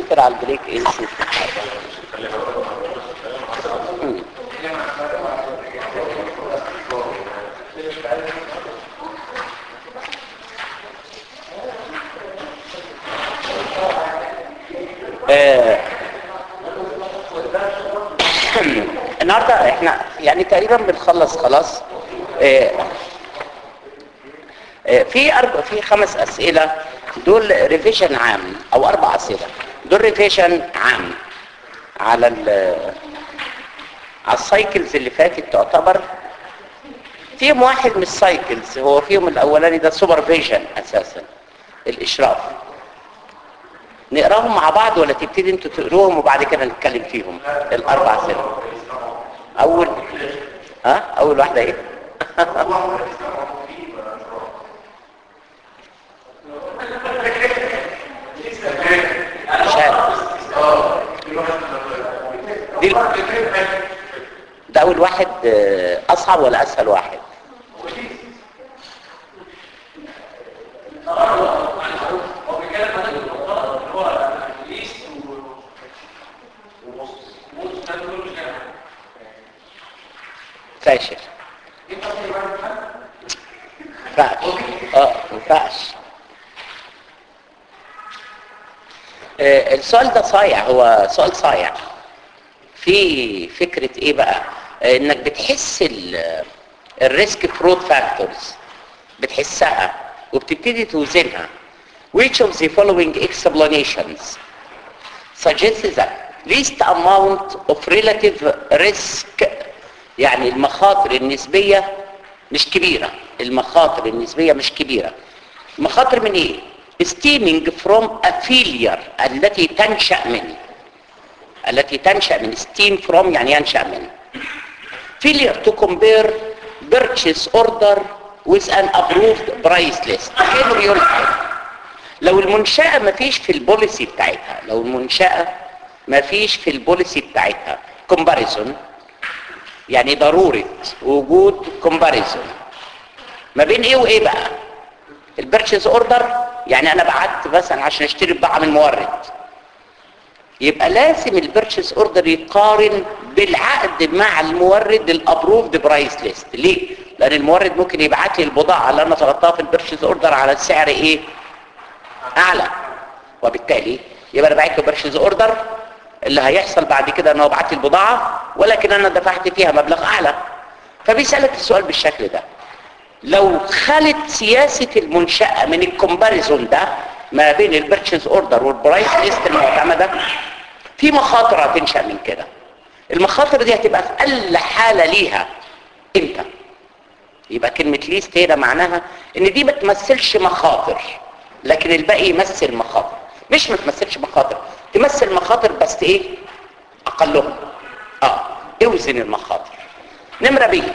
نفتكر على البريك ايه نشوف مم. آه، النهارده احنا يعني تقريبا بنخلص خلاص آه، آه، في أربع في خمس اسئله دول ريفيجن عام او اربع اسئله دول ريفيجن عام على ال على السايكلز اللي فاتت تعتبر فيهم واحد من السايكلز هو فيهم الاولاني ده سوبرفيجن اساسا الاشراف نقراهم مع بعض ولا تبتدي انتوا تقروهم وبعد كده نتكلم فيهم الاربع اسئله اول ها اول واحده ايه مش عارف دي ده اول واحد آه، اصعب ولا اسهل واحد فاشل ينفعش اه ينفعش آه، السؤال ده صايع هو سؤال صايع في فكرة ايه بقى آه، انك بتحس الريسك فرود فاكتورز بتحسها وبتبتدي توزنها which of the following explanations suggests that least amount of relative risk يعني المخاطر النسبية مش كبيرة المخاطر النسبية مش كبيرة مخاطر من ايه stemming from a failure التي تنشأ من التي تنشأ من steam from يعني ينشأ من failure to compare purchase order with an approved price list كانه بيقول حاجة. لو المنشأة ما فيش في البوليسي بتاعتها لو المنشأة ما فيش في البوليسي بتاعتها comparison يعني ضرورة وجود comparison ما بين ايه وايه بقى البرشيز اوردر يعني انا بعت مثلا عشان اشتري بضاعه من مورد يبقى لازم البرشيز اوردر يقارن بالعقد مع المورد الابروفد برايس ليست ليه لان المورد ممكن يبعت لي البضاعه اللي انا طلبتها في البرشيز اوردر على السعر ايه اعلى وبالتالي يبقى انا بعت له برشيز اوردر اللي هيحصل بعد كده ان هو بعت لي البضاعه ولكن انا دفعت فيها مبلغ اعلى فبيسالك السؤال بالشكل ده لو خلت سياسة المنشأة من الكومباريزون ده ما بين البرتشيز اوردر والبرايس ليست المعتمدة في مخاطر هتنشأ من كده المخاطر دي هتبقى في أقل حالة ليها امتى يبقى كلمة ليست هنا معناها ان دي ما تمثلش مخاطر لكن الباقي يمثل مخاطر مش ما تمثلش مخاطر تمثل مخاطر بس ايه اقلهم اه اوزن المخاطر نمرة بيه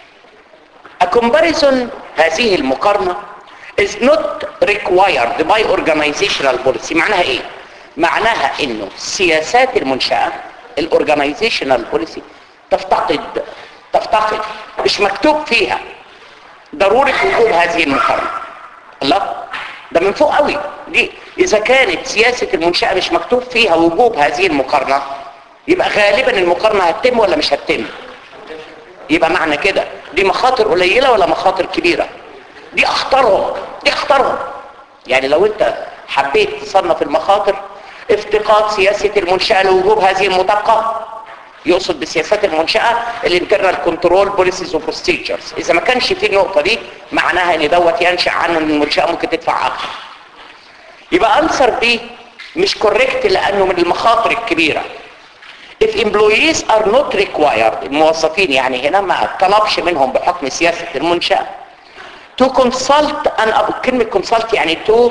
A comparison هذه المقارنة is not required by organizational policy معناها ايه؟ معناها انه سياسات المنشأة الاورجانيزيشنال بوليسي تفتقد تفتقد مش مكتوب فيها ضرورة وجود هذه المقارنة الله ده من فوق قوي دي اذا كانت سياسة المنشأة مش مكتوب فيها وجوب هذه المقارنة يبقى غالبا المقارنة هتتم ولا مش هتتم يبقى معنى كده دي مخاطر قليلة ولا مخاطر كبيرة دي اخطرهم دي اخطرهم يعني لو انت حبيت تصنف المخاطر افتقاد سياسة المنشأة لوجوب هذه المطابقة يقصد بسياسات المنشأة الانترنال كنترول بوليسيز وبروسيجرز اذا ما كانش في النقطة دي معناها ان دوت ينشأ عن ان المنشأة ممكن تدفع اكتر يبقى انسر دي مش كوريكت لانه من المخاطر الكبيرة if employees are not required الموظفين يعني هنا ما طلبش منهم بحكم سياسة المنشأة to consult an كلمة consult يعني to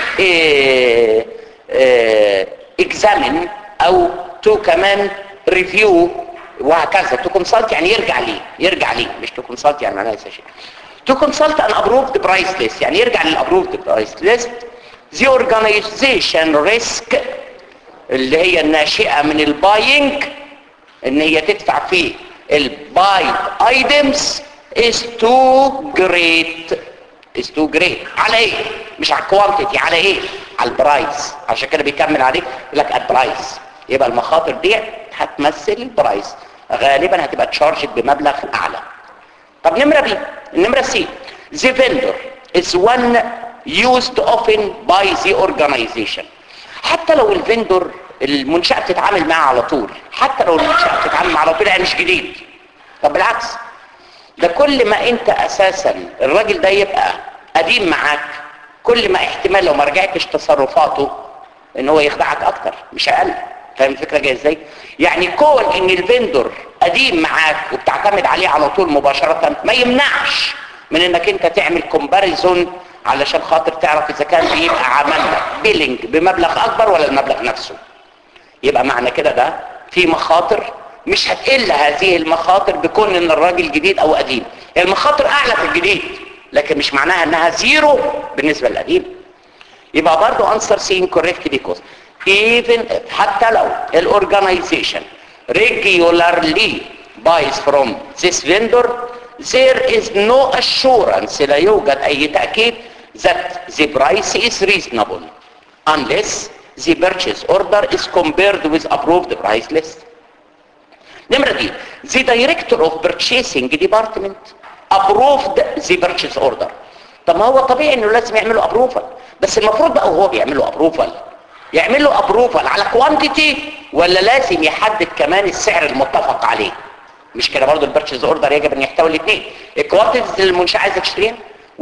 eh, eh, examine او to كمان review وهكذا to consult يعني يرجع ليه يرجع ليه مش to consult يعني معناها شيء to consult an approved price list يعني يرجع للapproved price list the organization risk اللي هي الناشئة من الباينج ان هي تدفع فيه الباي ايتمز is too great is too great على ايه مش على الكوانتيتي على ايه على البرايس عشان كده بيكمل عليك يقول لك البرايس يبقى المخاطر دي هتمثل البرايس غالبا هتبقى تشارجد بمبلغ اعلى طب نمرة بي النمرة سي the vendor is one used often by the organization حتى لو الفندور المنشأة بتتعامل معاه على طول حتى لو المنشأة بتتعامل معاه على طول يعني مش جديد طب بالعكس ده كل ما انت اساسا الراجل ده يبقى قديم معاك كل ما احتمال لو ما رجعتش تصرفاته ان هو يخدعك اكتر مش اقل فاهم الفكره جايه ازاي يعني كون ان الفندور قديم معاك وبتعتمد عليه على طول مباشره ما يمنعش من انك انت تعمل كومباريزون علشان خاطر تعرف اذا كان بيبقى عمل لك بيلينج بمبلغ اكبر ولا المبلغ نفسه يبقى معنى كده ده في مخاطر مش هتقل هذه المخاطر بكون ان الراجل جديد او قديم المخاطر اعلى في الجديد لكن مش معناها انها زيرو بالنسبه للقديم يبقى برضه answer C incorrect because even if حتى لو الاورجنايزيشن regularly buys from this vendor there is no assurance لا يوجد اي تأكيد that the price is reasonable unless the purchase order is compared with approved price list نمرة دي the director of purchasing department approved the purchase order طب ما هو طبيعي انه لازم يعملوا ابروفال بس المفروض بقى وهو بيعملوا ابروفال يعمل له ابروفال على كوانتيتي ولا لازم يحدد كمان السعر المتفق عليه مش كده برضه البرتشيز اوردر يجب ان يحتوي الاثنين الكوانتيتيز اللي المنشاه عايزه تشتريها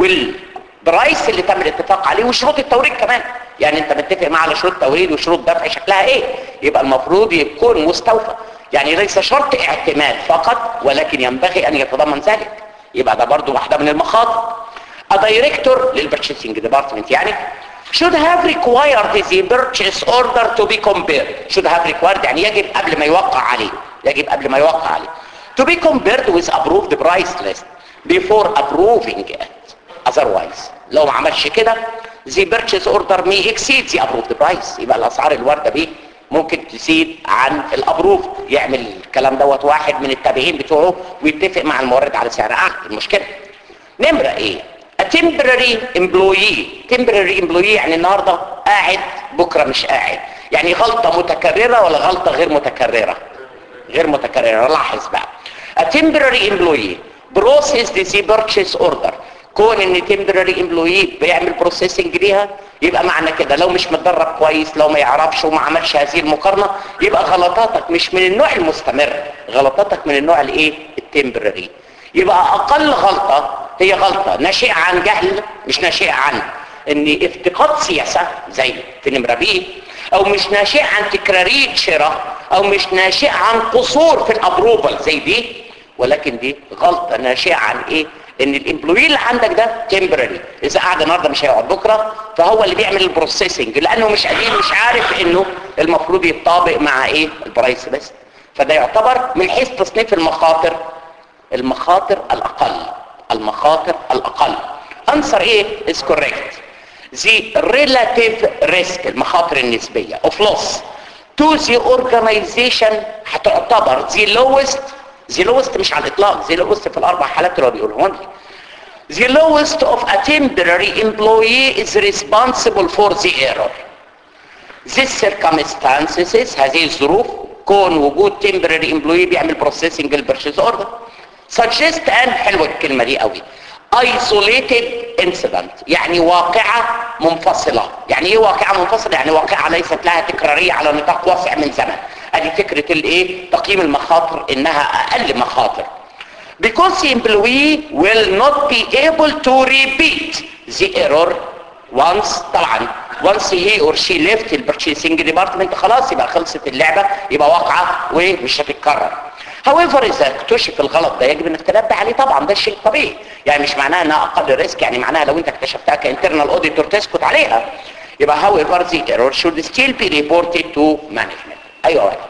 والبرايس اللي تم الاتفاق عليه وشروط التوريد كمان يعني انت متفق معاه على شروط توريد وشروط دفع شكلها ايه يبقى المفروض يكون مستوفى يعني ليس شرط اعتماد فقط ولكن ينبغي ان يتضمن ذلك يبقى ده برضه واحده من المخاطر الدايركتور للبرتشيسنج ديبارتمنت يعني should have required the purchase order to be compared should have required يعني يجب قبل ما يوقع عليه يجب قبل ما يوقع عليه to be compared with approved price list before approving it otherwise لو ما عملش كده the purchase order may exceed the approved price يبقى الاسعار الوارده بيه ممكن تزيد عن الابروف يعمل الكلام دوت واحد من التابعين بتوعه ويتفق مع المورد على سعر اعلى المشكله نمره ايه a temporary employee temporary employee يعني النهارده قاعد بكره مش قاعد يعني غلطه متكرره ولا غلطه غير متكرره غير متكرره لاحظ بقى a temporary employee process the purchase order كون ان temporary employee بيعمل بروسيسنج ليها يبقى معنى كده لو مش متدرب كويس لو ما يعرفش وما عملش هذه المقارنه يبقى غلطاتك مش من النوع المستمر غلطاتك من النوع الايه التمبرري يبقى اقل غلطه هي غلطه ناشئه عن جهل مش ناشئه عن ان افتقاد سياسه زي في نمره بي او مش ناشئه عن تكراريه شراء او مش ناشئه عن قصور في الابروفال زي دي ولكن دي غلطه ناشئه عن ايه ان الامبلوي اللي عندك ده تمبرري اذا قعد النهارده مش هيقعد بكره فهو اللي بيعمل البروسيسنج لانه مش قديم مش عارف انه المفروض يتطابق مع ايه البرايس ليست فده يعتبر من حيث تصنيف المخاطر المخاطر الاقل المخاطر الاقل answer ايه is correct the relative risk المخاطر النسبيه of loss to the organization هتعتبر the lowest the lowest مش على الاطلاق the lowest في الاربع حالات اللي هو بيقولهم لي the lowest of a temporary employee is responsible for the error these circumstances هذه الظروف كون وجود temporary employee بيعمل processing البرشيز order suggest and حلوة الكلمة دي قوي isolated incident يعني واقعة منفصلة يعني ايه واقعة منفصلة يعني واقعة ليست لها تكرارية على نطاق واسع من زمن ادي فكرة الايه تقييم المخاطر انها اقل مخاطر because the employee will not be able to repeat the error once طبعا once he or she left the purchasing department خلاص يبقى خلصت اللعبة يبقى واقعة ومش هتتكرر however اذا اكتشف الغلط ده يجب انك تنبه عليه طبعا ده شيء طبيعي يعني مش معناها انها اقل ريسك يعني معناها لو انت اكتشفتها كانترنال اوديتور تسكت عليها يبقى however the error should still be reported to management ايوه واحد.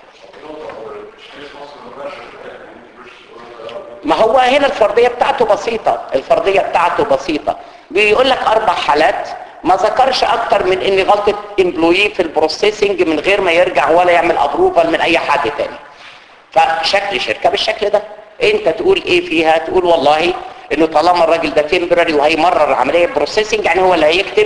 ما هو هنا الفرضيه بتاعته بسيطه الفرضيه بتاعته بسيطه بيقول لك اربع حالات ما ذكرش اكتر من ان غلطه امبلوي في البروسيسنج من غير ما يرجع ولا يعمل ابروفال من اي حد تاني فشكل شركه بالشكل ده انت تقول ايه فيها تقول والله انه طالما الراجل ده تمبرري وهيمرر عمليه بروسيسنج يعني هو اللي هيكتب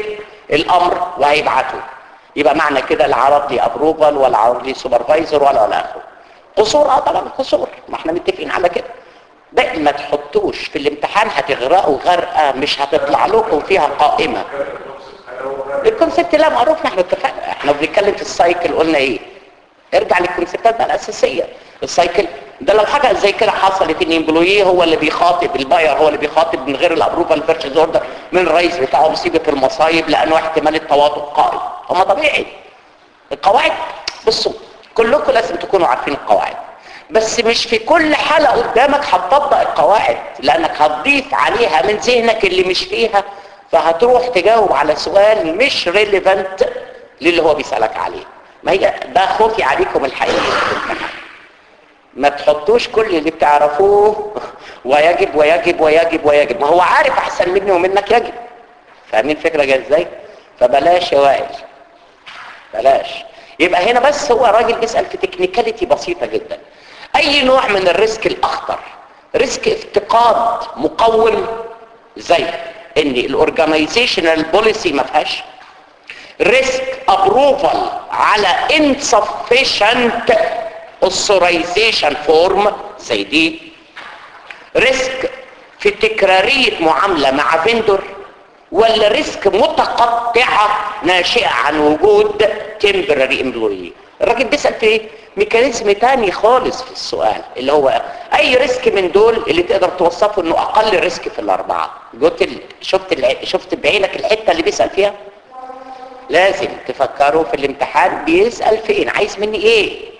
الامر وهيبعته يبقى معنى كده لا عرض لي ابروفال ولا عرض لي سوبرفايزر ولا ولا اخره قصور اه طبعا قصور ما احنا متفقين على كده ده ما تحطوش في الامتحان هتغرقوا غرقه مش هتطلع لكم فيها قائمه الكونسبت لا معروف احنا اتفقنا احنا بنتكلم في السايكل قلنا ايه ارجع للكونسبتات بقى الاساسيه السايكل ده لو حاجه زي كده حصلت ان امبلوي هو اللي بيخاطب الباير هو اللي بيخاطب من غير الابروفال بيرشيز اوردر من الرئيس بتاعه مصيبه المصايب لانه احتمال التواطؤ قائم هما طبيعي القواعد بصوا كلكم لازم تكونوا عارفين القواعد بس مش في كل حلقه قدامك هتطبق القواعد لانك هتضيف عليها من ذهنك اللي مش فيها فهتروح تجاوب على سؤال مش ريليفنت للي هو بيسالك عليه ما هي ده خوفي عليكم الحقيقي في الامتحان ما تحطوش كل اللي بتعرفوه ويجب ويجب ويجب ويجب ما هو عارف احسن مني ومنك يجب فاهمين الفكره جايه ازاي فبلاش يا وائل بلاش يبقى هنا بس هو راجل بيسال في تكنيكاليتي بسيطه جدا اي نوع من الريسك الاخطر ريسك افتقاد مقوم زي ان الاورجانيزيشنال بوليسي ما فيهاش ريسك ابروفال على insufficient authorization فورم زي دي ريسك في تكرارية معاملة مع فيندور ولا ريسك متقطعة ناشئة عن وجود temporary employee الراجل بيسأل في ميكانيزم تاني خالص في السؤال اللي هو اي ريسك من دول اللي تقدر توصفه انه اقل ريسك في الاربعة قلت ال... شفت ال... شفت بعينك الحتة اللي بيسأل فيها لازم تفكروا في الامتحان بيسأل فين عايز مني ايه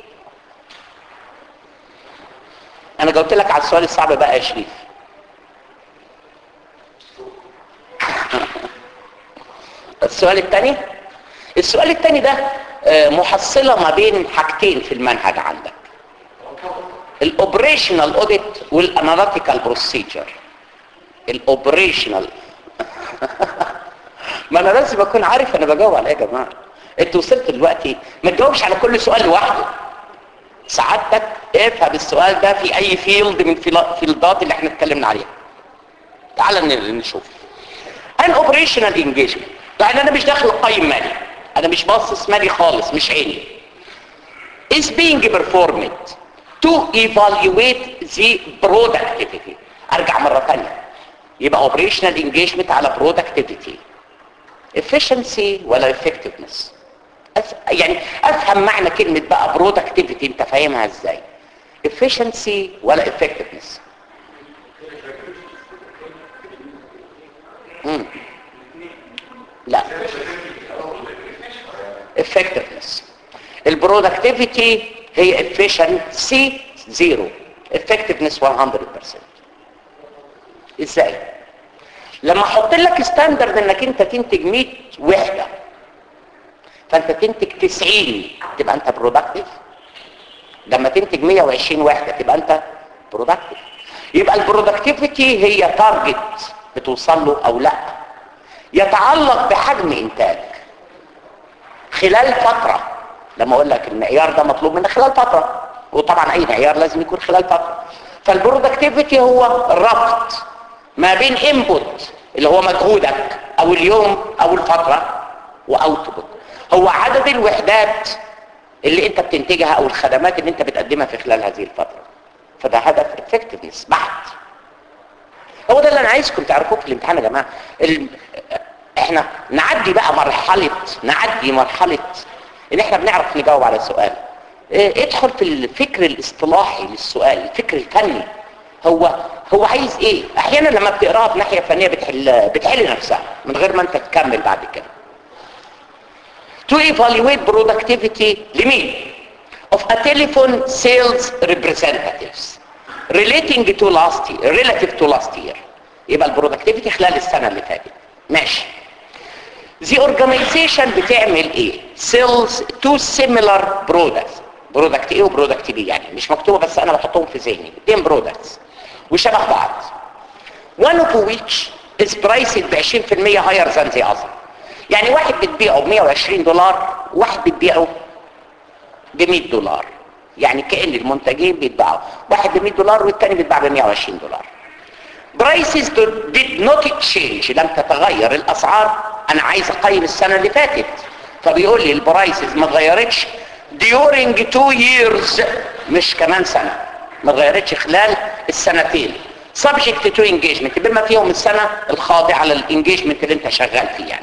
انا جاوبت لك على السؤال الصعب بقى يا شريف السؤال الثاني السؤال الثاني ده محصلة ما بين حاجتين في المنهج عندك الاوبريشنال اوديت والاناليتيكال بروسيجر الاوبريشنال ما انا لازم اكون عارف انا بجاوب على ايه يا جماعه انت وصلت دلوقتي ما تجاوبش على كل سؤال لوحده سعادتك افهم السؤال ده في اي فيلد من فيلدات اللي احنا اتكلمنا عليها تعال نشوف ان اوبريشنال انجيجمنت يعني انا مش داخل اقيم مالي انا مش باصص مالي خالص مش عيني is being performed to evaluate the productivity ارجع مرة ثانية يبقى operational engagement على productivity efficiency ولا effectiveness أف... يعني افهم معنى كلمة بقى productivity انت فاهمها ازاي efficiency ولا effectiveness مم. لا effectiveness البرودكتيفيتي هي efficiency زيرو effectiveness 100% ازاي لما احط لك ستاندرد انك انت تنتج 100 وحده فانت تنتج 90 تبقى انت برودكتيف لما تنتج 120 وحده تبقى انت برودكتيف يبقى البرودكتيفيتي هي تارجت بتوصل له او لا يتعلق بحجم انتاج خلال فترة لما اقول لك المعيار ده مطلوب منك خلال فترة وطبعا اي معيار لازم يكون خلال فترة فالبرودكتيفيتي هو الربط ما بين انبوت اللي هو مجهودك او اليوم او الفترة واوتبوت هو عدد الوحدات اللي انت بتنتجها او الخدمات اللي انت بتقدمها في خلال هذه الفترة فده هدف effectiveness بحت هو ده اللي انا عايزكم تعرفوه في الامتحان يا جماعه ال... احنا نعدي بقى مرحله نعدي مرحله ان احنا بنعرف نجاوب على سؤال اه ادخل في الفكر الاصطلاحي للسؤال الفكر الفني هو هو عايز ايه احيانا لما بتقراها بناحيه فنيه بتحل بتحل نفسها من غير ما انت تكمل بعد كده to evaluate productivity لمين of a telephone sales representatives relating to last year relative to last year يبقى البرودكتيفيتي خلال السنة اللي فاتت ماشي the organization بتعمل ايه sells two similar products برودكت ايه وبرودكت بي يعني مش مكتوبة بس انا بحطهم في ذهني اتنين برودكتس وشبه بعض one of which is priced ب 20% higher than the other يعني واحد بتبيعه ب 120 دولار واحد بتبيعه ب 100 دولار يعني كأن المنتجين بيتباعوا واحد ب 100 دولار والتاني بيتباع ب 120 دولار prices did not change لم تتغير الاسعار انا عايز اقيم السنه اللي فاتت فبيقول لي البرايسز ما اتغيرتش during two years مش كمان سنه ما اتغيرتش خلال السنتين subject to engagement بما فيهم السنه الخاضعه للانجيجمنت اللي انت شغال فيه يعني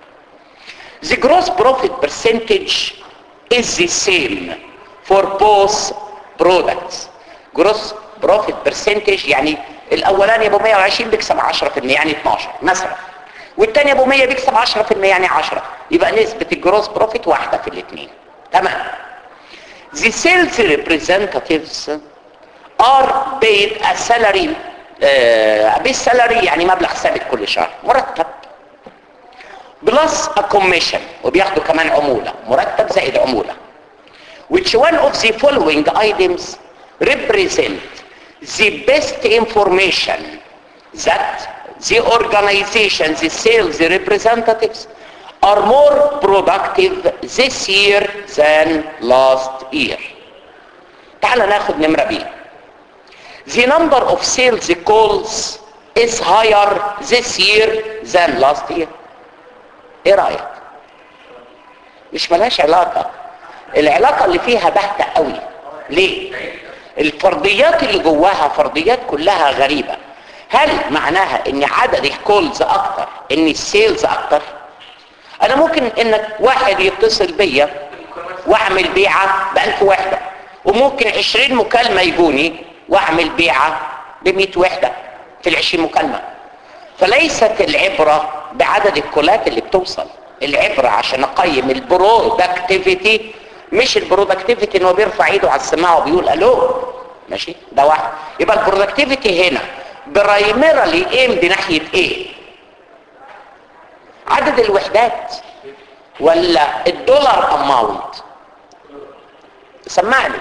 The gross profit percentage is the same for both products. Gross profit percentage يعني الاولاني ابو 120 بيكسب 10% يعني 12 مثلا والثاني ابو 100 بيكسب 10% يعني 10 يبقى نسبة الجروس بروفيت واحدة في الاثنين تمام The sales representatives are paid a salary uh, base salary يعني مبلغ ثابت كل شهر مرتب بلس a commission وبياخدوا كمان عمولة مرتب زائد عمولة which one of the following items represent the best information that the organization, the sales representatives are more productive this year than last year. تعال ناخد نمرة بي. The number of sales calls is higher this year than last year. ايه رأيك؟ مش ملهاش علاقة. العلاقة اللي فيها بحتة قوي. ليه؟ الفرضيات اللي جواها فرضيات كلها غريبة هل معناها ان عدد الكولز اكتر ان السيلز اكتر انا ممكن انك واحد يتصل بيا واعمل بيعة بألف وحدة وممكن عشرين مكالمة يجوني واعمل بيعة بمئة وحدة في العشرين مكالمة فليست العبرة بعدد الكولات اللي بتوصل العبرة عشان اقيم البرودكتيفيتي مش البرودكتيفيتي انه بيرفع ايده على السماعه وبيقول الو ماشي ده واحد يبقى البرودكتيفيتي هنا برايمرالي ايم دي ناحيه ايه عدد الوحدات ولا الدولار اماونت سمعني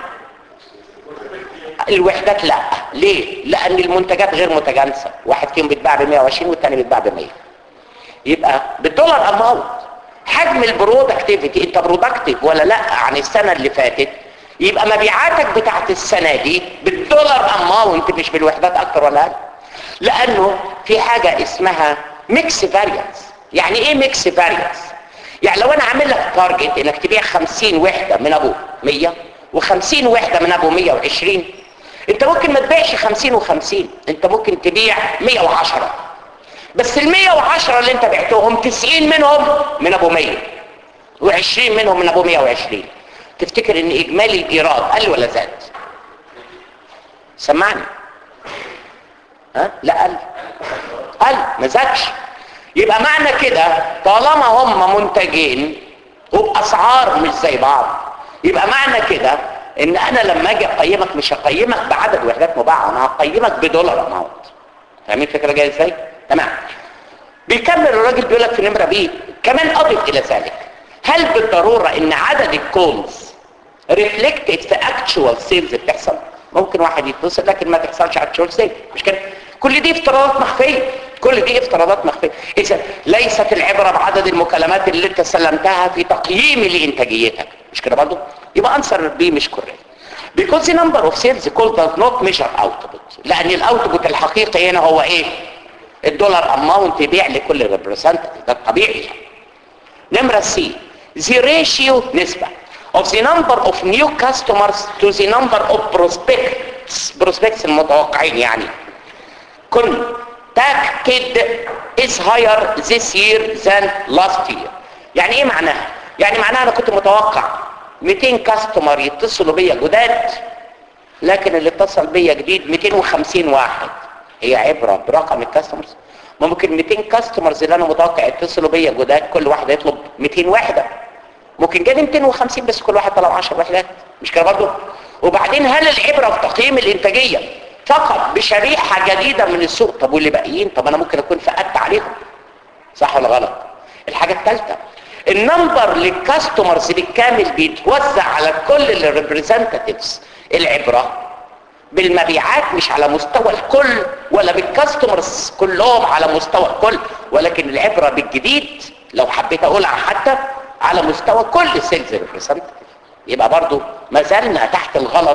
الوحدات لا ليه لان المنتجات غير متجانسه واحد فيهم بيتباع ب 120 والثاني بيتباع ب 100 يبقى بالدولار اماونت حجم البرودكتيفيتي انت برودكتيف ولا لا عن السنه اللي فاتت يبقى مبيعاتك بتاعت السنه دي بالدولار اماونت مش بالوحدات اكتر ولا اقل لانه في حاجه اسمها ميكس فاريانس يعني ايه ميكس فاريانس يعني لو انا عامل لك تارجت انك تبيع 50 وحده من ابو 100 و50 وحده من ابو 120 انت ممكن ما تبيعش 50 و50 انت ممكن تبيع 110 بس ال 110 اللي انت بعتهم 90 منهم من ابو 100 و20 منهم من ابو 120 تفتكر ان اجمالي الايراد قل ولا زاد سمعني ها لا قل قل ما زادش يبقى معنى كده طالما هم منتجين وباسعار مش زي بعض يبقى معنى كده ان انا لما اجي اقيمك مش هقيمك بعدد وحدات مباعه انا هقيمك بدولار اماونت فاهمين الفكره جايه ازاي تمام بيكمل الراجل بيقول لك في نمره بي كمان اضف الى ذلك هل بالضروره ان عدد الكولز ريفلكتد في اكتشوال سيلز بتحصل ممكن واحد يتصل لكن ما تحصلش اكتشوال سيلز مش كده كل دي افتراضات مخفيه كل دي افتراضات مخفيه اذا ليست العبره بعدد المكالمات اللي انت سلمتها في تقييم لانتاجيتك مش كده برضه يبقى انسر بي مش كوريكت because the number of sales call does not measure output لان الاوتبوت الحقيقي هنا هو ايه الدولار اماونت يبيع لكل ريبريزنتيف ده الطبيعي نمره سي the ratio نسبه of the number of new customers to the number of prospects prospects المتوقعين يعني contacted is higher this year than last year يعني ايه معناها يعني معناها انا كنت متوقع 200 كاستمر يتصلوا بيا جداد لكن اللي اتصل بيا جديد 250 واحد هي عبرة برقم الكاستمرز ممكن 200 كاستمرز اللي انا متوقع يتصلوا بيا جداد كل واحد يطلب 200 وحدة ممكن جالي 250 بس كل واحد طلب 10 وحدات مش كده برضه وبعدين هل العبرة في تقييم الانتاجية فقط بشريحة جديدة من السوق طب واللي باقيين طب انا ممكن اكون فقدت عليهم صح ولا غلط الحاجة الثالثة النمبر للكاستمرز بالكامل بيتوزع على كل الريبريزنتاتيفز العبرة بالمبيعات مش على مستوى الكل ولا بالكاستمرز كلهم على مستوى الكل ولكن العبرة بالجديد لو حبيت اقولها حتى على مستوى كل سيلز ريبريزنتاتيف يبقى برضو ما زلنا تحت الغلط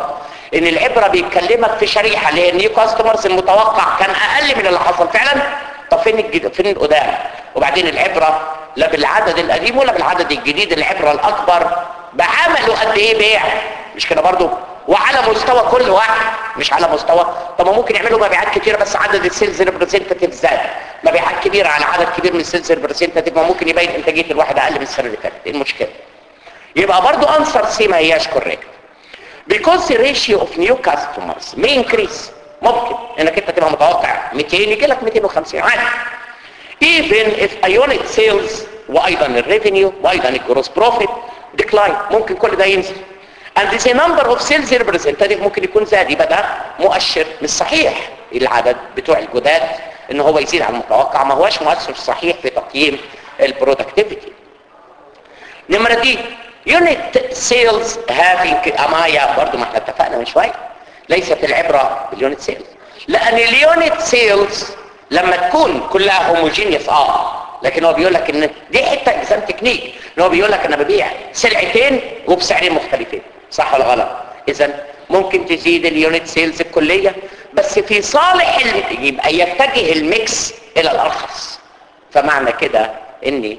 ان العبره بيتكلمك في شريحه اللي هي النيو كاستمرز المتوقع كان اقل من اللي حصل فعلا طب فين الجديد فين القدام وبعدين العبره لا بالعدد القديم ولا بالعدد الجديد العبره الاكبر بعملوا قد ايه بيع مش كده برضو وعلى مستوى كل واحد مش على مستوى طب ما ممكن يعملوا مبيعات كتيره بس عدد السيلز ريبريزنتيف زاد مبيعات كبيره على عدد كبير من السيلز ريبريزنتيف ما ممكن يبين انتاجيه الواحد اقل من السنه اللي فاتت ايه المشكله يبقى برضو انسر سي ما هياش كوريكت because the ratio of new customers may increase ممكن انك انت تبقى متوقع 200 يجي لك 250 عادي even if a unit sales وايضا الريفينيو وايضا الجروس بروفيت decline ممكن كل ده ينزل and the number of sales representative ممكن يكون زاد يبقى ده مؤشر مش صحيح العدد بتوع الجداد ان هو يزيد عن المتوقع ما هوش مؤشر صحيح في تقييم البرودكتيفيتي نمرة دي يونت سيلز هافينج امايا برضو ما احنا اتفقنا من شويه ليست العبره باليونت سيلز لان اليونت سيلز لما تكون كلها هوموجينيوس اه لكن هو بيقول لك ان دي حته اكزام تكنيك ان هو بيقول لك انا ببيع سلعتين وبسعرين مختلفين صح ولا غلط اذا ممكن تزيد اليونت سيلز الكليه بس في صالح ال... يبقى يتجه الميكس الى الارخص فمعنى كده ان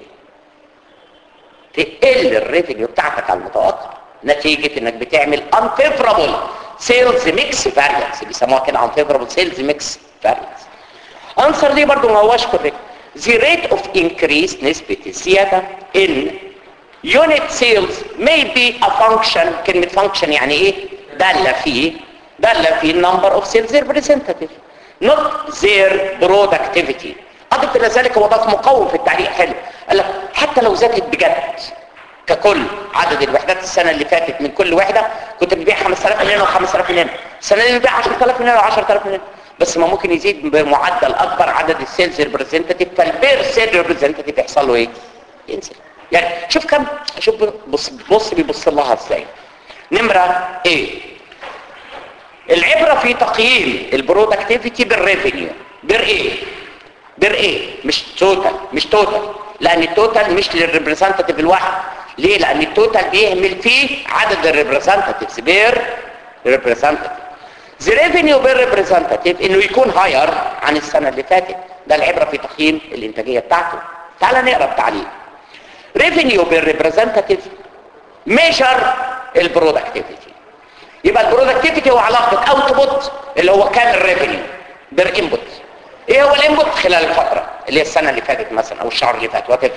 تقل الريفينيو بتاعتك على المتوقع نتيجة انك بتعمل unfavorable sales mix variance بيسموها كده unfavorable sales mix variance answer دي برضو ما هواش correct the rate of increase نسبة الزيادة in unit sales may be a function كلمة function يعني ايه دالة فيه دالة فيه number of sales representative not their productivity أضف إلى ذلك هو ضاف مقوم في التعليق حلو قال لك حتى لو زادت بجد ككل عدد الوحدات السنة اللي فاتت من كل وحدة كنت بتبيع 5000 من هنا و5000 من هنا السنة دي بتبيع 10000 من هنا و10000 من هنا بس ما ممكن يزيد بمعدل أكبر عدد السيلز ريبريزنتيف فالبير سيل ريبريزنتيف يحصل له إيه؟ ينزل يعني شوف كم شوف بص بص بيبص لها ازاي نمرة ايه العبرة في تقييم البرودكتيفيتي بالريفينيو بير ايه بير ايه مش توتال مش توتال لان التوتال مش للريبريزنتيف الواحد ليه لان التوتال بيهمل فيه عدد الريبريزنتيفز بير ريبريزنتيف the revenue بير ريبريزنتيف انه يكون هاير عن السنة اللي فاتت ده العبرة في تقييم الانتاجية بتاعته تعال نقرا التعليق revenue بير ريبريزنتيف measure البرودكتيفيتي يبقى البرودكتيفيتي هو علاقة اوتبوت اللي هو كان الريفينيو بير انبوت ايه هو الانبوت خلال الفترة اللي هي السنة اللي فاتت مثلا او الشهر اللي فات وات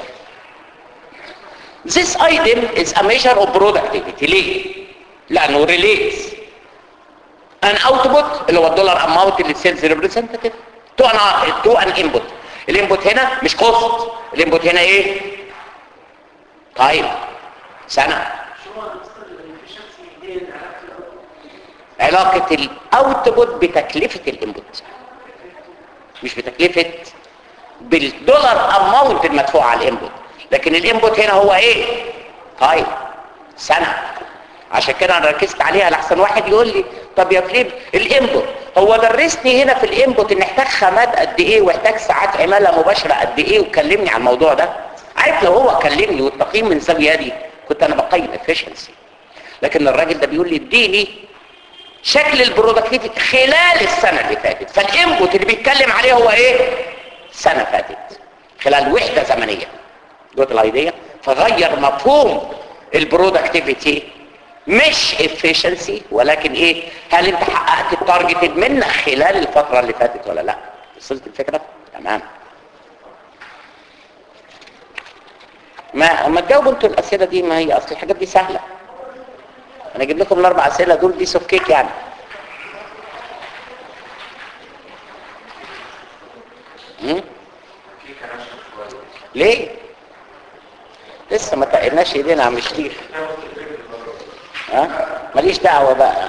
This item is a measure of productivity ليه؟ لأنه relates an output اللي هو الدولار amount اللي sales representative to an, to an input الانبوت هنا مش cost الانبوت هنا ايه؟ time سنة علاقة الاوتبوت بتكلفة الانبوت مش بتكلفة بالدولار اماونت المدفوع على الانبوت لكن الانبوت هنا هو ايه طيب سنة عشان كده انا ركزت عليها لحسن واحد يقول لي طب يا فليب الانبوت هو درسني هنا في الانبوت ان احتاج خامات قد ايه واحتاج ساعات عمالة مباشرة قد ايه وكلمني عن الموضوع ده عارف لو هو كلمني والتقييم من الزاوية دي كنت انا بقيم efficiency لكن الراجل ده بيقول لي اديني شكل البرودكتيفيتي خلال السنة اللي فاتت فالانبوت اللي بيتكلم عليه هو ايه سنة فاتت خلال وحدة زمنية جوت الايديا فغير مفهوم البرودكتيفيتي مش efficiency ولكن ايه هل انت حققت التارجت منك خلال الفترة اللي فاتت ولا لا وصلت الفكرة تمام ما ما تجاوبوا انتوا الاسئله دي ما هي اصل الحاجات دي سهله انا اجيب لكم الاربع اسئله دول بيس اوف كيك يعني مم؟ ليه لسه ما تقلناش ايدينا عم شريف ها ماليش دعوه بقى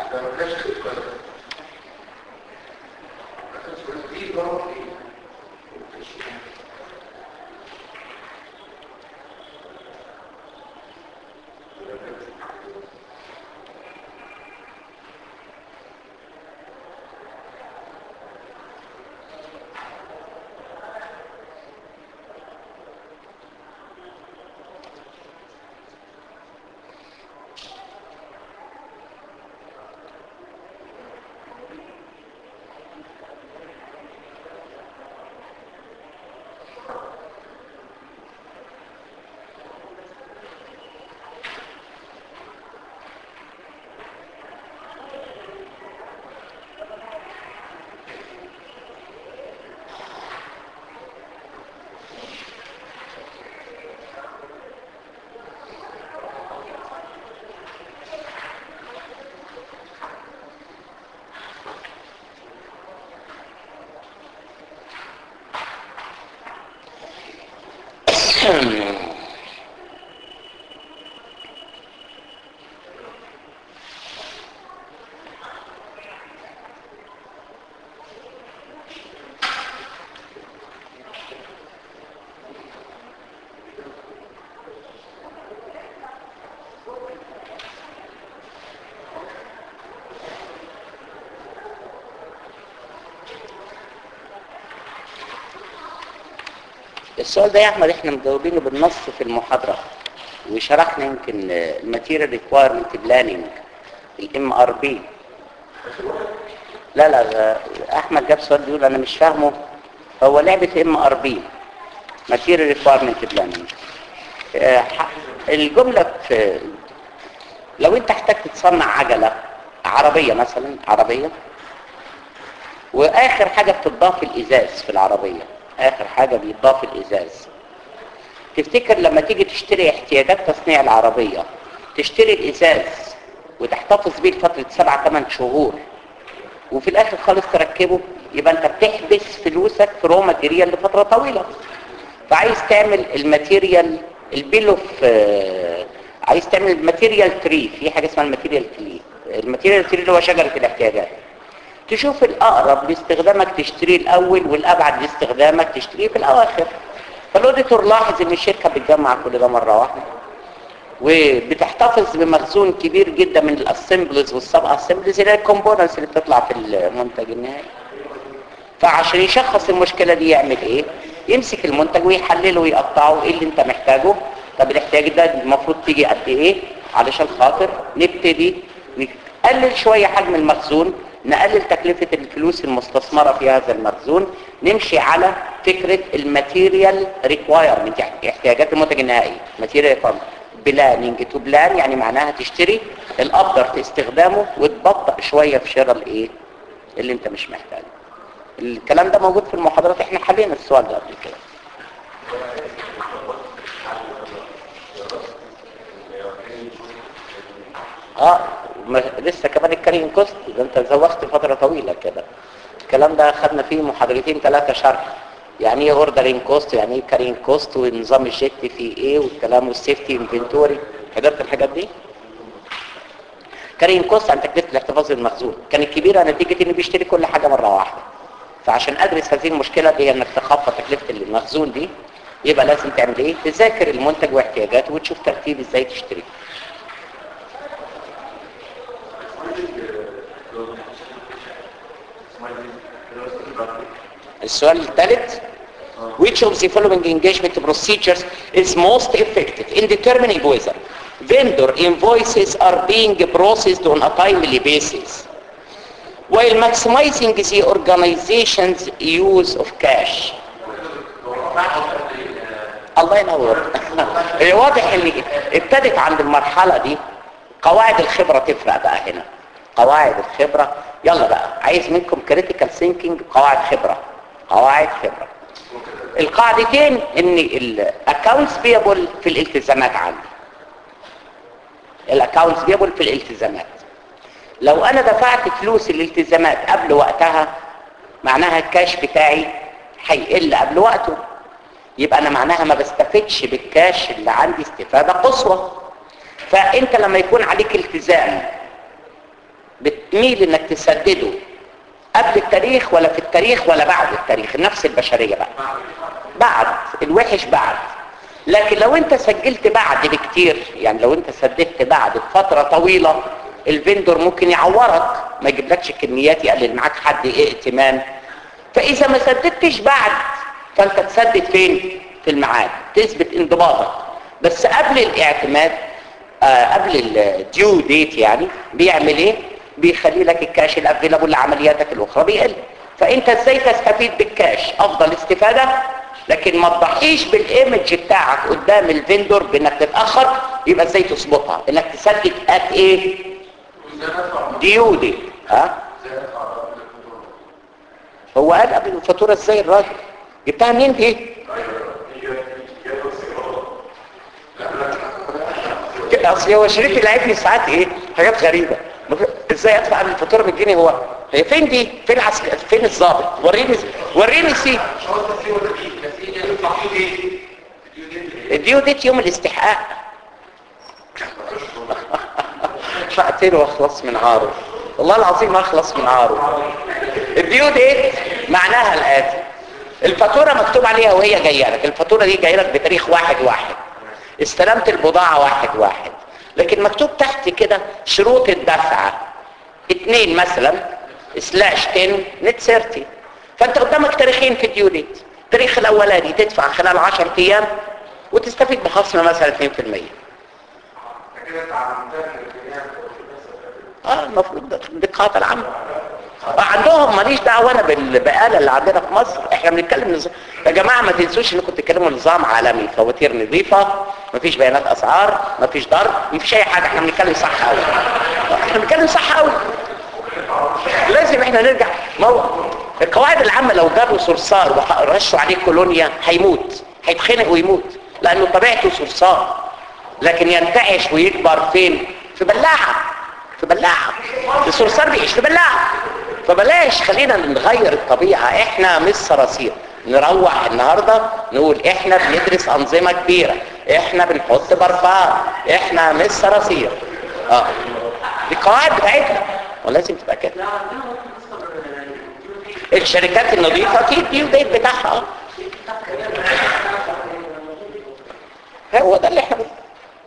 السؤال ده يا احمد احنا مجاوبينه بالنص في المحاضرة وشرحنا يمكن الماتيريال ريكوايرمنت بلاننج الام ار بي لا لا احمد جاب سؤال بيقول انا مش فاهمه هو لعبة ام ار بي ماتيريال ريكوايرمنت بلاننج الجملة في لو انت احتاجت تصنع عجلة عربية مثلا عربية واخر حاجة بتضاف الازاز في العربية اخر حاجة بيضاف الازاز تفتكر لما تيجي تشتري احتياجات تصنيع العربية تشتري الازاز وتحتفظ بيه لفترة سبعة ثمان شهور وفي الاخر خالص تركبه يبقى انت بتحبس فلوسك في رو ماتيريال لفترة طويلة فعايز تعمل الماتيريال البيل اوف عايز تعمل الماتيريال تري في حاجة اسمها الماتيريال تري الماتيريال تري اللي هو شجرة الاحتياجات تشوف الأقرب لاستخدامك تشتريه الأول والأبعد لاستخدامك تشتريه في الأواخر فالأوديتور لاحظ إن الشركة بتجمع كل ده مرة واحدة وبتحتفظ بمخزون كبير جدا من الاسمبلز والسب اسمبلز اللي هي الكومبوننتس اللي بتطلع في المنتج النهائي فعشان يشخص المشكلة دي يعمل ايه يمسك المنتج ويحلله ويقطعه ايه اللي انت محتاجه طب الاحتياج ده المفروض تيجي قد ايه علشان خاطر نبتدي نقلل شوية حجم المخزون نقلل تكلفة الفلوس المستثمرة في هذا المخزون نمشي على فكرة الماتيريال ريكوايرمنت يعني احتياجات المنتج النهائي ماتيريال ريكوايرمنت بلاننج تو بلان يعني معناها تشتري الافضل في استخدامه وتبطئ شوية في شراء الايه اللي انت مش محتاجه الكلام ده موجود في المحاضرات احنا حلينا السؤال ده قبل كده اه ما لسه كمان الكارين كوست ده انت زوجت فترة طويلة كده الكلام ده خدنا فيه محاضرتين ثلاثة شرح يعني ايه اوردرين كوست يعني ايه كارين كوست ونظام الجيت فيه ايه والكلام والسيفتي انفنتوري حضرت الحاجات دي كارين كوست عن تكلفة الاحتفاظ بالمخزون كانت كبيرة نتيجة انه بيشتري كل حاجة مرة واحدة فعشان ادرس هذه المشكلة دي انك تخفض تكلفة المخزون دي يبقى لازم تعمل ايه تذاكر المنتج واحتياجاته وتشوف ترتيب ازاي تشتريه السؤال الثالث which of the following engagement procedures is most effective in determining whether vendor invoices are being processed on a timely basis while maximizing the organization's use of cash الله ينور هي واضح ان ابتدت عند المرحلة دي قواعد الخبرة تفرق بقى هنا قواعد الخبرة يلا بقى عايز منكم critical thinking قواعد خبرة قواعد خبرة القاعدتين ان الاكونتس بيبل في الالتزامات عندي الاكونتس بيبل في الالتزامات لو انا دفعت فلوس الالتزامات قبل وقتها معناها الكاش بتاعي هيقل قبل وقته يبقى انا معناها ما بستفدش بالكاش اللي عندي استفادة قصوى فانت لما يكون عليك التزام بتميل انك تسدده قبل التاريخ ولا في التاريخ ولا بعد التاريخ نفس البشرية بقى بعد الوحش بعد لكن لو انت سجلت بعد بكتير يعني لو انت سددت بعد بفترة طويلة الفندور ممكن يعورك ما يجيبلكش كميات يقلل معاك حد ائتمان فاذا ما سددتش بعد فانت تسدد فين في الميعاد تثبت انضباطك بس قبل الاعتماد آه قبل الديو ديت يعني بيعمل ايه بيخلي لك الكاش الافيلابل لعملياتك الاخرى بيقل فانت ازاي تستفيد بالكاش افضل استفادة لكن ما تضحيش بالايمج بتاعك قدام الفندور بانك تتاخر يبقى ازاي تظبطها انك تسدد ات ايه ديو دي ها هو قال قبل الفاتوره ازاي الراجل جبتها منين دي اصل هو شريك لعبني ساعات ايه حاجات غريبه ازاي ادفع الفاتوره بالجنيه هو هي فين دي فين عسل... فين الضابط وريني وريني سي الديو ديت يوم الاستحقاق فاقتله واخلص من عاره والله العظيم ما اخلص من عاره الديو ديت معناها الاتي الفاتوره مكتوب عليها وهي جايه لك الفاتوره دي جايه لك بتاريخ واحد واحد استلمت البضاعه واحد واحد لكن مكتوب تحت كده شروط الدفع اتنين مثلا سلاش 10 نت 30 فانت قدامك تاريخين في الديو ديت التاريخ الاولاني تدفع خلال 10 ايام وتستفيد بخصم مثلا 2% اه المفروض ده دي القاعده العامه عندهم ماليش دعوه انا بالبقاله اللي عندنا في مصر احنا بنتكلم نظام يا جماعه ما تنسوش انكم بتتكلموا نظام عالمي فواتير نظيفه مفيش بيانات اسعار مفيش ضرب مفيش اي حاجه احنا بنتكلم صح قوي احنا بنتكلم صح قوي لازم احنا نرجع ما هو القواعد العامه لو جابوا صرصار ورشوا عليه كولونيا هيموت هيتخنق ويموت لانه طبيعته صرصار لكن ينتعش ويكبر فين في بلاعه في بلاعه الصرصار بيعيش في بلاعه فبلاش خلينا نغير الطبيعه احنا مش صراصير نروح النهارده نقول احنا بندرس انظمه كبيره احنا بنحط برفان احنا مش صراصير اه دي قواعد بتاعتنا ولازم تبقى كده الشركات النظيفه اكيد دي الديت بتاعها اه هو ده اللي احنا بن...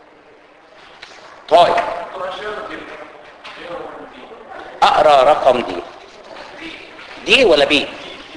طيب اقرا رقم دي دي ولا بي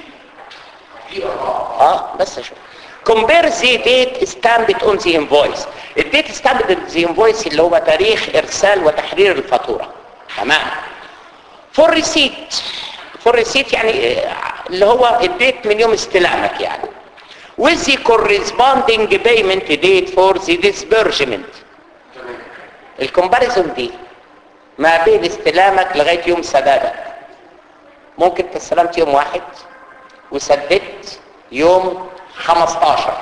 اه بس اشوف compare the date stamped on the invoice الديت stamped on the invoice اللي هو تاريخ ارسال وتحرير الفاتوره تمام for receipt for receipt يعني اللي هو الديت من يوم استلامك يعني with the corresponding payment date for the disbursement الكومباريزون دي ما بين استلامك لغايه يوم سدادك ممكن انت استلمت يوم واحد وسددت يوم 15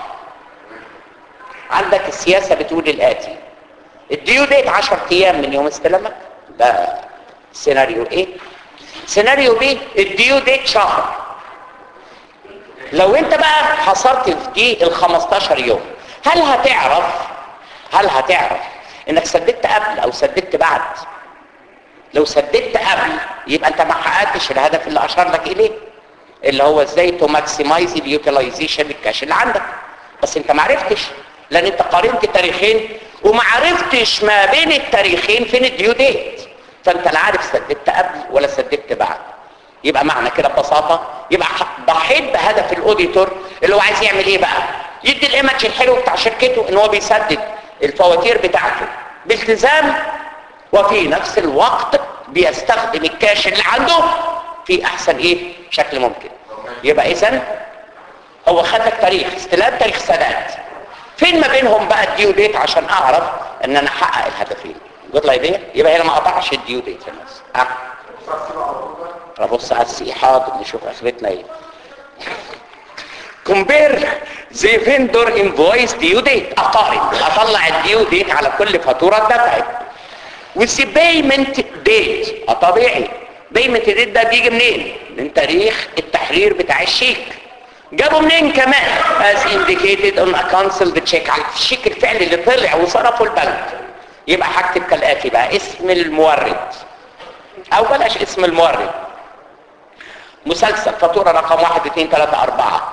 عندك السياسه بتقول الاتي الديو ديت 10 ايام من يوم استلامك ده سيناريو ايه سيناريو بي الديو ديت شهر لو انت بقى حصرت في دي ال 15 يوم هل هتعرف هل هتعرف انك سددت قبل او سددت بعد لو سددت قبل يبقى انت ما حققتش الهدف اللي اشار لك اليه اللي هو ازاي تو ماكسمايز اليوتيلايزيشن الكاش اللي عندك بس انت ما عرفتش لان انت قارنت تاريخين وما عرفتش ما بين التاريخين فين الديو ديت فانت لا عارف سددت قبل ولا سددت بعد يبقى معنى كده ببساطه يبقى ضحيت بهدف الاوديتور اللي هو عايز يعمل ايه بقى يدي الايمج الحلو بتاع شركته ان هو بيسدد الفواتير بتاعته بالتزام وفي نفس الوقت بيستخدم الكاش اللي عنده في احسن ايه شكل ممكن يبقى اذا هو خد لك تاريخ استلام تاريخ سداد فين ما بينهم بقى الديو ديت عشان اعرف ان انا احقق الهدفين جود لايديا يبقى هنا ما قطعش الديو ديت يا ناس اه ابص على السي حاضر نشوف اخرتنا ايه كومبير زي فيندور انفويس ديو ديت اقارن اطلع الديو ديت على كل فاتوره اتدفعت والسي بيمنت ديت طبيعي بيمنت ديت ده بيجي منين من تاريخ التحرير بتاع الشيك جابوا منين كمان as indicated on a cancelled check على الشيك الفعلي اللي طلع وصرفه البنك يبقى هكتب كالاتي بقى اسم المورد او بلاش اسم المورد مسلسل فاتوره رقم 1 2 3 4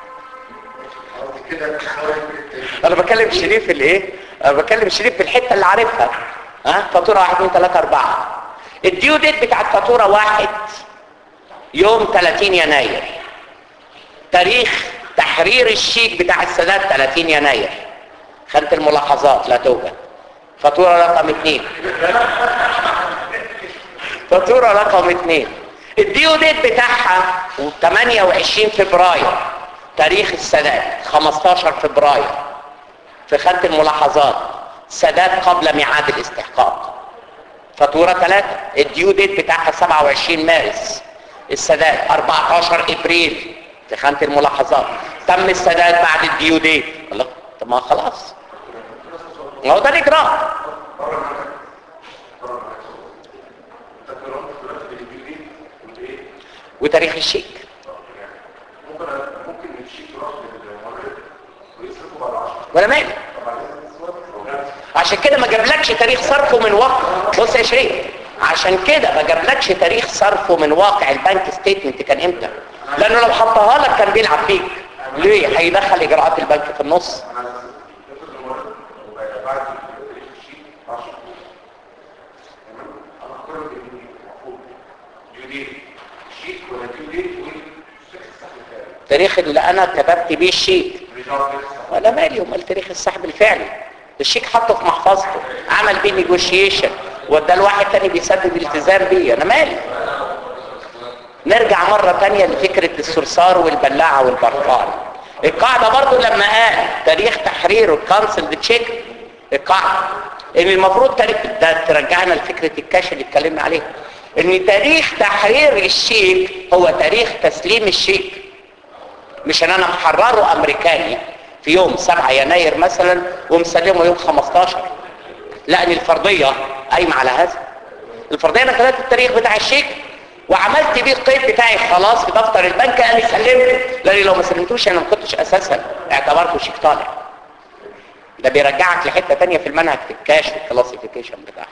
انا بكلم شريف الايه انا بكلم شريف في الحته اللي عارفها ها فاتوره 1 2 3 4 الديو ديت بتاعت فاتوره واحد يوم 30 يناير تاريخ تحرير الشيك بتاع السداد 30 يناير خانه الملاحظات لا توجد فاتوره رقم 2 فاتوره رقم 2 الديو ديت بتاعها 28 فبراير تاريخ السداد 15 فبراير في خانه الملاحظات سداد قبل ميعاد الاستحقاق فاتوره 3 الديو ديت بتاعها 27 مارس السداد 14 ابريل في خانه الملاحظات تم السداد بعد الديو ديت الله طب ما خلاص ما هو ده الاجراء وتاريخ الشيك ولا مالي عشان كده ما جابلكش تاريخ صرفه من واقع بص يا شريف عشان كده ما جابلكش تاريخ صرفه من واقع البنك ستيتمنت كان امتى لانه لو حطها لك كان بيلعب فيك ليه هيدخل اجراءات البنك في النص التاريخ اللي انا كتبت بيه الشيك ولا مالي امال تاريخ السحب الفعلي الشيك حطه في محفظته عمل بيه نيجوشيشن وده الواحد تاني بيسدد التزام بيه انا مالي نرجع مرة تانية لفكرة الصرصار والبلاعة والبرفان القاعدة برضو لما قال تاريخ تحرير الكانسل تشيك القاعدة ان المفروض تاريخ ده ترجعنا لفكرة الكاش اللي اتكلمنا عليها ان تاريخ تحرير الشيك هو تاريخ تسليم الشيك مش ان انا محرره امريكاني في يوم 7 يناير مثلا ومسلمه يوم 15 لا ان الفرضية قايمة على هذا الفرضية انا كتبت التاريخ بتاع الشيك وعملت بيه القيد بتاعي خلاص في دفتر البنك انا سلمته لاني لو ما سلمتوش انا ما كنتش اساسا اعتبرته شيك طالع ده بيرجعك لحته تانية في المنهج في الكاش والكلاسيفيكيشن بتاعها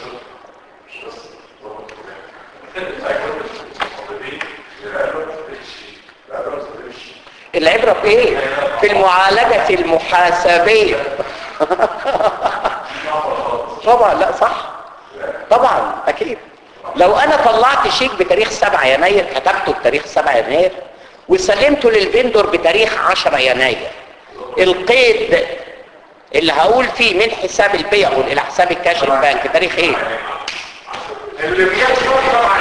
العبرة في ايه في المعالجة المحاسبية طبعا لا صح طبعا اكيد لو انا طلعت شيك بتاريخ 7 يناير كتبته بتاريخ 7 يناير وسلمته للفندور بتاريخ 10 يناير القيد اللي هقول فيه من حساب البيعول الى حساب الكاش البنك تاريخ ايه اللي بيحصل طبعا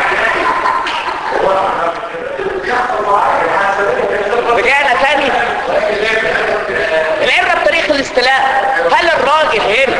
رجعنا تاني العبرة بتاريخ الاستلاء هل الراجل هنا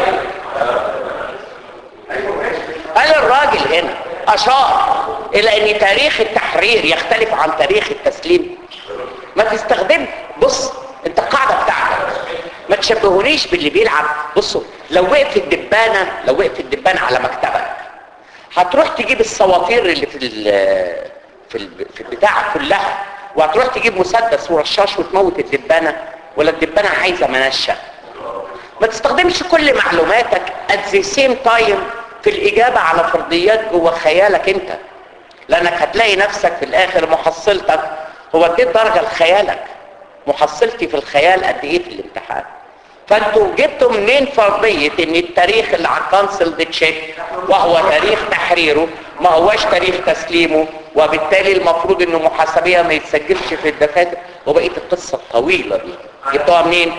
هل الراجل هنا اشار الى ان تاريخ التحرير يختلف عن تاريخ التسليم ما تستخدم بص انت القاعدة بتاعتك ما تشبهونيش باللي بيلعب بصوا لو وقف الدبانة لو وقف الدبانة على مكتبك هتروح تجيب الصوافير اللي في ال في ال في البتاعة كلها وهتروح تجيب مسدس ورشاش وتموت الدبانة ولا الدبانة عايزة منشة ما تستخدمش كل معلوماتك at the same time في الإجابة على فرضيات جوه خيالك انت لأنك هتلاقي نفسك في الآخر محصلتك هو اديت درجة لخيالك محصلتي في الخيال قد ايه في الامتحان فانتوا جبتوا منين فرضية ان التاريخ اللي على الكانسل تشيك وهو تاريخ تحريره ما هواش تاريخ تسليمه وبالتالي المفروض انه محاسبية ما يتسجلش في الدفاتر وبقية القصة الطويلة دي جبتوها منين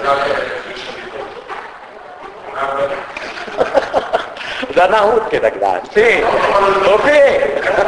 ده انا هقول كده يا جدعان فين وفين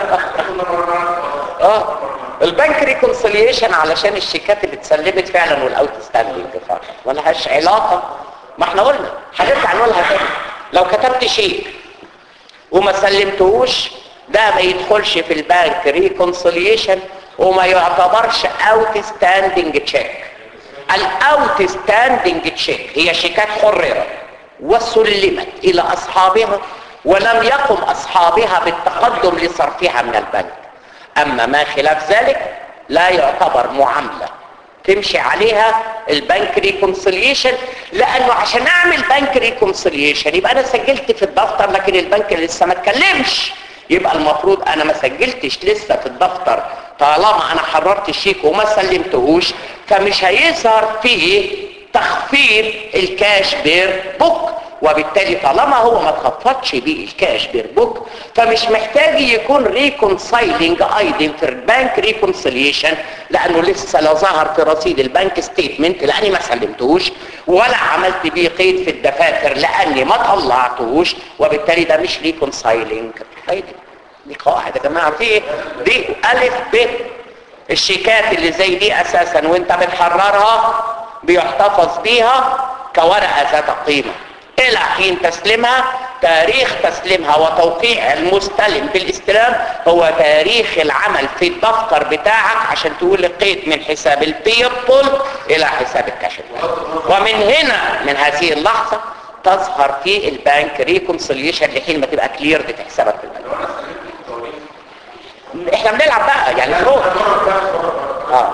اه البنك ريكونسيليشن علشان الشيكات اللي اتسلمت فعلا والاوت ستاندنج فقط ملهاش علاقه ما احنا قلنا هنرجع نقولها تاني لو كتبت شيك وما سلمتهوش ده ما يدخلش في البنك ريكونسيليشن وما يعتبرش اوت ستاندنج تشيك الاوت ستاندنج تشيك هي شيكات حرره وسلمت الى اصحابها ولم يقم اصحابها بالتقدم لصرفها من البنك اما ما خلاف ذلك لا يعتبر معاملة تمشي عليها البنك ريكونسيليشن لانه عشان اعمل بنك ريكونسيليشن يبقى انا سجلت في الدفتر لكن البنك لسه ما اتكلمش يبقى المفروض انا ما سجلتش لسه في الدفتر طالما انا حررت الشيك وما سلمتهوش فمش هيظهر فيه تخفيض الكاش بير بوك وبالتالي طالما هو ما تخفضش بيه الكاش بير بوك فمش محتاج يكون ريكونسايلنج ايدن في البنك ريكونسيليشن لانه لسه لا ظهر في رصيد البنك ستيتمنت لاني ما سلمتهوش ولا عملت بيه قيد في الدفاتر لاني ما طلعتهوش وبالتالي ده مش ريكونسايلنج ايدن دي قواعد يا جماعه في ايه دي الف ب الشيكات اللي زي دي اساسا وانت بتحررها بيحتفظ بيها كورقه ذات قيمه الى حين تسليمها تاريخ تسليمها وتوقيع المستلم بالاستلام هو تاريخ العمل في الدفتر بتاعك عشان تقول القيد من حساب البيبل الى حساب الكاشف ومن هنا من هذه اللحظة تظهر في البنك ريكونسيليشن لحين ما تبقى كلير في حسابك في البنك احنا بنلعب بقى يعني فروق اه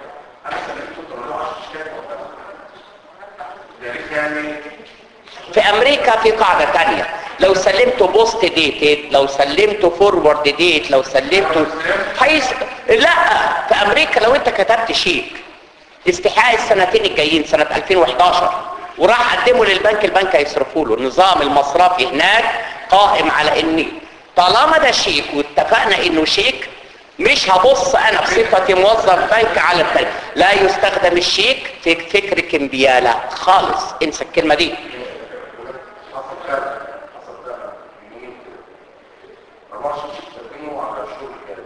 في امريكا في قاعدة تانية لو سلمته بوست ديتد لو سلمته فورورد ديت لو سلمته حيث لا في امريكا لو انت كتبت شيك استحقاق السنتين الجايين سنة 2011 وراح قدمه للبنك البنك هيصرفوا له النظام المصرفي هناك قائم على ان طالما ده شيك واتفقنا انه شيك مش هبص انا بصفتي موظف بنك على البنك لا يستخدم الشيك في فكر كمبيالة خالص انسى الكلمة دي حصل فعلا حصل فعلا يومين كده 24 تقدموا على شهور كده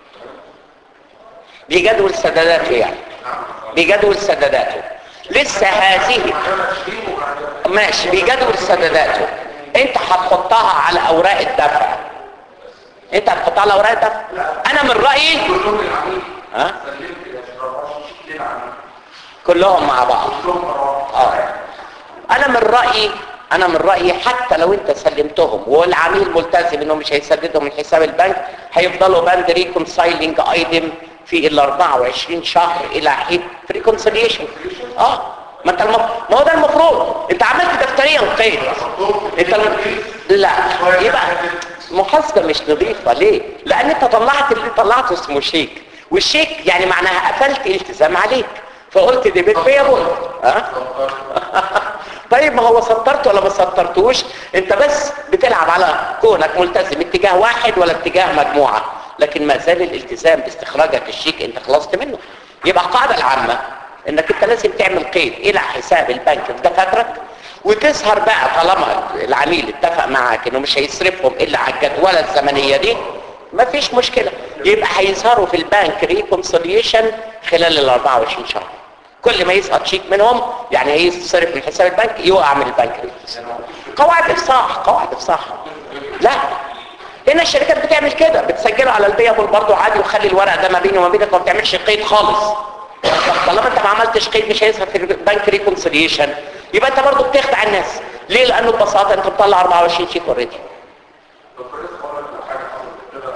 بجدول سداداته يعني بجدول سداداته لسه هذه ماشي بجدول سداداته انت هتحطها على اوراق الدفع انت هتحطها على اوراق الدفع انا من رايي كلهم العميل ها سلمت يا 24 شيك للعميل كلهم مع بعض كلهم مرات اه انا من رايي انا من رايي حتى لو انت سلمتهم والعميل ملتزم انه مش هيسددهم من حساب البنك هيفضلوا باند ريكونسايلنج ايتم في ال 24 شهر الى حين ريكونسيليشن اه ما انت المف... ما هو ده المفروض انت عملت دفتريا قيد انت الم... لا يبقى محاسبه مش نظيفه ليه لان انت طلعت اللي طلعته اسمه شيك والشيك يعني معناها قفلت التزام عليك فقلت دي بيت بيبل ها طيب ما هو سطرته ولا ما سطرتوش انت بس بتلعب على كونك ملتزم اتجاه واحد ولا اتجاه مجموعة لكن ما زال الالتزام باستخراجك الشيك انت خلصت منه يبقى القاعدة العامة انك انت لازم تعمل قيد الى حساب البنك في دفاترك وتسهر بقى طالما العميل اتفق معاك انه مش هيصرفهم الا على الجدولة الزمنية دي مفيش مشكلة يبقى هيظهروا في البنك ريكونسيليشن خلال ال 24 شهر كل ما يسقط شيك منهم يعني هيصرف من حساب البنك يقع من البنك ريكونسيليشن قواعد افصاح قواعد افصاح لا هنا الشركات بتعمل كده بتسجله على البيبل برضه عادي وخلي الورق ده ما بيني وما بينك وما بتعملش قيد خالص طالما انت ما عملتش قيد مش هيظهر في البنك ريكونسيليشن يبقى انت برضه بتخدع الناس ليه لانه ببساطه انت بتطلع 24 شيك اوريدي دكتور لسه بقول لك حاجه حصلت كده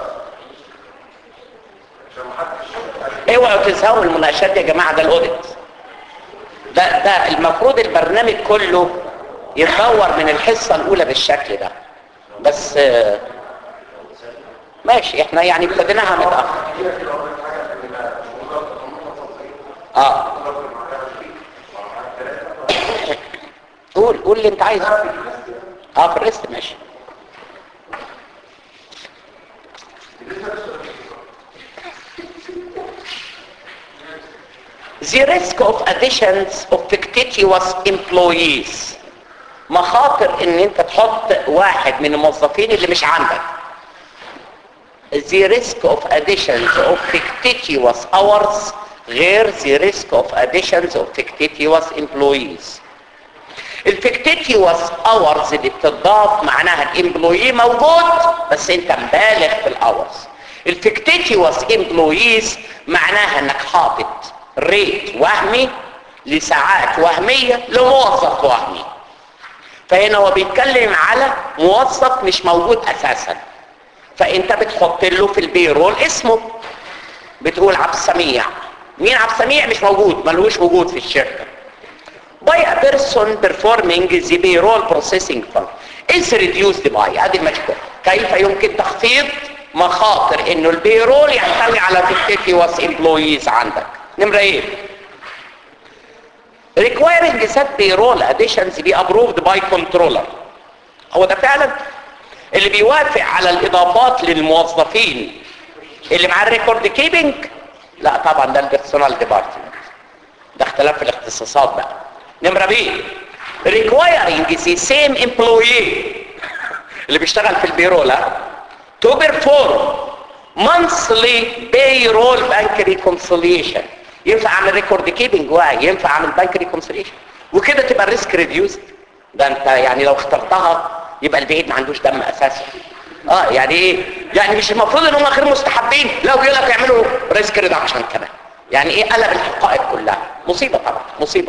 عشان ما حدش اوعوا تزهقوا من المناقشات دي يا جماعه ده الاوديت ده ده المفروض البرنامج كله يتطور من الحصه الاولى بالشكل ده بس آه، ماشي احنا يعني ابتديناها متاخر اه قول قول اللي انت عايزه اه في الريست ماشي The risk of additions of fictitious employees مخاطر ان انت تحط واحد من الموظفين اللي مش عندك the risk of additions of fictitious hours غير the risk of additions of fictitious employees الفيكتيتيوس اورز اللي بتضاف معناها الامبلوي موجود بس انت مبالغ في الاورز الفيكتيتيوس امبلويز معناها انك حاطط ريت وهمي لساعات وهمية لموظف وهمي فهنا هو بيتكلم على موظف مش موجود اساسا فانت بتحط له في البيرول اسمه بتقول عبد السميع مين عبد السميع مش موجود ملهوش وجود في الشركه by a person performing the payroll processing function is reduced by ادي المشكلة كيف يمكن تخفيض مخاطر انه البيرول يحتوي على fictitious employees عندك نمرة ايه requiring that payroll additions be approved by controller هو ده فعلا اللي بيوافق على الاضافات للموظفين اللي مع الريكورد كيبنج لا طبعا ده البيرسونال ديبارتمنت ده اختلاف في الاختصاصات بقى نمرة بي requiring the same employee اللي بيشتغل في البيرول ها to perform monthly payroll bank reconciliation ينفع اعمل ريكورد كيبنج واعي ينفع اعمل بنك ريكونسيليشن وكده تبقى الريسك ريديوست ده انت يعني لو اخترتها يبقى البعيد ما عندوش دم اساسا اه يعني ايه يعني مش المفروض ان هم غير مستحبين لو بيقول لك يعملوا ريسك ريدكشن كمان يعني ايه قلب الحقائق كلها مصيبه طبعا مصيبه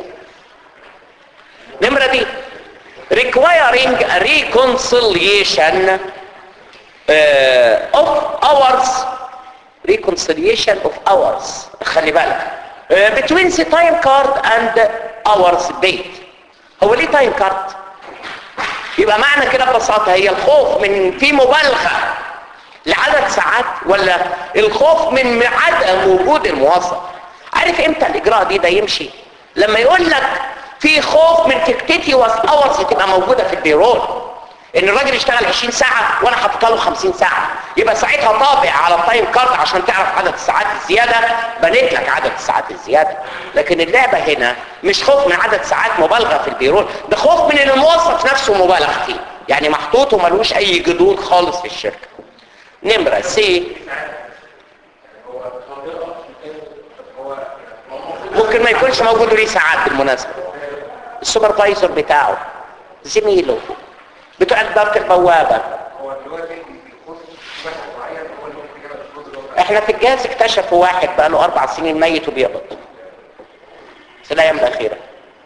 نمرة دي requiring a reconciliation uh, of hours reconciliation of hours خلي بالك uh, between the time card and hours paid هو ليه time card يبقى معنى كده ببساطه هي الخوف من في مبالغه لعدد ساعات ولا الخوف من عدم وجود الموظف عارف امتى الاجراء دي ده يمشي لما يقول لك في خوف من تكتيتي اورز تبقى موجوده في البيرول ان الراجل يشتغل 20 ساعه وانا حاطط له 50 ساعه يبقى ساعتها طابع على التايم كارد عشان تعرف عدد الساعات الزياده بنيت لك عدد الساعات الزياده لكن اللعبه هنا مش خوف من عدد ساعات مبالغه في البيرول ده خوف من ان الموظف نفسه مبالغ فيه يعني محطوط وملوش اي جدول خالص في الشركه نمره سي ممكن ما يكونش موجود ليه ساعات بالمناسبه السوبرفايزر بتاعه زميله بتوع اداره البوابه هو دلوقتي بيخص واحد معين هو اللي ممكن يجيب الفلوس ده احنا في الجهاز اكتشفوا واحد بقى له اربع سنين ميت وبيقبض في الايام الاخيره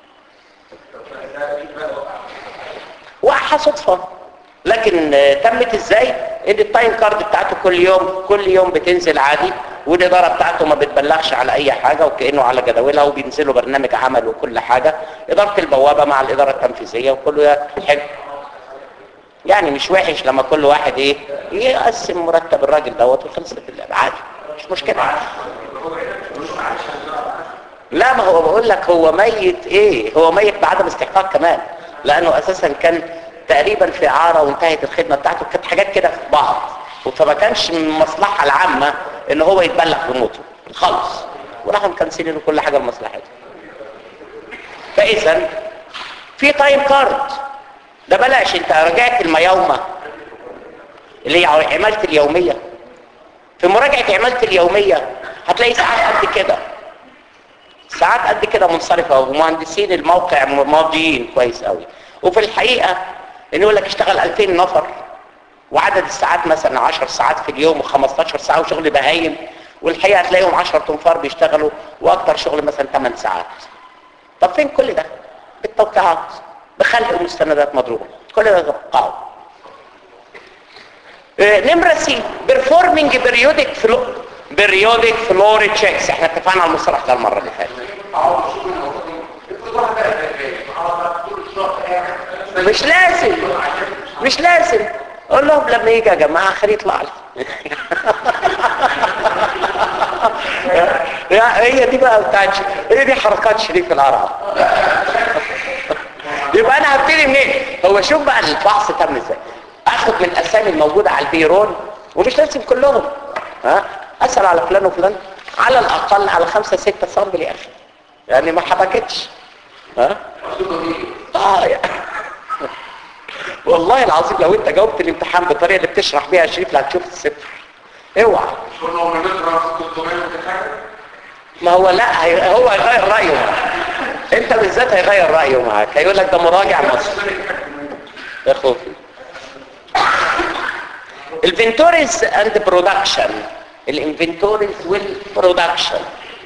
وقعها صدفه لكن آه، تمت ازاي ان التايم كارد بتاعته كل يوم كل يوم بتنزل عادي والاداره بتاعته ما بتبلغش على اي حاجه وكانه على جداولها وبينزلوا برنامج عمل وكل حاجه اداره البوابه مع الاداره التنفيذيه وكله حلو يعني مش وحش لما كل واحد ايه يقسم مرتب الراجل دوت وخلصت اللعبه عادي مش مشكله لا ما هو بقول لك هو ميت ايه هو ميت بعدم استحقاق كمان لانه اساسا كان تقريبا في اعاره وانتهت الخدمه بتاعته كانت حاجات كده في بعض فما كانش من المصلحه العامه ان هو يتبلغ بموته خالص وراحوا مكنسلين له كل حاجه لمصلحته فاذا في تايم كارد ده بلاش انت رجعت الميومه اللي هي عملت اليوميه في مراجعه عملت اليوميه هتلاقي ساعات قد كده ساعات قد كده منصرفه ومهندسين الموقع ماضيين كويس قوي وفي الحقيقه ان يقول لك اشتغل 2000 نفر وعدد الساعات مثلا 10 ساعات في اليوم و15 ساعه وشغل بهايم والحقيقه هتلاقيهم 10 تنفار بيشتغلوا واكتر شغل مثلا 8 ساعات طب فين كل ده بالتوقيعات بخلق مستندات مضروبه كل ده توقعه آه، نمره سي performing periodic flow periodic floor checks احنا اتفقنا على المصطلح ده المره اللي فاتت مش لازم مش لازم قول لهم لما يجي يا جماعه خليه يطلع لي يا- هي دي بقى بتاعت هي دي حركات شريف العرب يبقى انا هبتدي منين هو شوف بقى الفحص تم ازاي اخد من الاسامي الموجوده على البيرون ومش لازم كلهم ها اسال على فلان وفلان على الاقل على خمسة ستة صنبل يا اخي يعني ما حبكتش ها اه يعني. والله العظيم لو انت جاوبت الامتحان بالطريقه اللي بتشرح بيها يا شريف لا هتشوف الصفر اوعى كنا بنقرا في 300 حاجه ما هو لا هي- هو هيغير رايه انت بالذات هيغير رايه معاك هيقول لك ده مراجع مصر يا خوفي الانفنتوريز اند برودكشن الانفنتوريز والبرودكشن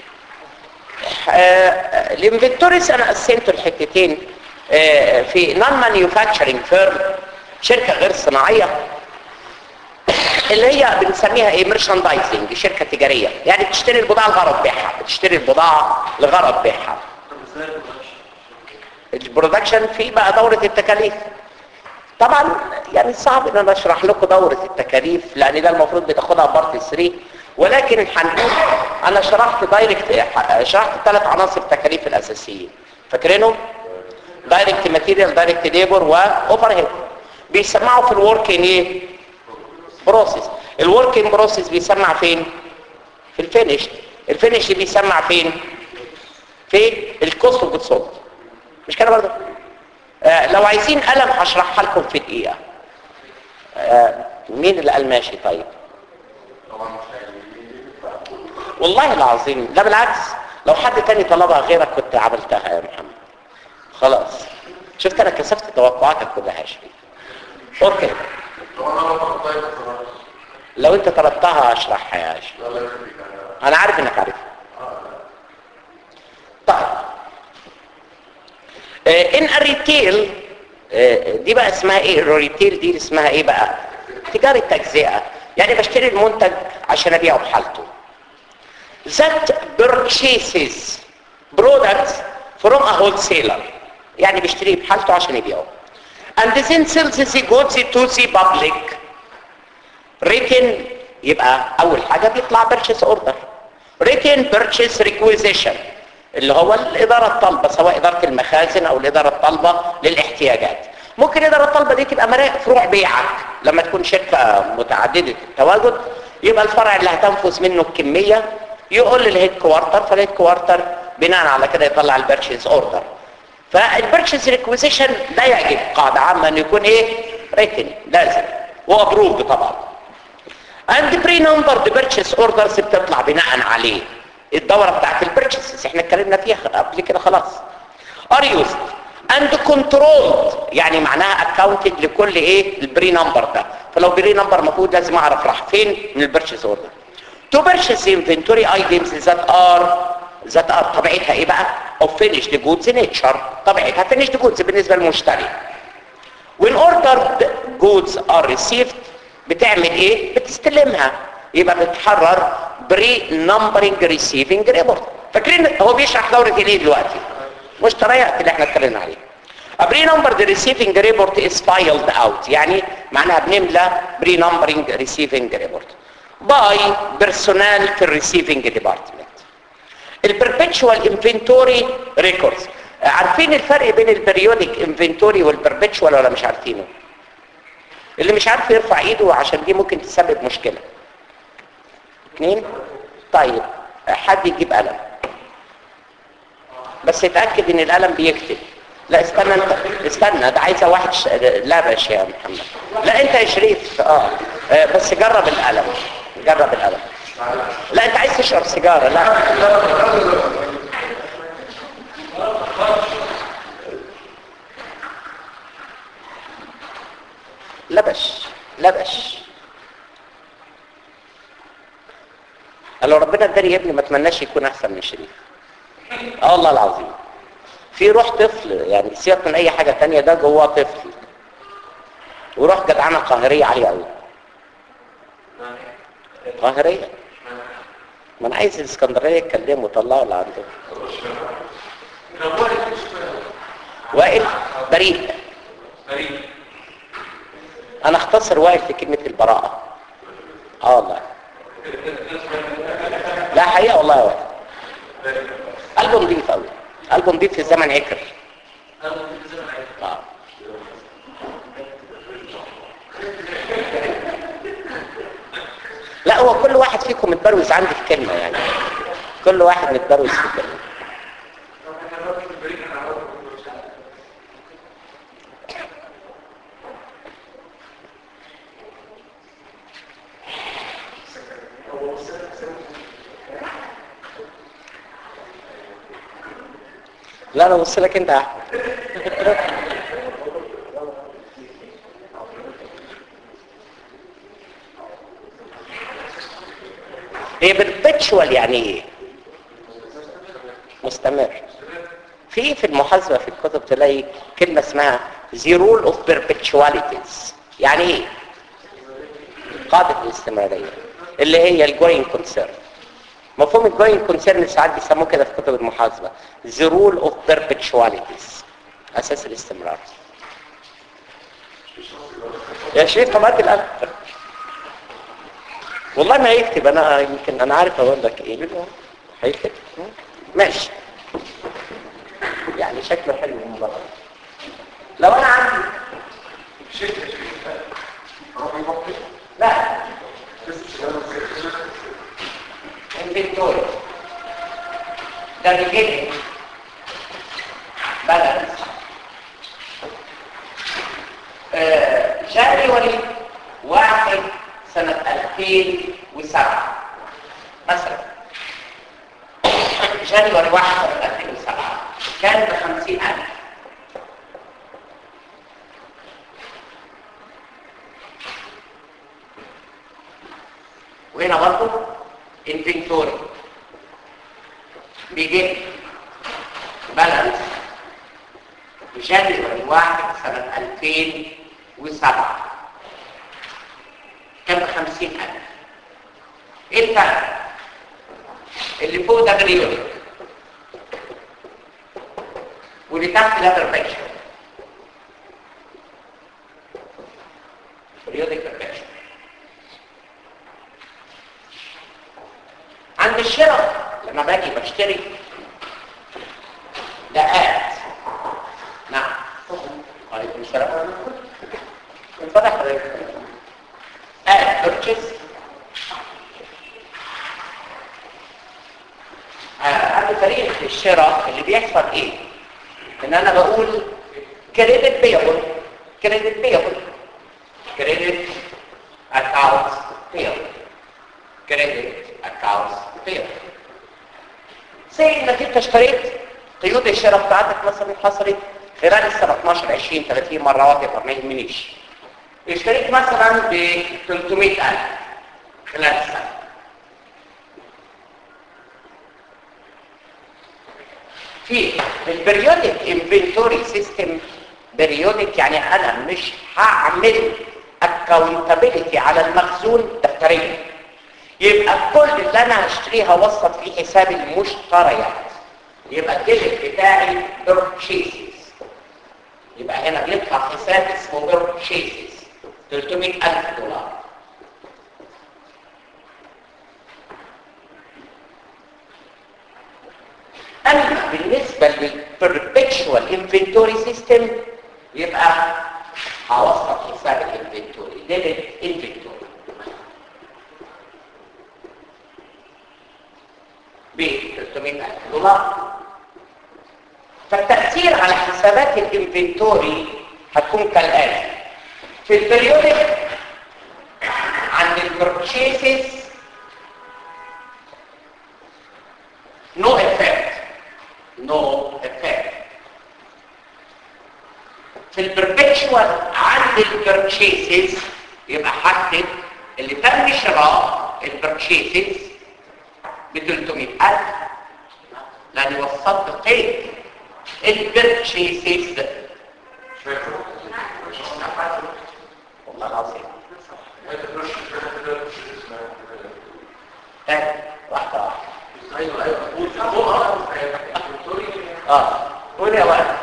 الانفنتوريز انا قسمته الحتتين آه، في نون مانيفاكتشرنج فيرم شركه غير صناعيه اللي هي بنسميها ايه ميرشاندايزنج شركه تجاريه يعني بتشتري البضاعه لغرض بيعها بتشتري البضاعه لغرض بيعها البرودكشن في بقى دوره التكاليف طبعا يعني صعب ان انا اشرح لكم دوره التكاليف لان ده المفروض بتاخدها بارت 3 ولكن هنقول انا شرحت دايركت شرحت ثلاث عناصر التكاليف الاساسيين فاكرينهم دايركت ماتيريال دايركت ليبر واوفر هيد بيسمعوا في الوركينج ايه بروسيس الوركينج بروسيس بيسمع فين في الفينش الفينش بيسمع فين في الكوست اوف جود مش كده برضه آه لو عايزين قلم هشرحها لكم في دقيقه آه مين اللي قال ماشي طيب والله العظيم لا بالعكس لو حد تاني طلبها غيرك كنت عملتها يا محمد خلاص شفت انا كسفت توقعاتك كلها يا شريف اوكي طب انا لو طلبت طيب بصراحة. لو انت طلبتها اشرحها يا شريف لا لا يخليك انا انا عارف انك عارفها طيب ان الريتيل دي بقى اسمها ايه الريتيل دي اسمها ايه بقى تجارة تجزئة يعني بشتري المنتج عشان ابيعه بحالته that purchases products from a wholesaler يعني بيشتريه بحالته عشان يبيعه and then sells the goods to the public written يبقى اول حاجه بيطلع purchase order written purchase requisition اللي هو الاداره الطالبه سواء اداره المخازن او الاداره الطالبه للاحتياجات ممكن الاداره الطالبه دي تبقى مرا- فروع بيعك لما تكون شركه متعدده التواجد يبقى الفرع اللي هتنفذ منه الكميه يقول للهيد كوارتر فالهيد كوارتر بناء على كده يطلع البيرشيز اوردر فالبيرشيز ريكويزيشن لا يجب قاعده عامه انه يكون ايه ريتن لازم وابروفد طبعا and pre numbered purchase orders بتطلع بناء عليه الدورة بتاعت البيرتشيز احنا اتكلمنا فيها قبل كده خلاص are used and controlled يعني معناها accounted لكل ايه البري نمبر ده فلو بري نمبر المفروض لازم اعرف راح فين من البيرتشيز اوردر to purchase inventory items that are that are طبيعتها ايه بقى of finished goods nature طبيعتها finished goods بالنسبة للمشتري when ordered goods are received بتعمل ايه بتستلمها يبقى بتحرر بري نمبرنج ريسيفنج ريبورت فاكرين هو بيشرح دوره الايه دلوقتي مشتريات اللي احنا اتكلمنا عليه بري نمبر ريسيفنج ريبورت از فايلد اوت يعني معناها بنملى بري نمبرنج ريسيفنج ريبورت باي بيرسونال في الريسيفنج ديبارتمنت البربتشوال انفنتوري ريكوردز عارفين الفرق بين البريودك انفنتوري والبربتشوال ولا مش عارفينه اللي مش عارف يرفع ايده عشان دي ممكن تسبب مشكلة اثنين طيب حد يجيب قلم بس يتأكد ان القلم بيكتب لا استنى انت استنى ده عايزه واحد ش... لا باش يا محمد لا انت يا شريف اه آه، بس جرب القلم جرب القلم لا انت عايز تشرب سيجاره لا لبش لبش لو ربنا اداني ابني ما اتمناش يكون احسن من شريف اه والله العظيم في روح طفل يعني سيبك من اي حاجه تانية ده جواه طفل وروح جدعانه قاهريه عاليه قوي قاهريه ما انا عايز الاسكندريه يتكلموا طلعوا اللي عندهم وائل بريء انا اختصر وائل في كلمه البراءه اه والله لا حقيقه والله يا وائل قلبه نضيف قوي قلبه نضيف في الزمن عكر آه. لا هو كل واحد فيكم متبروز عندي في كلمه يعني كل واحد متبروز في كلمه لا انا بص لك انت يا احمد هي perpetual يعني ايه مستمر في في المحاسبه في الكتب تلاقي كلمه اسمها the rule of perpetualities يعني ايه قاعده الاستمراريه اللي هي الجوين كونسيرن مفهوم الجوين كونسيرن ساعات بيسموه كده في كتب المحاسبه the rule of perpetualities اساس الاستمرار يا شريف طب هات القلم والله ما هيكتب انا يمكن انا عارف اقول لك ايه هيكتب ماشي يعني شكله حلو من بره لو انا عندي لا انفنتوري ده بيجيب بالانس جانيوري واحد سنة 2007 مثلا جانيوري واحد سنة 2007 كان ب 50000 وهنا برضه انفنتوري بيجيب بالانس جانيوري واحد سنة 2007 كان بخمسين ألف ايه الفرق اللي فوق ده بريودك واللي تحت ده بربيشن عند الشراء لما باجي بشتري ده آت نعم عليكم السلام انفتح آت purchase عند فريق الشراء اللي بيحصل ايه ان انا بقول كريدت بيبل كريدت بيبل كريدت اكاونت بيبل كريدت اكاونت بيبل زي انك انت اشتريت قيود الشراء بتاعتك مثلا حصلت خلال السنه 12 20 30 مره واحده ما يهمنيش اشتريت مثلا ب 300000 خلال السنه في البريودك انفنتوري سيستم بريودك يعني انا مش هعمل اكاونتابيلتي على المخزون دفتريا يبقى كل اللي انا هشتريها وسط في حساب المشتريات يبقى الديبت بتاعي بيرتشيسز يبقى هنا بيطلع حساب اسمه بيرتشيسز 300000 دولار أما بالنسبة للبربكشوال انفنتوري سيستم يبقى هوسط حساب الانفنتوري ديبت انفنتوري ب 300000 دولار فالتأثير على حسابات الانفنتوري هتكون كالآتي في البريودك عند البرتشيسز no effect no effect في البربكشوال عند البرتشيسز يبقى حدد اللي تم شراء البرتشيسز ب 300000 لاني وصلت قيد البرتشيسز والله العظيم تاني واحده واحده ايوه ايوه قول اه اه قول يا ولد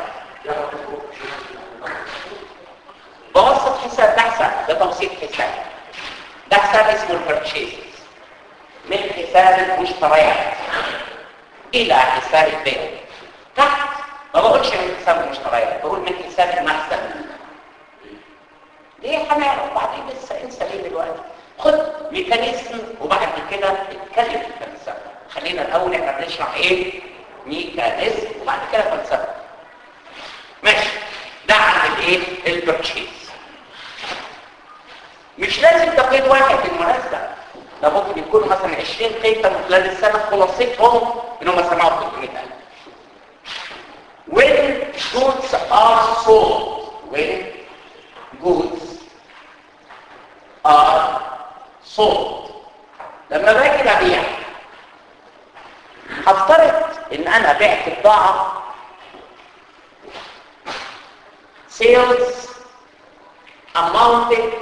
بوسط حساب ده حساب ده توسيط حساب ده حساب اسمه البرتشيز من حساب المشتريات الى حساب البيع تحت ما بقولش من حساب المشتريات بقول من حساب المخزن ليه هنعرف بعدين بس انسى ليه دلوقتي خد ميكانيزم وبعد كده اتكلم في الفلسفه خلينا الاول احنا بنشرح ايه ميكانيزم وبعد كده فلسفه ماشي ده عند الايه البرتشيز مش لازم تقييد واحد بالمناسبه ده ممكن يكونوا مثلا 20 قيد من خلال السنه خلاصتهم ان هم سمعوا 300000 when goods are sold when goods are sold لما باجي ابيع هفترض ان انا بعت بضاعه sales amounted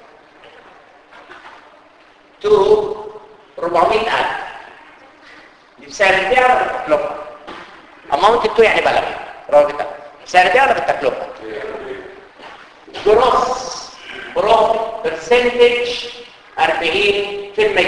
to 400000 دي بسعر البيع ولا بالتكلفه amounted to يعني بلغ رابطه سعر البيع ولا بالتكلفه جروس بروفيت برسنتج 40%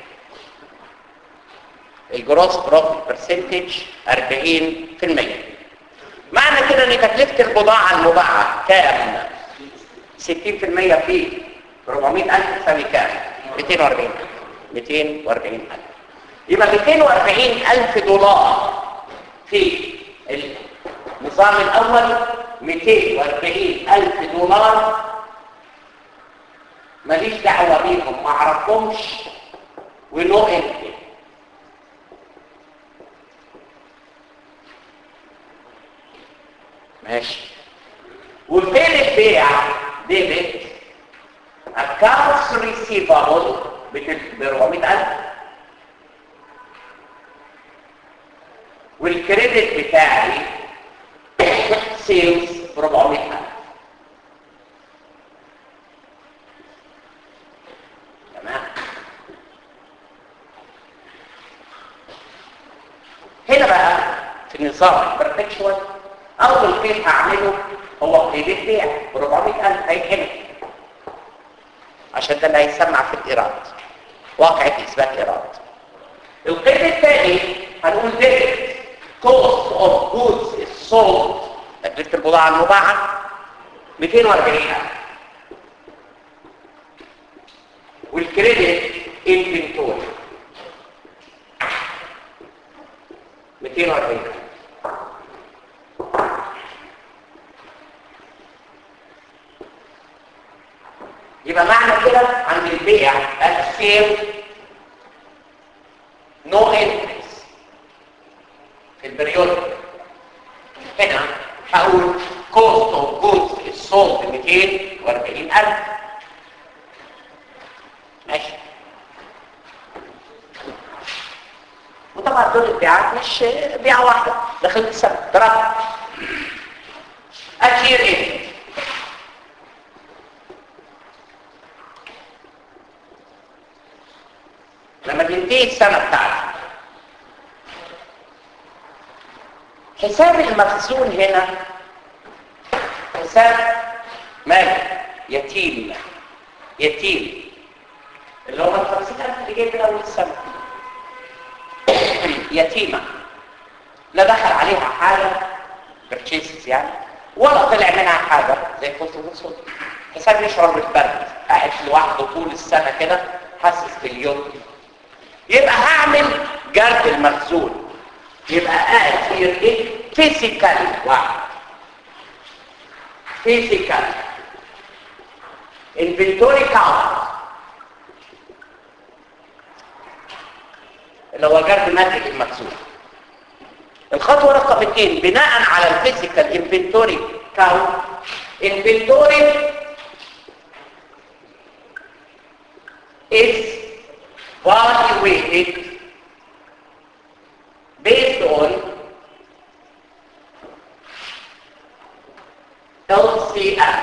الجروس بروفيت برسنتج 40% معنى كده ان تكلفه البضاعه المباعه كام 60% في 400000 تساوي كام 240 240000 يبقى 240000 دولار في النظام الاول 240000 دولار ماليش دعوه بيهم ما اعرفهمش ونو انت ماشي وفين البيع ديبت accounts receivable ب 400000 والكريدت بتاعي سيلز ب 400000 تمام هنا بقى في النظام البرفكشوال اول قيد هعمله هو قيد البيع ب 400000 هيتحمل عشان ده اللي هيسمع في الايراد واقع اثبات ايراد القيد الثاني هنقول ديبت كوست اوف جودز سولد تكلفه البضاعه المباعه 240000 والكريدت انفنتوري 240 يبقى معنى كده عند البيع السيل نو انتريس في البريود هنا هقول كوست اوف جودز السولد 240000 ماشي وطبعا دول البيعات مش بيعه واحده داخل السنه ضرب اشير ايه لما تنتهي السنه بتاعتك حساب المخزون هنا حساب مال يتيم يتيم اللي هو ال 50000 اللي جاي من اول السنه يتيمه لا دخل عليها حاجه برتشيسز يعني ولا طلع منها حاجه زي كوست اوف حساب يشعر بالبرد قاعد لوحده طول السنه كده حاسس باليوم يبقى هعمل جرد المخزون يبقى قاعد في ايه فيزيكال واحد فيزيكال انفنتوري كاونت اللي هو جرد مادي المخزون الخطوه رقم اثنين بناء على الفيزيكال انفنتوري كاونت انفنتوري is evaluated based on LCM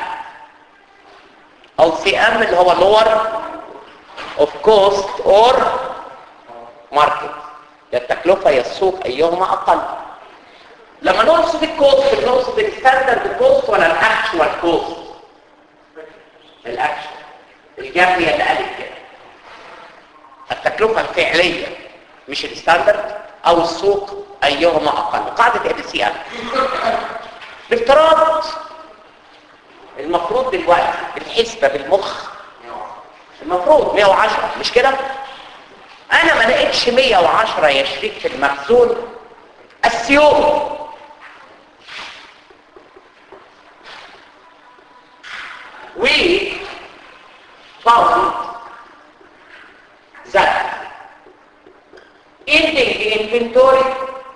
LCM اللي هو lower of cost or market يا التكلفة يا السوق أيهما أقل لما نقصد الكوست بنقصد الستاندرد كوست ولا الاكشوال كوست الاكشوال الجافية اللي قالت كده التكلفة الفعلية مش الستاندرد او السوق ايهما اقل قاعدة ال سي ام بافتراض المفروض دلوقتي بالحسبة بالمخ المفروض 110 مش كده انا ما لقيتش 110 يا شريك في المخزون السيوم و found that ending the inventory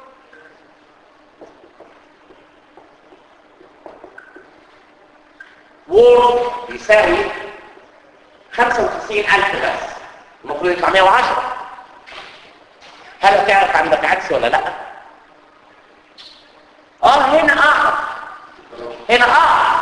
worth يساوي 95000 بس المفروض يطلع 110 هل هتعرف عندك عكس ولا لا اه هنا اعرف هنا اعرف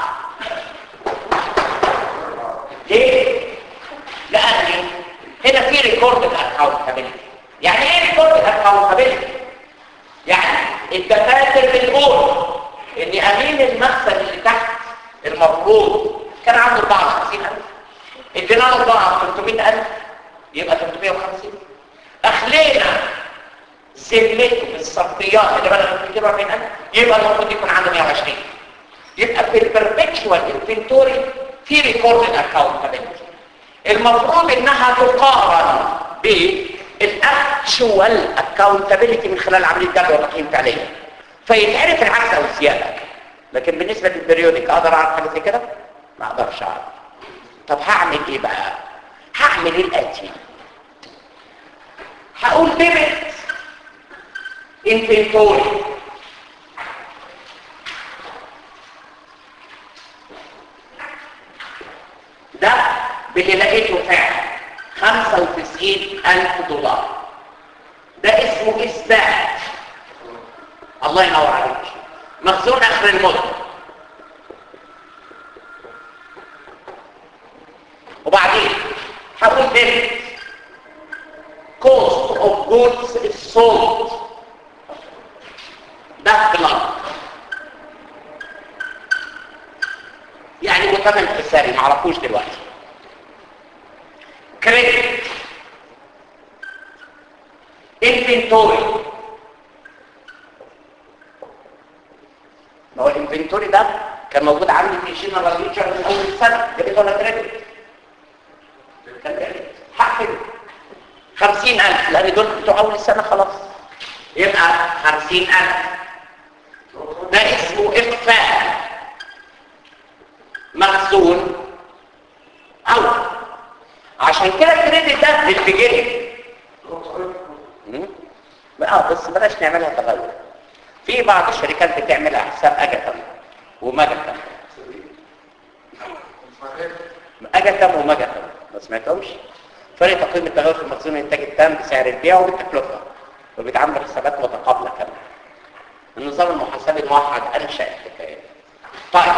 ليه لان هنا في ريكورد اكاونتابيلتي يعني ايه ريكورد اكاونتابيلتي يعني الدفاتر بتقول ان امين المخزن اللي تحت المفروض كان عنده 54000 ادينا له بضاعه 300000 يبقى 350 اخلينا ذمته بالصرفيات اللي بدأت تجيبها من يبقى المفروض يكون عنده 120 يبقى في البربكشوال انفنتوري في ريكورد اكاونتابيلتي المفروض انها تقارن بالاكشوال اكاونتابيلتي من خلال عمليه جدول تقييم فعليه فيتعرف العكس او الزياده لكن بالنسبه للبريودك اقدر اعرف حاجه زي كده ما اقدرش اعرف طب هعمل ايه بقى هعمل الاتي هقول ديبت انفنتوري ده باللي لقيته فعلا 95000 دولار ده اسمه اثبات الله ينور عليك مخزون اخر المدة وبعدين هقول ديبت cost of goods is sold ده بلان يعني متمن حسابي معرفوش دلوقتي كريدت انفنتوري ما هو الانفنتوري ده كان موجود عندي في جنرال ليتشر من اول السنه جبت ولا كريدت كان كريدت حق 50000 لان دول بتوع اول السنه خلاص يبقى 50000 ده اسمه اخفاء مخزون او عشان كده الكريدت ده للبيجننج اه بس بلاش نعملها تغير في بعض الشركات بتعملها حساب اجتم ومجتم اجتم ومجتم ما سمعتهمش فرق تقييم التغير في مخزون الانتاج التام بسعر البيع وبالتكلفه وبيتعمل حسابات متقابله كمان النظام المحاسبي الموحد انشا الحكايه طيب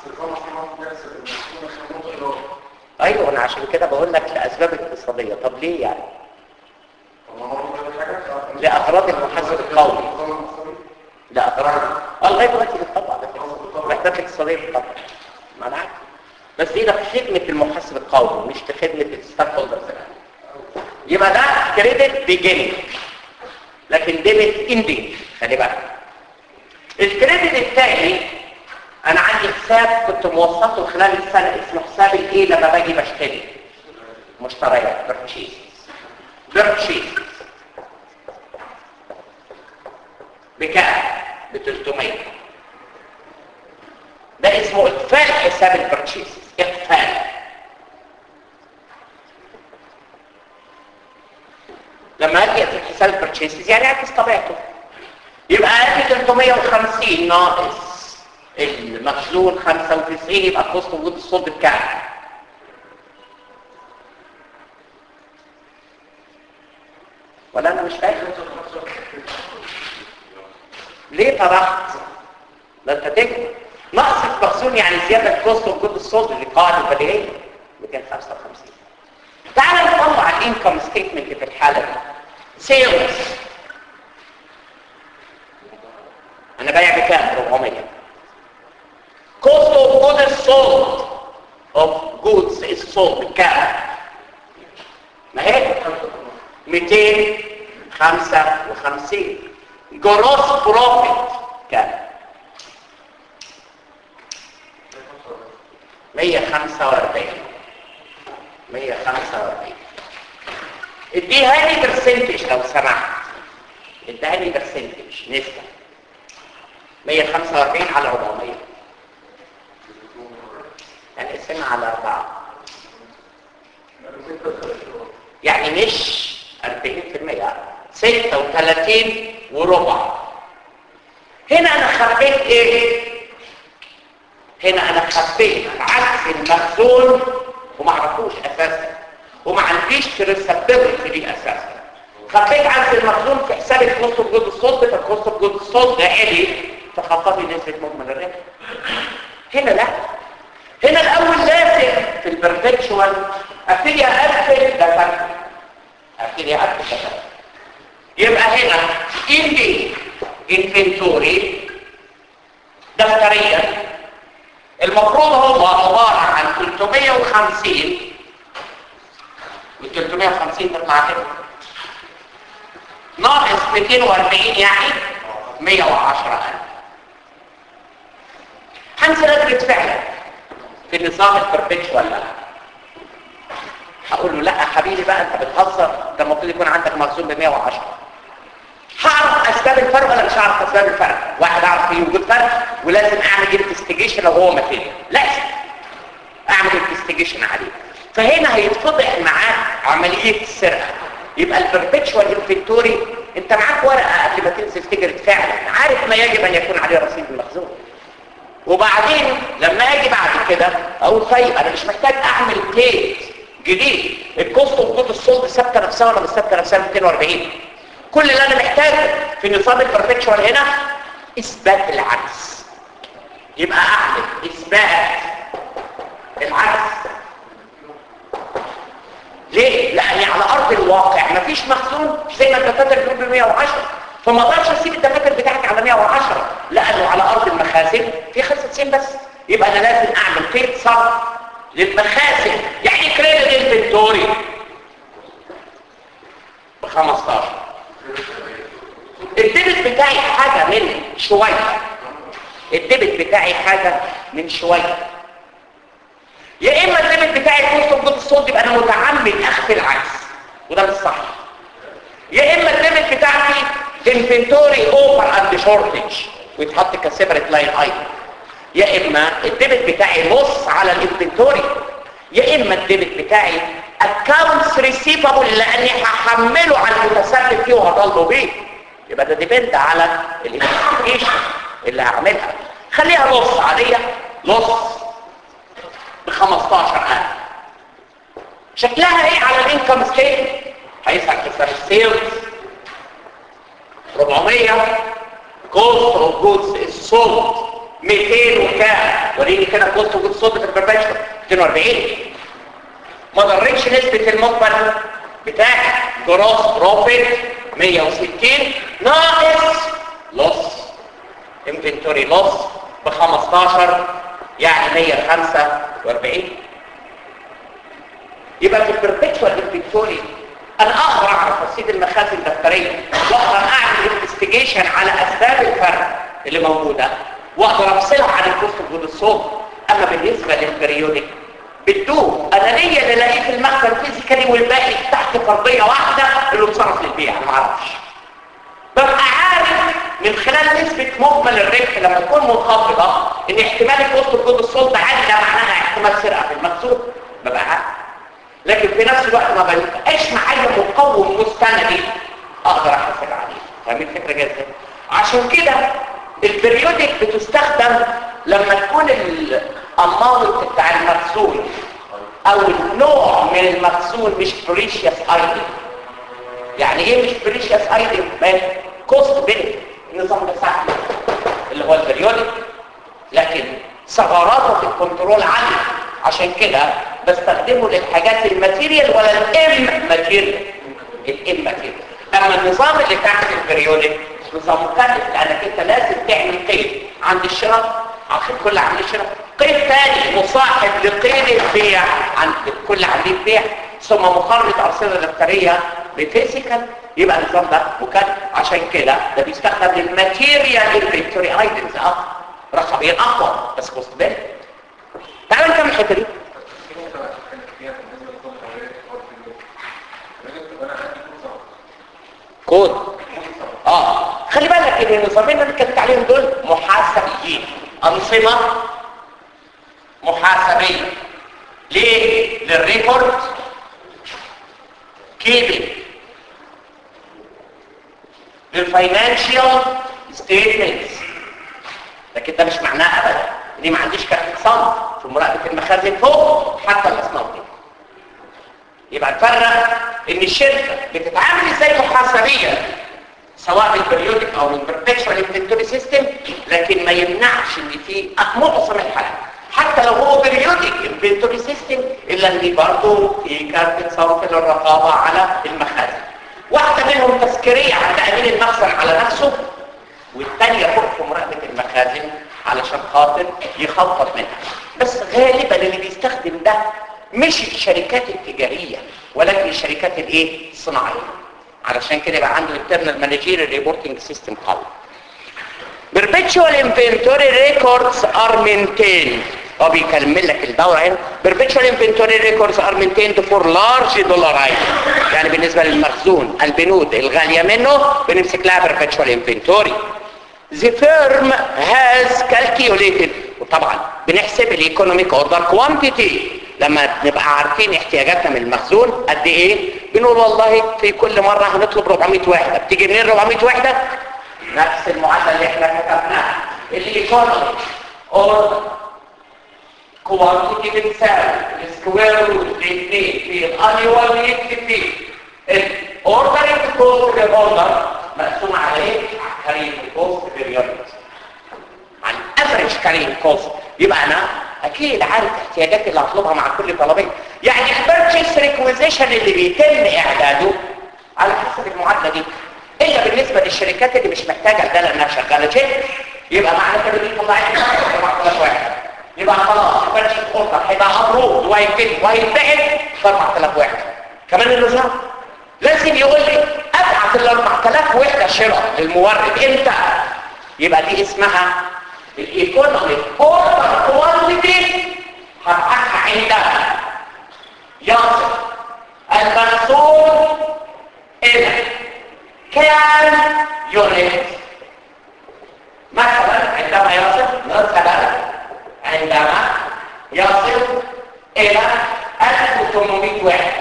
ايوه انا عشان كده بقول لك لاسباب اقتصاديه طب ليه يعني لاغراض المحاسب القومي لاغراض اه لغايه دلوقتي بتطبق على فكره محتاج اقتصاديه بتطبق ما انا عارف بس دي ده في خدمه المحاسب القومي مش في خدمه الستاك هولدرز يبقى ده كريدت بيجيننج لكن ديبت اندنج خلي بالك الكريدت الثاني انا عندي حساب كنت موثقه خلال السنه اسمه حساب الايه لما باجي بشتري مشتريات بيرتشيز بيرتشيز بكام ب 300 ده اسمه اقفال حساب البيرتشيز اقفال لما اجي في حساب البيرتشيز يعني اعكس طبيعته يبقى ادي 350 ناقص المخزون 95 يبقى كوست وجود الصلب بكام ولا انا مش فاهم ليه طرحت ده انت تكتب نقص المخزون يعني زياده كوست وجود الصلب اللي قاعده البديهيه 255 تعال نطلع الانكم ستيتمنت في الحاله دي سيلز انا بايع بكام 400 cost of goods sold of goods is sold بكام ما هي 255 جروس بروفيت كام 145 145 اديها لي برسنتج لو سمحت اديها لي برسنتج نسبه 145 على 400 يعني اسمها على أربعة يعني مش 40% 36 وربع هنا انا خبيت ايه هنا انا خبيت عكس المخزون وما عرفوش اساسا وما عنديش ترسبيلتي دي اساسا خبيت عكس المخزون في حساب الكوست اوف جود الصلب فالكوست اوف جود الصلب عالي فخطط لي نسبه مجمل الربح هنا لا هنا الاول لازم في البرفكشوال ابتدي اقفل دفاتر ابتدي اقفل دفاتر يبقى هنا اندي انفنتوري دفتريا المفروض هو عباره عن 350 وال 350 تطلع كده ناقص 240 يعني 110000 هنزل ادرس فعلا في نظام البربتشوال لا هقول له لا يا حبيبي بقى انت بتهزر انت المفروض يكون عندك مخزون ب 110 هعرف اسباب الفرق ولا مش هعرف اسباب الفرق واحد اعرف في وجود فرق ولازم اعمل انفستيجيشن لو هو مكاني لازم اعمل انفستيجيشن عليه فهنا هيتفضح معاك عمليه السرقه يبقى البربتشوال انفنتوري انت معاك ورقه قبل ما تنزل تجري فعلا عارف ما يجب ان يكون عليه رصيد المخزون وبعدين لما اجي بعد كده اقول طيب انا مش محتاج اعمل بليت جديد الكوست اوف جود الصلب ثابته نفسها ولا مش ثابته نفسها 240 كل اللي انا محتاجه في نظام البرفكشوال هنا اثبات العكس يبقى اعمل اثبات العكس ليه؟ لاني على ارض الواقع مفيش مخزون زي ما الدفاتر بيقول ب 110 فما اقدرش اسيب الدفاتر بتاعتي على 110 لانه على ارض المخازن في 95 بس يبقى انا لازم اعمل قيد صرف للمخازن يعني كريدت انفنتوري ب 15 الديبت بتاعي حاجة من شوية الديبت بتاعي حاجة من شوية يا اما الديبت بتاعي في وسط الصوت يبقى انا متعمد اخفي العكس وده مش صح يا اما الديبت بتاعتي انفنتوري اوفر اند شورتج ويتحط كسيبريت لاين ايتم يا اما الديبت بتاعي نص على الانفنتوري يا اما الديبت بتاعي accounts receivable لاني هحمله على المتسبب فيه وهضله بيه يبقى ده ديبند على الانفستيجيشن اللي هعملها خليها نص عاديه نص ب 15000 شكلها ايه على الانكم ستيتمنت هيسعى حساب السيلز 400 كوست اوف جودز سولد 200 وكام وريني كده كوست اوف جودز سولد في البربشن 240 ما ضرتش نسبة المقبل بتاعي جروس بروفيت 160 ناقص لوس انفنتوري لوس ب 15 يعني 145 يبقى في البربتشوال انفنتوري انا اقدر اعرف رصيد المخازن الدفتريه واقدر اعمل انفستيجيشن على اسباب الفرق اللي موجوده واقدر افصلها عن الكوست اوف الصوت اما بالنسبه للبريودك بتدوب انا ليا اللي الاقيه في المخزن فيزيكالي والباقي تحت فرضيه واحده اللي اتصرف للبيع انا ما اعرفش ببقى عارف من خلال نسبة مجمل الربح لما تكون منخفضة ان احتمال الكوست اوف الصوت عالي ده معناها احتمال سرقة في المخزون ببقى عارف لكن في نفس الوقت ما بيبقاش معايا مقوم مستندي اقدر احاسب عليه فاهمين الفكره جايه ازاي عشان كده البريودك بتستخدم لما تكون الاماونت بتاع المخزون او النوع من المخزون مش بريشيوس ايتم يعني ايه مش بريشيوس ايتم كوست بينفيت النظام ده سهل اللي هو البريودك لكن ثغراته في الكنترول عاليه عشان كده بستخدمه للحاجات الماتيريال ولا الام ماتيريال الام ماتيريال اما النظام اللي تحت البريودك نظام مكلف لانك انت لازم تعمل قيد عند الشراء عشان كل عمليه شراء قيد ثاني مصاحب لقيد البيع عند كل عمليه بيع ثم مخرج ارصده دفتريه بفيزيكال يبقى النظام ده مكلف عشان كده ده بيستخدم للماتيريال انفنتوري ايتمز اه رقميا اقوى بس كوست بالك تعالوا نكمل الحته دي كود اه خلي بالك ان النظامين اللي اتكلمت عليهم دول محاسبيين انظمه محاسبيه ليه للريبورت كيبنج للفاينانشال ستيتمنتس لكن ده مش معناه ابدا اني ما عنديش كارت صمت في مراقبه المخازن فوق حتى الاصناف دي يبقى نفرق ان الشركه بتتعامل ازاي محاسبيا سواء بالبريودك او بالبربكشوال انفنتوري سيستم لكن ما يمنعش ان في معظم الحالات حتى لو هو بريودك انفنتوري سيستم الا ان برضه في كارت صرف للرقابه على المخازن واحده منهم تذكيريه عن تامين المخزن على نفسه والثانيه فوق في مراقبه المخازن علشان خاطر يخفض منها بس غالبا اللي بيستخدم ده مش الشركات التجاريه ولكن الشركات الايه الصناعيه علشان كده يبقى عنده internal managerial reporting system قوي perpetual inventory records are maintained هو بيكمل لك الدورة هنا perpetual inventory records are maintained for large dollar items يعني بالنسبة للمخزون البنود الغالية منه بنمسك لها perpetual inventory the firm has calculated وطبعا بنحسب الايكونوميك اوردر كوانتيتي لما نبقى عارفين احتياجاتنا من المخزون قد ايه بنقول والله في كل مرة هنطلب 400 وحدة بتيجي منين 400 وحدة نفس المعادلة اللي احنا كتبناها الايكونوميك اوردر كوانتيتي بتساوي السكوير روت الاثنين في الانيوال يكتب فيه الاوردر كوست اوردر مقسوم على ايه؟ على كارين كوست بيريود عن افريج كارين كوست يبقى انا اكيد عارف احتياجاتي اللي هطلبها مع كل طلبيه يعني البيرتشيس ريكويزيشن اللي بيتم اعداده على حسب المعادله دي الا بالنسبه للشركات اللي مش محتاجه ده لانها شغاله شيء يبقى معنى كده دي طلعت 4000 واحد يبقى خلاص البيرتشيس اوردر هيبقى ابروف وهيتم وهيتبعت ب 4000 واحد كمان النظام لازم يقول لي ابعت بعت ال 4000 وحده شراء للمورد امتى يبقى دي اسمها الايكونوميك اوردر كوانتيتي هبعتها عندها يصل المنصوب الى كام يونت مثلا عندما يصل مثلا عندما يصل الى 1800 واحد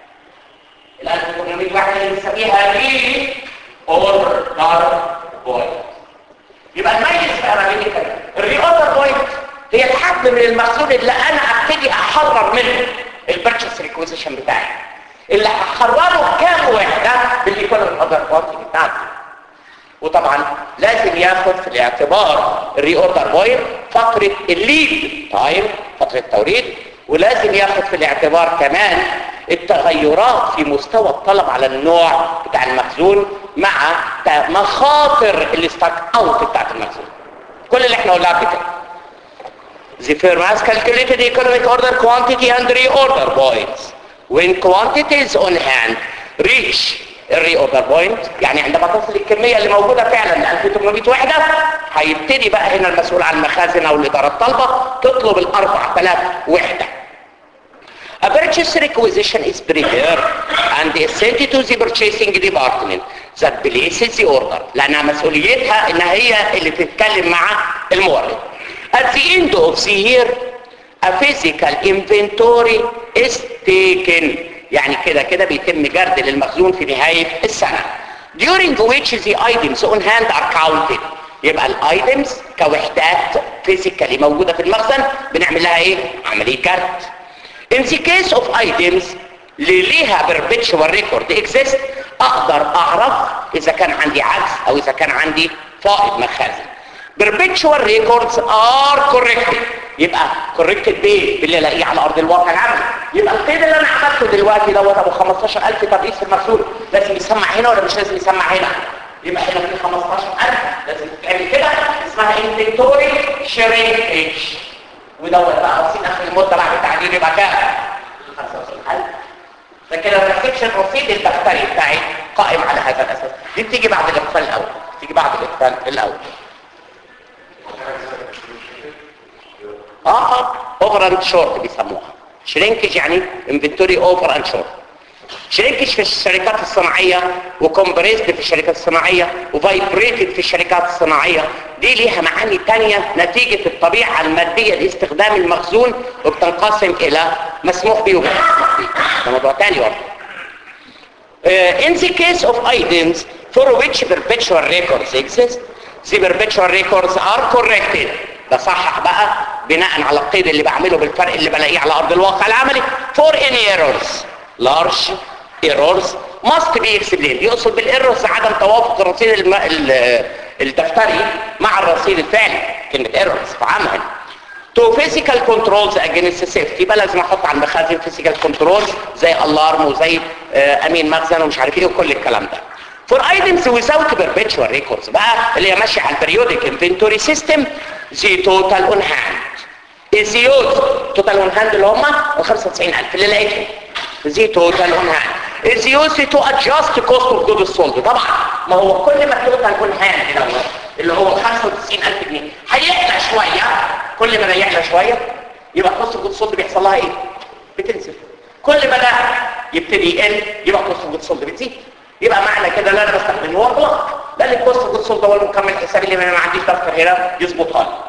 ال 1800 واحد اللي بنسميها ري اوردر بوينت يبقى الميز بقى ما بين الكلام الري اوردر بوينت هي الحجم من المخزون اللي انا ابتدي احرر منه البرتشس ريكويزيشن بتاعي اللي هحرره كام وحده بالايكونوميك اوردر بوينت بتاعتي وطبعا لازم ياخد في الاعتبار الري اوردر بوينت فتره الليد تايم فتره التوريد ولازم ياخد في الاعتبار كمان التغيرات في مستوى الطلب على النوع بتاع المخزون مع مخاطر الاستاك اوت بتاعت المخزون كل اللي احنا قلناه قبل كده The firm has calculated the economic order quantity and reorder points. When quantities on hand reach الريوردر بوينت يعني عندما تصل الكمية اللي موجودة فعلا ل 1800 وحدة هيبتدي بقى هنا المسؤول عن المخازن او الإدارة الطالبة تطلب ال 4000 وحدة A purchase requisition is prepared and is sent to the purchasing department that places the order لأنها مسؤوليتها إن هي اللي تتكلم مع المورد. At the end of the year a physical inventory is taken يعني كده كده بيتم جرد للمخزون في نهاية السنة during which the items on hand are counted يبقى الايتمز كوحدات فيزيكالي موجودة في المخزن بنعمل لها ايه عملية جرد in the case of items اللي ليها perpetual record exist اقدر اعرف اذا كان عندي عجز او اذا كان عندي فائض مخازن perpetual records are corrected يبقى corrected بايه باللي الاقيه على ارض الواقع العملي يبقى القيد اللي انا عملته دلوقتي دوت ابو 15000 ترقيص في المخزون لازم يسمع هنا ولا مش لازم يسمع هنا يبقى هنا في 15000 لازم تتعمل كده اسمها inventory shrinkage ودوت بقى رصيد اخر المده بعد التعديل يبقى كام 25000 لكن لو ما حسبتش الرصيد الدفتري بتاعي قائم على هذا الاساس دي بتيجي بعد الاقفال الاول تيجي بعد الاقفال الاول اه اه اوفر اند شورت بيسموها شرينكج يعني انفنتوري اوفر اند شورت شرينكج في الشركات الصناعية وكومبريسد في الشركات الصناعية وفايبريتد في الشركات الصناعية دي ليها معاني تانية نتيجة الطبيعة المادية لاستخدام المخزون وبتنقسم الى مسموح به وغير مسموح به ده موضوع تاني برضه Uh, in the case of items for which perpetual records exist, the perpetual records are corrected. بصحح بقى بناء على القيد اللي بعمله بالفرق اللي بلاقيه على ارض الواقع العملي for any errors large errors must be explained يقصد بالايرورز عدم توافق الرصيد الم... ال... الدفتري مع الرصيد الفعلي كلمه errors فعامة هنا to physical controls against safety يبقى لازم احط على المخازن physical controls زي الارم وزي آه امين مخزن ومش عارف ايه وكل الكلام ده for items without perpetual records بقى اللي هي ماشيه على البريودك inventory system the total on hand is used total on hand اللي هم ال 95000 اللي لقيتهم the total on hand is used to adjust cost of goods sold طبعا ما هو كل ما total on hand الاول اللي هو 95000 جنيه هيعلى شويه كل ما ده يعلى شويه يبقى cost of goods sold بيحصل لها ايه بتنزل كل ما ده يبتدي يقل يبقى cost of goods sold بتزيد يبقى معنى كده اللي انا بستخدمه هو غلط لان الكوست اوف جودز هو المكمل الحسابي اللي ما عنديش دفتر هنا يظبطها لي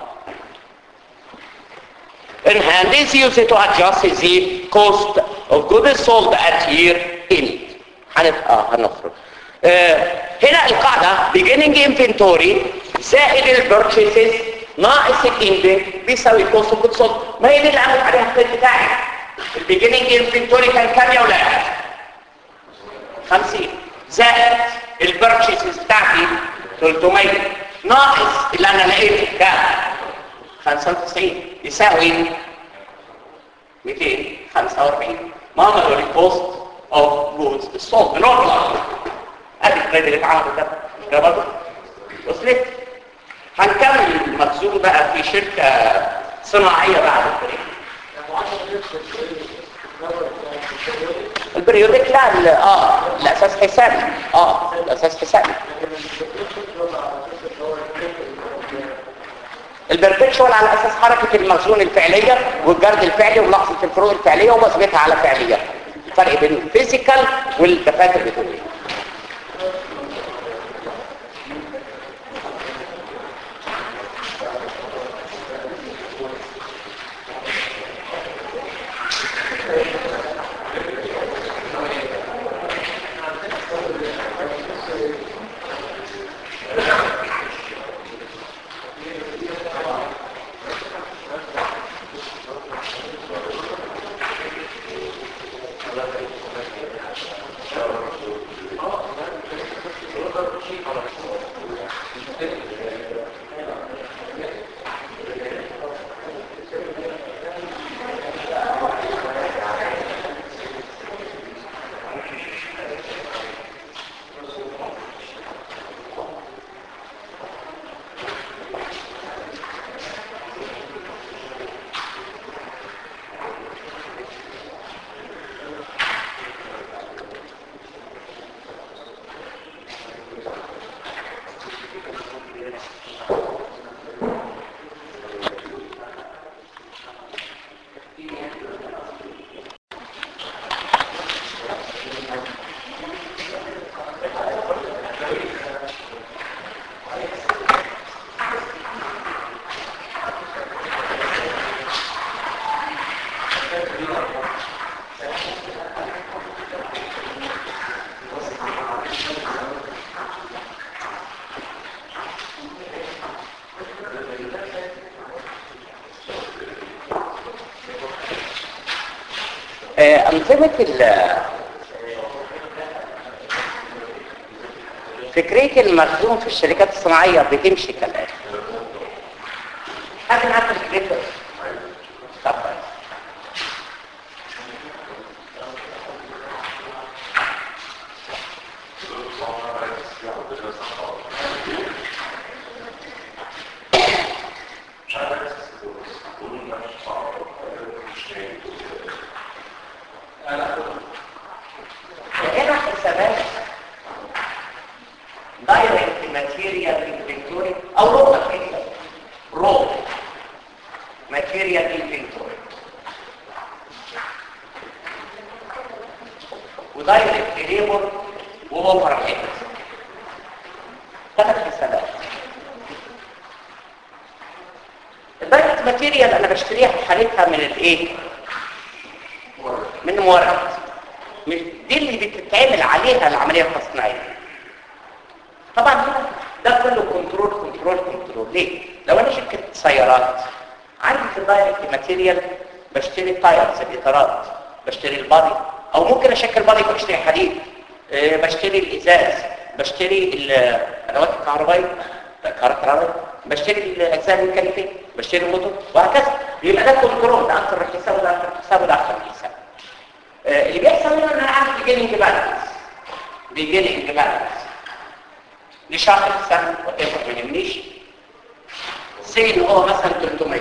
in hand is used to adjust the cost of goods sold at year end هنف... اه هنخرج آه هنا القاعدة beginning inventory زائد البرتشيسز ناقص الاندنج بيساوي cost of goods sold ما هي دي اللي عملت عليها الخيط بتاعي البيجيننج انفنتوري كان كام يا ولاد 50 زائد البرتشيسز بتاعتي 300 ناقص اللي انا لقيته كام 95 يساوي 245 ما هو الكوست اوف جودز الصوت نورمال ادي القيد اللي اتعمل ده ده برضه وصلت هنكمل المخزون بقى في شركه صناعيه بعد البريك البريودك لا ال- اه الاساس حسابي اه الاساس حسابي البربتشوال على اساس حركه المخزون الفعليه والجرد الفعلي ولحظه الفروق الفعليه وبثبتها على فعليه الفرق بين الفيزيكال والدفاتر البتروليه آه، أنظمة ال فكرية المخزون في الشركات الصناعية بتمشي كالآتي حد معاك الفكرة؟ طب كويس. هنا حسابات دايركت ماتيريال انفنتوري او رو ماتيريال رو ماتيريال انفنتوري ودايركت ليبر واوفر هيد ثلاث حسابات الدايركت ماتيريال انا بشتريها في حالتها من الايه من مورد مش دي اللي بتتعمل عليها العمليه التصنيعيه طبعا هنا ده كله كنترول كنترول كنترول ليه لو انا شركه سيارات عندي في الدايركت ماتيريال بشتري التايرز الاطارات بشتري البادي او ممكن اشكل بادي بشتري حديد آه، بشتري الازاز بشتري الادوات الكهربائيه الكهربائيه بشتري الاجزاء الميكانيكيه بشتري الموتور وهكذا يبقى ده كنترول ده اكثر حساب وده اكثر حساب وده اكثر حساب آه، اللي بيحصل هنا ان انا عندي بيجيننج بالانس بيجيننج بالانس لشهر سنه وتفق ما يهمنيش سين هو مثلا 300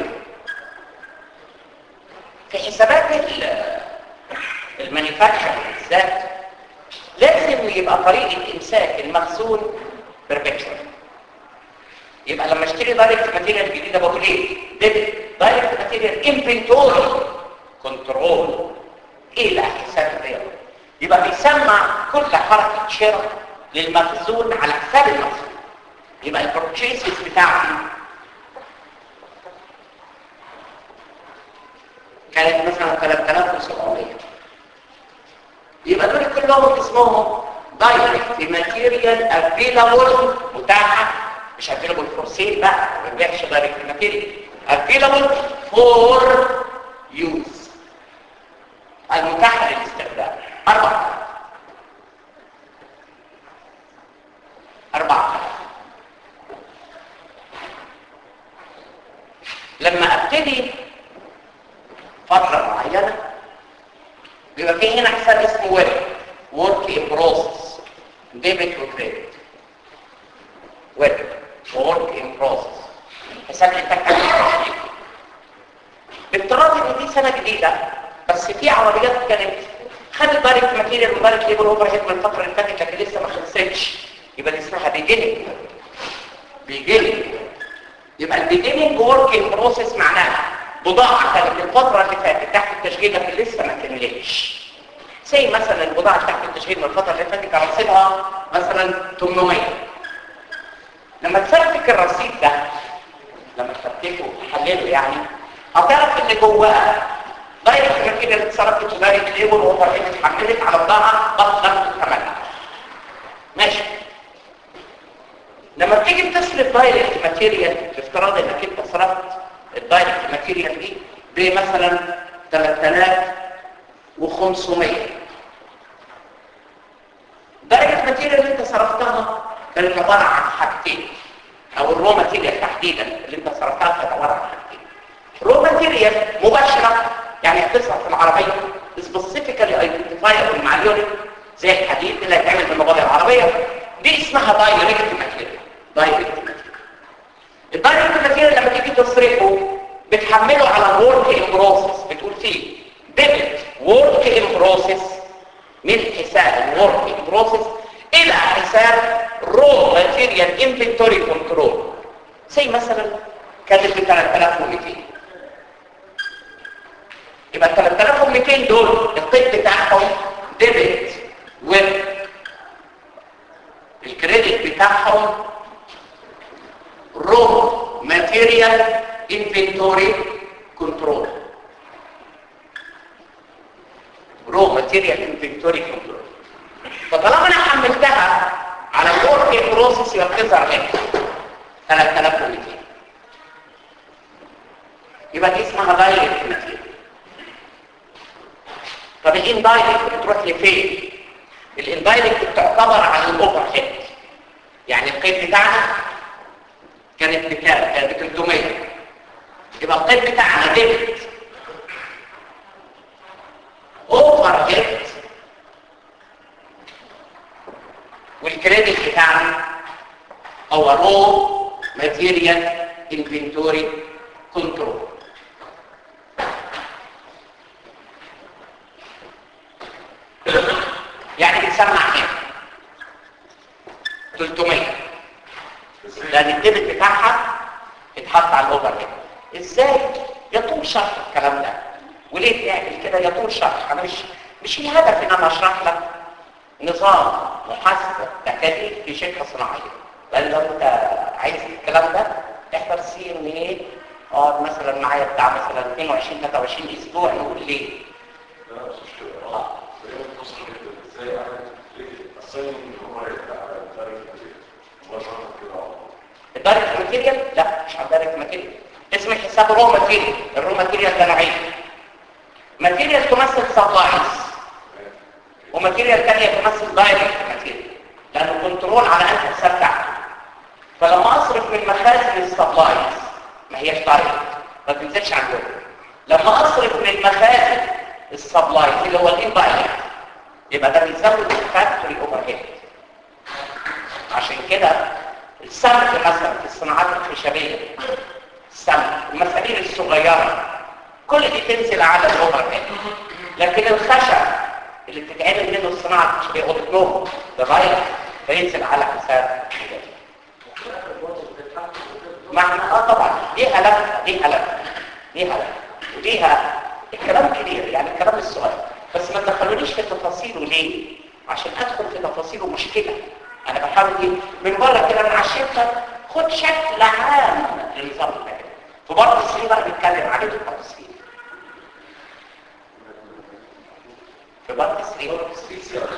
في حسابات ال- المانيفاكتشر بالذات لازم يبقى طريقه امساك المخزون بيرفكشن يبقى لما اشتري دايركت ماتيريال جديده بقول ايه ديبت دايركت ماتيريال انفنتوري كنترول ايه الاحساس ده يبقى بيسمع كل حركه شراء للمخزون على حساب المخزون يبقى البروتشيسز بتاعتي كانت مثلا 3700 يبقى دول كلهم اسمهم دايركت ماتيريال افيلابل متاحه مش افيلابل فور سيل بقى ما بيبيعش دايركت ماتيريال افيلابل فور يوز المتاحه للاستخدام اربعه أربعة لما أبتدي فترة معينة بيبقى في هنا حساب اسمه ورك ورك ان بروسس ديبت وكريدت ورك ورك ان بروسس حساب التكاليف بافتراض ان دي سنة جديدة بس في عربيات كانت خد الدايركت ماتيريال والدايركت ليبر اوفر هيد من الفتره اللي فاتت لكن لسه ما خلصتش يبقى دي اسمها بيجيننج بيجيننج يبقى البيجيننج وركينج بروسيس معناها بضاعه كانت الفتره اللي فاتت تحت التشغيل لكن لسه ما كملتش زي مثلا البضاعه اللي تحت التشغيل من الفتره اللي فاتت كان رصيدها مثلا 800 لما تفكك الرصيد ده لما تفككه تحلله يعني هتعرف اللي جواه دايركت ماتيريال اللي اتصرفت في دايركت ليبل واوفر هيد اتحملت على بضاعه ضغط الثمن ماشي لما بتيجي بتصرف دايركت ماتيريال بافتراض انك انت صرفت الدايركت ماتيريال دي بمثلا 3500 دايركت ماتيريال اللي انت صرفتها كانت عباره عن حاجتين او الرو ماتيريال تحديدا اللي انت صرفتها كانت عباره عن حاجتين رو ماتيريال مباشره يعني هتصرف في العربيه سبيسيفيكالي ايدنتيفايبل مع اليونت زي الحديد اللي هيتعمل بالمبادئ العربيه دي اسمها دايركت ماتيريال دايركت ماتيريال الدايركت ماتيريال لما تيجي تصرفه بتحمله على الورك ان بروسيس بتقول فيه ديبت ورك ان بروسيس من حساب الورك ان بروسيس الى حساب رو ماتيريال انفنتوري كنترول زي مثلا كانت ب 3200 يبقى 3200 دول القيد بتاعهم ديبت و الكريدت بتاعهم رو ماتيريال انفنتوري كنترول رو ماتيريال انفنتوري كنترول فطالما انا حملتها على الورك بروسيس يبقى بتظهر هنا 3200 يبقى دي اسمها دايركت ماتيريال طب الاندايركت بتروح لفين الاندايركت بتعتبر عن الاوفر هيد يعني القيد بتاعنا كانت بكام كانت ب 300 يبقى القيد بتاعنا ديبت اوفر هيد والكريدت بتاعنا هو رو ماتيريال انفنتوري كنترول يعني بتسمع هنا 300 لان الديبت بتاعها اتحط على الاوفر هيد ازاي يطول شرح الكلام ده وليه تعمل كده يطول شرح انا مش مش الهدف ان انا اشرح لك نظام محاسبه تكاليف في شركه صناعيه بل لو انت عايز الكلام ده احضر سي ان ايه اقعد مثلا معايا بتاع مثلا 22 23 اسبوع نقول ليه لا مش مشكلة اه زي ما تبص كده ازاي انا الصين هو هيبقى على الدرجة دي مباشرة كده على طول. الدايركت ماتيريال لا مش على الدايركت ماتيريال اسم الحساب رو ماتيريال الرو ماتيريال ده نوعين ماتيريال تمثل سبلايز وماتيريال ثانيه تمثل دايركت ماتيريال لانه كنترول على انهي حساب بتاعته فلما اصرف من مخازن السبلايز ما هيش دايركت ما تنزلش عندهم لما اصرف من مخازن السبلايز اللي هو الاندايركت يبقى ده بيزود الفاكتوري اوفر هيد عشان كده السمك مثلا في الصناعات الخشبيه السمك المسامير الصغيره كل دي تنزل على الاوفر هيد لكن الخشب اللي بتتعمل منه الصناعه الخشبيه اوضه نوم بغير فينزل على حساب معنى اه طبعا ليها لفه ليها لفه ليها لفه وليها الكلام كبير يعني الكلام الصغير بس ما تدخلونيش في تفاصيله ليه عشان ادخل في تفاصيله مشكله انا بحاول ايه من بره كده انا عشان خد شكل عام لنظام المكان فبرضه السرير بقى بيتكلم عليه بالتفصيل في برضه السرير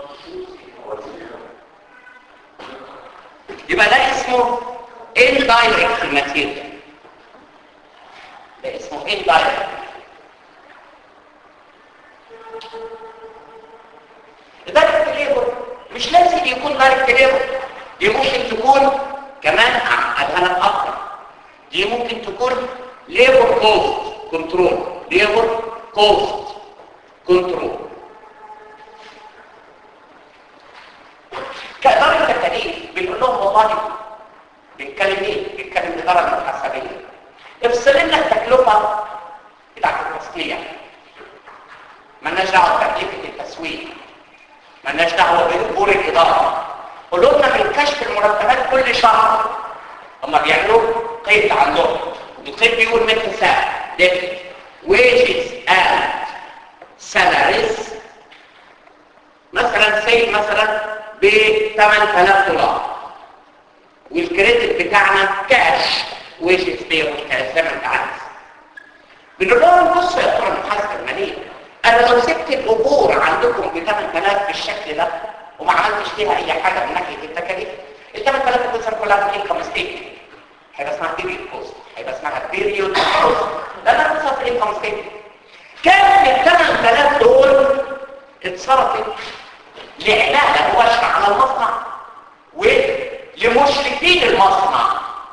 يبقى ده اسمه indirect material ده اسمه indirect دايركت ليبر مش لازم يكون دايركت ليبر دي ممكن تكون كمان عدها اكتر دي ممكن تكون ليبر كوست كنترول ليبر كوست كنترول كإدارة التكاليف بنقول لهم والله بنتكلم ايه؟ بنتكلم إدارة محاسبية افصل لنا التكلفة بتاعت التصنيع مالناش دعوه بتكلفه التسويق التسويق مالناش دعوه باجور الاداره قولوا لنا من كشف المرتبات كل شهر هم بيعملوا قيد عندهم القيد بيقول مثل سعر ديفت wages and salaries مثلا سي مثلا ب 8000 دولار والكريدت بتاعنا كاش ويجز بيبل كاش زي ما انت عايز بنقول لهم بصوا يا ترى المحاسبه الماليه انا لو سبت الاجور عندكم ب 8000 بالشكل ده وما عملتش فيها اي حاجه من ناحيه التكاليف ال 8000 بتصير كلها في الانكم ستيتمنت هيبقى اسمها بيريود كوست هيبقى اسمها بيريود كوست ده انا بتصير في الانكم ستيتمنت كام ال 8000 دول اتصرفت لعلاقه مباشره على المصنع ولمشرفين المصنع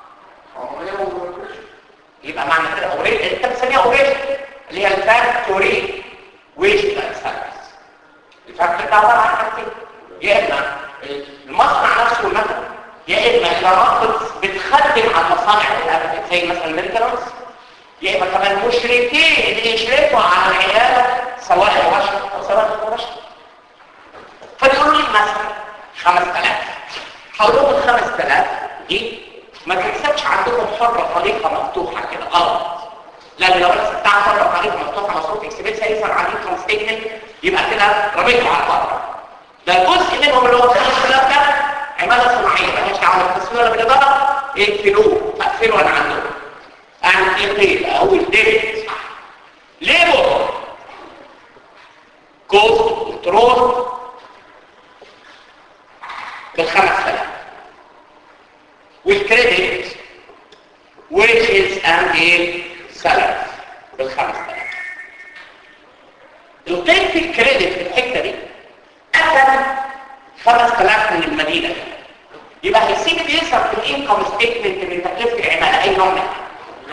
يبقى معنى كده اوريد انت بتسميها اوريد اللي هي الفاكتوري ويج سيرفيس الفاكتوري ده عباره عن حاجتين يا اما المصنع نفسه مثلا يا اما الرابط بتخدم على المصانع اللي زي مثلا الميركلز يا اما كمان مشرفين اللي يشرفوا على العياده سواء مباشره او سواء غير مباشره فيقولوا لي مثلا 5000 هقول لهم ال 5000 دي ما تنسبش عندكم حرة طريقة مفتوحة كده غلط لان لو انا بتاع حرة طريقة مفتوحة مصروف اكسبنس هيظهر عليه كم ستيتمنت يبقى كده رميته على البره ده الجزء منهم اللي هو 5000 ده عمالة صناعية مالهاش دعوة بالتسويق ولا بالإدارة اقفلوه اقفلوا انا عندكم اعمل ايه قيل اقول ديبت ليبر كوست كنترول بالخمس آلاف والكريدت wages and salaries بالخمس آلاف القيد في الكريدت في الحته دي اخذ 5000 من المدينه يبقى هيسيب يظهر في الانكم ستيتمنت من تكلفه العماله اي نوع منها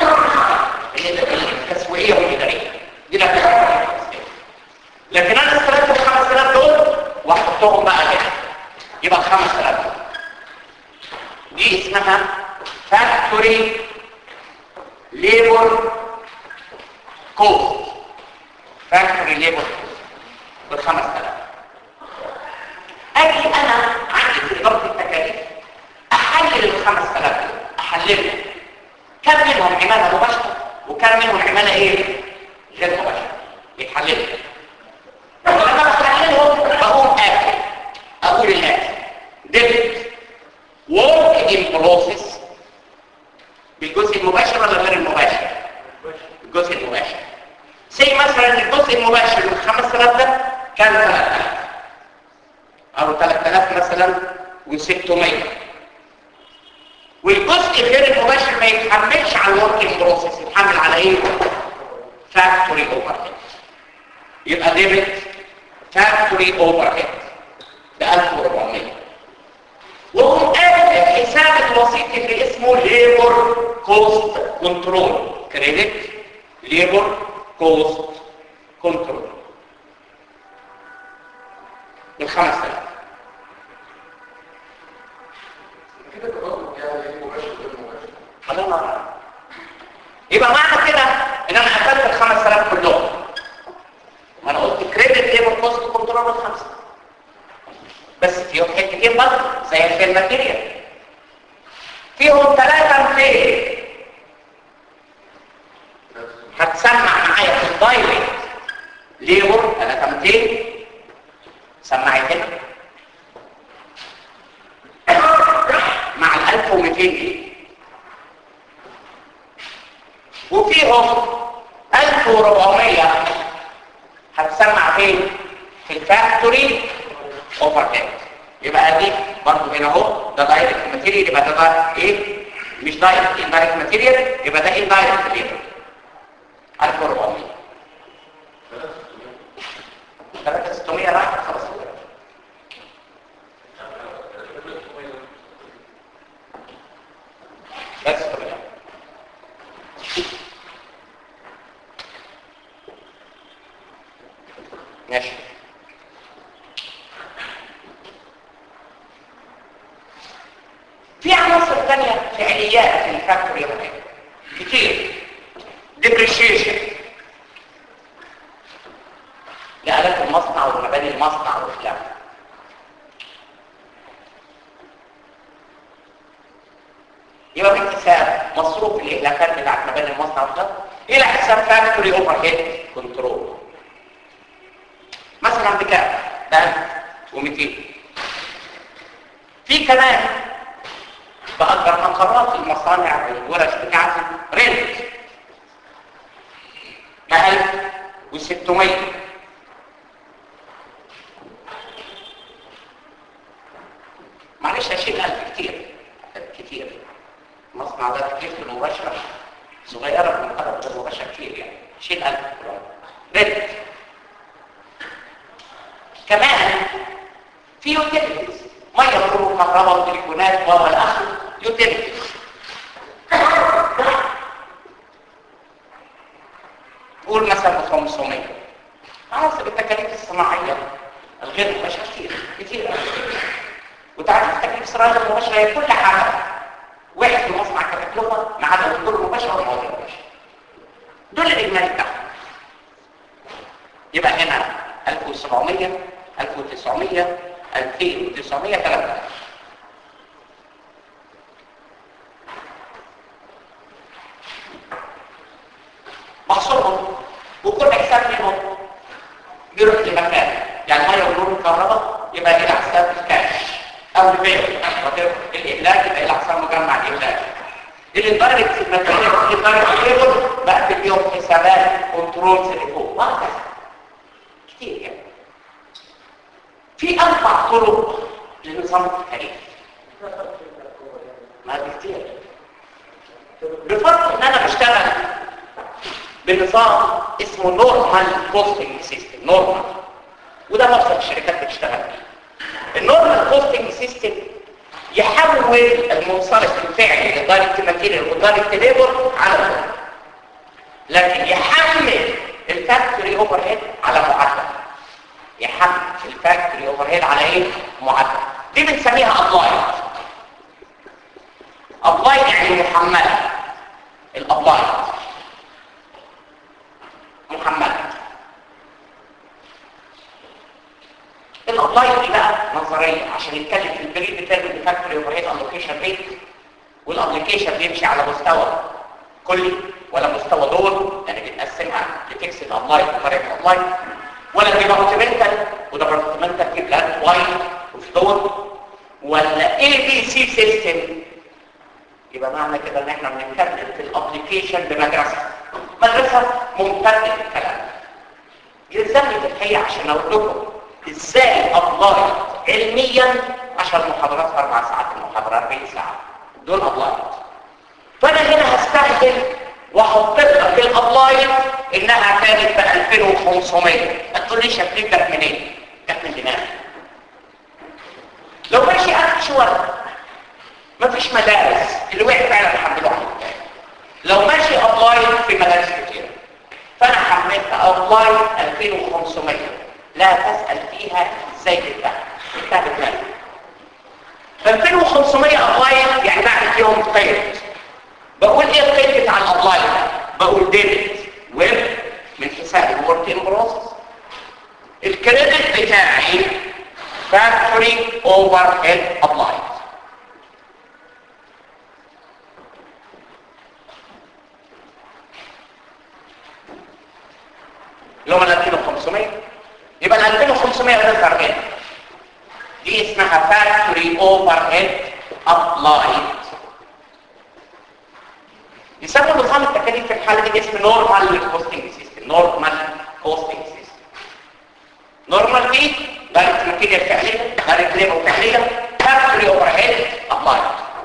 التسويقيه والاداريه دي لا لكن انا استلمت ال 5000 دول واحطهم بقى هنا يبقى ال 5000 دول دي اسمها فاكتوري ليبر كوست فاكتوري ليبر كوست بالخمس آلاف اجي انا عندي في اداره التكاليف احلل الخمس آلاف دول احللهم كم منهم عماله مباشره وكم منهم عماله ايه غير مباشره يتحللوا لما بحللهم بقوم اكل اقول الاتي ديبت work in process بالجزء المباشر ولا غير المباشر الجزء المباشر زي مثلا الجزء المباشر من 5000 ده كان 3000 او 3000 مثلا و600 والجزء غير المباشر ما يتحملش على الورك ان بروسيس يتحمل على ايه فاكتوري اوفر هيد يبقى ديبت فاكتوري اوفر هيد ب 1400 وهم قال الحساب الوسيط اللي اسمه ليبر كوست كنترول كريدت ليبر كوست كنترول بالخمس آلاف كده تبقى يعني مباشر غير مباشر الله ينور عليك. يبقى معنى كده ان انا قفلت ال 5000 كلهم ما انا قلت كريدت ليبر كوست كنترول بالخمسه بس فيهم حتتين برضه زي في الماتيريال فيهم ثلاثة 200 هتسمع معايا في الدايركت ليبر 3 200 سمعت هنا مع ال 1200 جنيه وفيهم 1400 هتسمع فين في الفاكتوري اوفر هيد يبقى دي برضه هنا اهو ده دايركت ماتيريال يبقى ده دايركت ايه مش دايركت اندايركت ماتيريال يبقى ده اندايركت ليبر 1400 3600 راحت خلاص بس كده ماشي في عناصر ثانية فعليات في الفاكتوري هنا كتير depreciation لآلات المصنع المصنع ومباني المصنع والكلام يبقى باكتساب مصروف الاهلاكات بتاعت مباني المصنع ده الى حساب فاكتوري اوفر هيد كنترول مثلا بكام؟ ب 1200 في كمان بأجر مقرات المصانع والورش بتاعتي رنت ب 1600 معلش اشيل 1000 كتير كتير المصنع ده تكلفته المباشرة صغيرة بالمقارنة بالمباشرة كتير يعني شيل 1000 رنت كمان في يوتيليتيز ميه ونور وكهرباء وتليفونات والى اخره يوتيليتيز قول مثلا 500 حسب التكاليف الصناعيه الغير مباشره كتير كتير وتعرف التكاليف الصناعيه المباشره هي كل حاجه واحد في المصنع كتكلفه ما عدا الدور المباشر والمواد المباشره دول الاجمالي بتاعهم يبقى هنا 1700 1900 2900 3000 محصورهم وكل حساب منهم بيروح لمكان يعني ميه ونور وكهرباء يبقى الى حساب الكاش او البيع الاهلاك يبقى الى حساب مجمع الاهلاك اللي اتضرب في الماتيريال اللي اتضرب في الليبر بقى في اليوم حسابات كنترول سيليكون وهكذا كتير يعني في اربع طرق لنظام التكاليف ما كتير بفضل ان انا بشتغل بنظام اسمه نورمال كوستنج سيستم نورمال وده معظم الشركات بتشتغل بيه النورمال كوستنج سيستم يحول المنصرف الفعلي لدايركت ماتيريال ودايركت ليبر على الدولار لكن يحمل الفاكتوري اوفر هيد على معدل يحمل الفاكتوري اوفر هيد على ايه معدل دي بنسميها ابلايد ابلايد يعني محمله الابلايد محمله الابلايد دي بقى نظريه عشان نتكلم في البريد بتاع الفاكتوري اوفر هيد ابلكيشن ريت والابلكيشن بيمشي على مستوى كلي ولا مستوى دور يعني بنقسمها لفيكس الابلايد وطريقه الابلايد ولا ديبارتمنتال وديبارتمنتال في بلاد وايت وفي دور ولا اي بي سي سيستم يبقى معنى كده ان احنا بنتكلم في الابلكيشن بمدرسه مدرسه ممتده الكلام يلزمني في الحقيقه عشان اقول لكم ازاي ابلايد علميا 10 محاضرات اربع ساعات المحاضره 40 ساعه دول ابلايد فانا هنا هستخدم واحط لك الابلايد انها كانت ب 2500 ما تقوليش هتجيب منين جت من دماغي لو ماشي اكشوال مفيش مدارس اللي وقع فعلا الحمد لله لو ماشي ابلايد في مدارس كتير فانا حملت ابلايد 2500 لا تسال فيها ازاي تتباع تتباع بدماغي 2500 ابلايد يعني بعد يوم قيد بقول ايه القيد بتاع الابلايد بقول ديبت ويب من حساب الورك ان بروسس الكريدت بتاعي فاكتوري اوفر هيد ابلايد اللي هم ال 2500 يبقى ال 2500 هتظهر هنا دي اسمها فاكتوري اوفر هيد ابلايد يسموا نظام التكاليف في الحاله دي اسم نورمال كوستنج سيستم نورمال كوستنج سيستم نورمال دي دايركت ماتيريال فعليه دايركت ليبر فعليه فاكتوري اوفر هيد ابلايد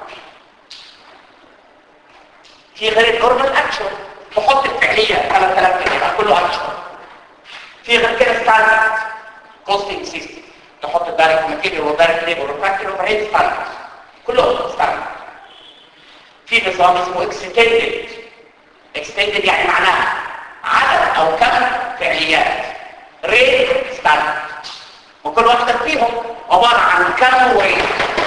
في غير النورمال اكشن تحط الفعليه 3000 جنيه يبقى كله اكشن في غير كده ستاندرد كوستنج سيستم تحط الدايركت ماتيريال ودايركت ليبر وفاكتوري اوفر هيد ستاندرد كله ستاندرد في نظام اسمه اكستندد اكستندد يعني معناها عدد او كم فعليات ريت ستاندرد وكل واحده فيهم عباره عن كم وريت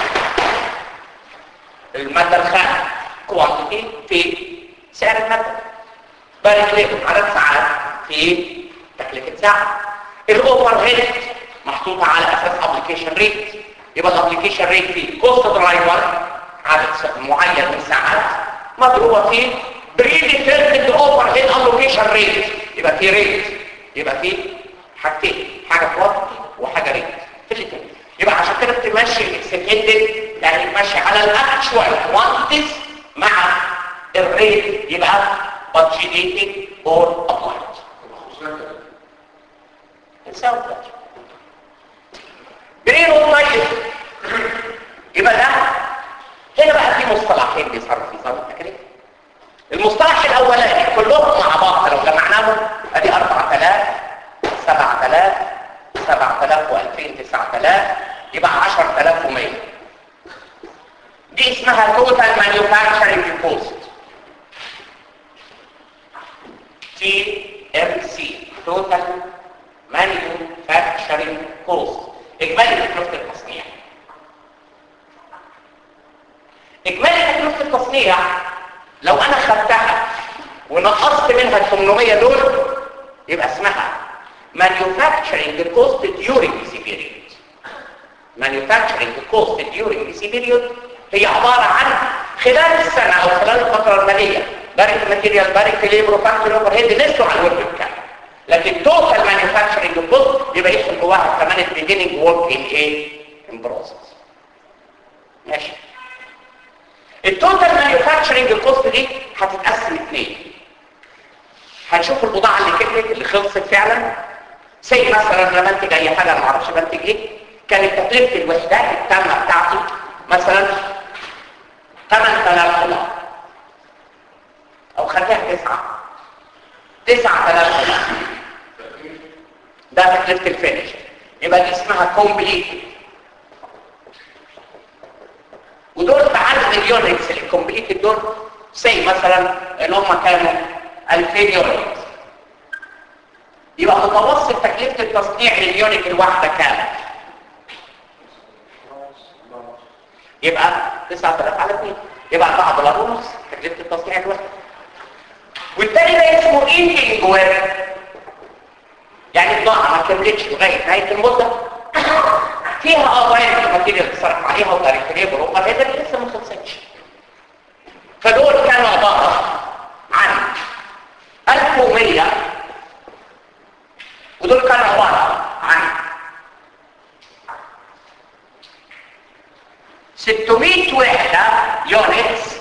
الماده الخام كوانتيتي في سعر الماده بارك لكم عدد ساعات في تكلفه ساعه الاوفر هيد محطوطه على اساس ابلكيشن ريت يبقى الابلكيشن ريت فيه كوست درايفر عدد معين من الساعات مضروبه في بريديترمند اوفر هيد الوكيشن ريت يبقى في ريت يبقى في حاجتين حاجه كوست وحاجه ريت في الاثنين يبقى عشان كده بتمشي الاكسبتد يعني تمشي على الاكشوال كوانتيز مع الريت يبقى budgeted or applied نساوي ده برين طيب يبقى ده هنا بقى في مصطلحين بيصرف في صرف التكليف المصطلح الاولاني كلهم مع بعض لو جمعناهم ادي 4000 7000 7000 و2000 9000 يبقى 10100 دي اسمها توتال مانيفاكتشرنج كوست تي ام سي توتال مانيفاكتشرنج كوست اجمالي تكلفه التصنيع اجمالي تكلفه التصنيع لو انا خدتها ونقصت منها ال 800 دول يبقى اسمها manufacturing cost during this period manufacturing cost during this period هي عبارة عن خلال السنة او خلال الفترة المالية بارك ماتيريال بارك ليبر فاكتوري اوفر هيد نسوا على الورك بتاعه لكن توتال مانيفاكتشرنج كوست يبقى يدخل جواها كمان البيجيننج ورك ان ايه ان بروسس ماشي التوتال مانيفاكتشرنج كوست دي هتتقسم اثنين هنشوف البضاعه اللي كملت اللي خلصت فعلا زي مثلا انا بنتج اي حاجه انا ما اعرفش بنتج ايه كانت تكلفه الوحدات التامه بتاعتي مثلا 8000 دولار او خليها 9 9000 دولار ده تكلفه الفينش يبقى دي اسمها كومبليت ودول بعدد اليونتس الكومبليت دول زي مثلا ان هم كانوا 2000 يونت يبقى متوسط تكلفه التصنيع لليونت الواحده كام يبقى 9000 على 2 يبقى 4 دولار ونص تكلفه التصنيع الواحده والتاني ده اسمه ايندنج وير يعني البضاعه ما كملتش لغايه نهايه المده فيها قضايا الماتيريال اتصرف عليها وتاريخ ليبر وقضايا اللي لسه ما خلصتش فدول كانوا عباره عن 1100 ودول كانوا عباره عن 600 وحده يونتس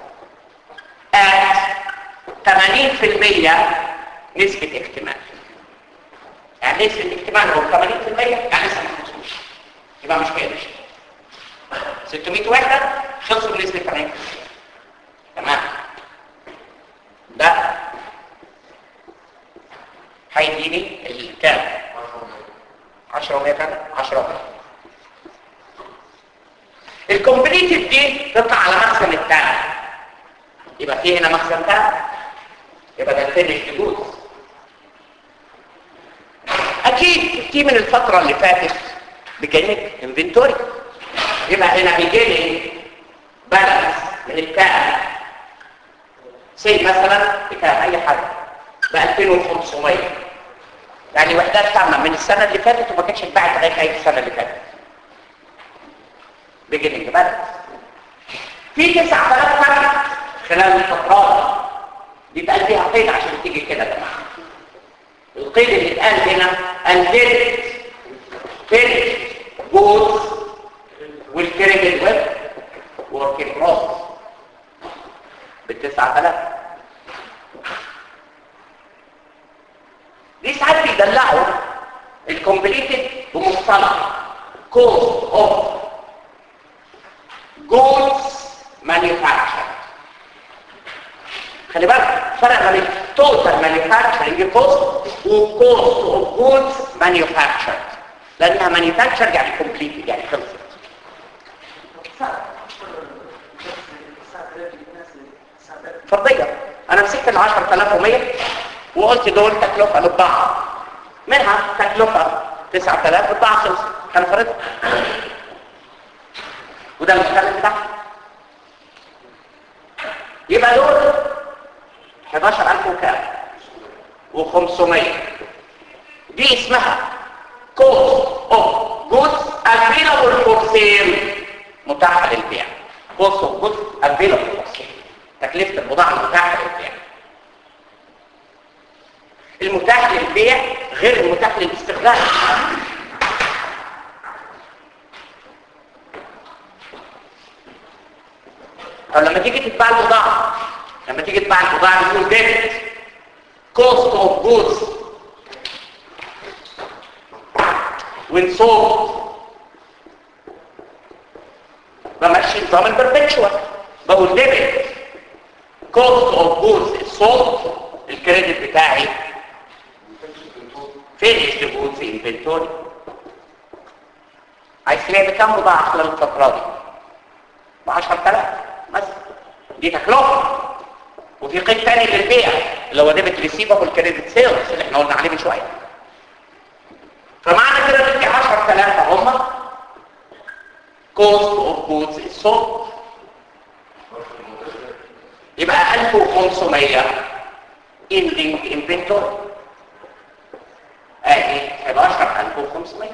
at 80% نسبه اكتمال يعني نسبه اكتمال هو 80% يعني لسه ما خلصوش يبقى مش كده 600 وحده خلصوا بنسبه 80% تمام ده هيديني الكام 10 و100 كام 10 و الكومبليتد دي تطلع على مخزن التاني يبقى في هنا مخزن تاني يبقى ده الفينش جوز اكيد في من الفتره اللي فاتت بيجينك انفنتوري يبقى هنا بيجيني بالانس من الكام سي مثلا بكام اي حاجه ب 2500 يعني وحدات تامه من السنه اللي فاتت وما كانتش اتباعت لغايه نهايه السنه اللي فاتت بيجيننج بالانس في 9000 فرد خلال الفترات بيبقى فيها قيد عشان تيجي كده يا جماعه القيد اللي اتقال هنا الفيرت فيرت جودز والكريدت ويب وركين بروسس بالتسعة آلاف دي ساعات بيدلعوا الكومبليتد بمصطلح cost of goods manufactured خلي بالك فرق ما بين total manufacturing cost و cost of goods manufactured لانها manufactured يعني completed يعني خلصت فرضية انا مسكت ال 10100 وقلت دول تكلفة للبضاعة منها تكلفة 9000 البضاعة خلصت هنفرضها وده المختلف بتاعها يبقى دول 11000 وكام و500 دي اسمها cost of goods available for sale متاحة للبيع cost of goods available for sale تكلفة البضاعة المتاحة للبيع المتاح للبيع غير المتاح للاستغلال طب لما تيجي تتباع البضاعة لما تيجي تتباع البضاعة بتقول ديبت cost of goods when sold بمشي نظام البربتشوال بقول ديبت cost of goods sold الكريدت بتاعي finished goods inventory عايز تبيع بكام بضاعة خلال الفترة دي؟ ب 10000 مثلا دي تكلفة وفي قيد ثاني للبيع اللي هو ديبت ريسيفبل كريدت سيلز اللي احنا قلنا عليه من شويه فمعنى كده ان في 10000 هم cost of goods sold يبقى 1500 ending inventory ادي 11500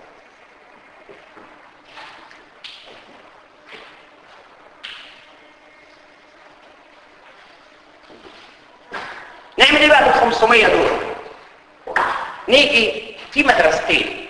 نعمل ايه بقى بال 500 دول نيجي في مدرستين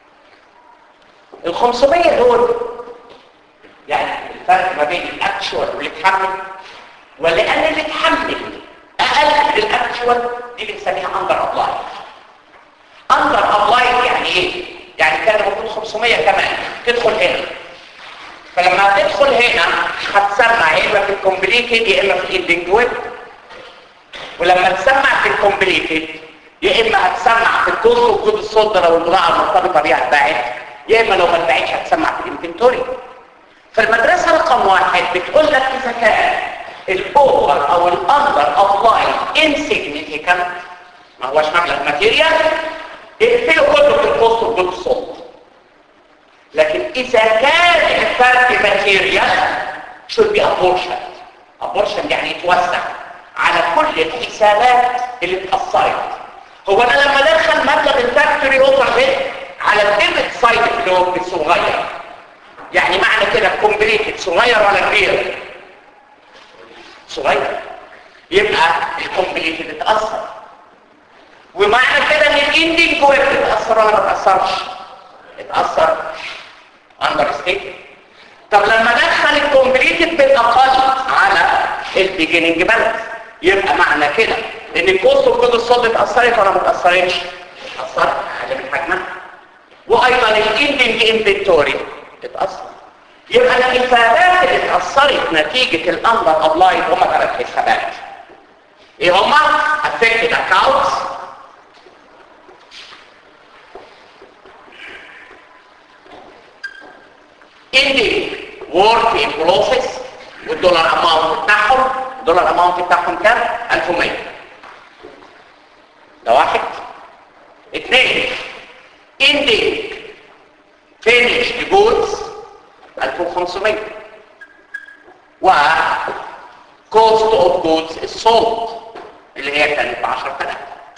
ال 500 دول يعني الفرق ما بين الاكشوال واللي اتحمل ولان اللي اتحمل اقل من الاكشوال دي بنسميها اندر ابلاي اندر ابلاي يعني ايه يعني كان المفروض 500 كمان تدخل هنا فلما تدخل هنا هتسمع يا اما في الكومبليكيد يا اما في الاندنج ويب ولما تسمع في الكومبليتد يا اما هتسمع في الكوست وجود الصدر او البضاعه المرتبطه بيها اتباعت يا اما لو ما اتباعتش هتسمع في الانفنتوري فالمدرسه رقم واحد بتقول لك اذا كان الاوفر او الاندر ابلاي انسيجنيفيكانت ما هوش مبلغ ماتيريال اقفله كله في الكوست وجود الصدر لكن اذا كان الفرق ماتيريال should be apportioned apportioned يعني يتوسع على كل الحسابات اللي اتأثرت هو انا لما ادخل مبلغ الفاكتوري اوفر هيد على الديبت سايد اللي صغير يعني معنى كده كومبليتد صغير ولا كبير صغير يبقى الكومبليتد اتأثر ومعنى كده ان الاندنج ويب اتأثر ولا ما اتأثرش اتأثر اندر ستيت طب لما ادخل الكومبليتد بالاقل على البيجيننج بالانس يبقى معنى كده ان الكوست وكود الصد اتأثرت ولا ما اتأثرتش اتأثرت حاجة من حجمها وايضا الاندنج انفنتوري اتأثر يبقى الحسابات اللي اتأثرت نتيجة الاندر ابلايد هم ثلاث حسابات ايه هم affected accounts ending work in process والدولار اماونت بتاعهم الدولار اماونت بتاعهم كام 1100 ده واحد اثنين ending finished goods 1500 و cost of goods sold اللي هي كانت ب 10000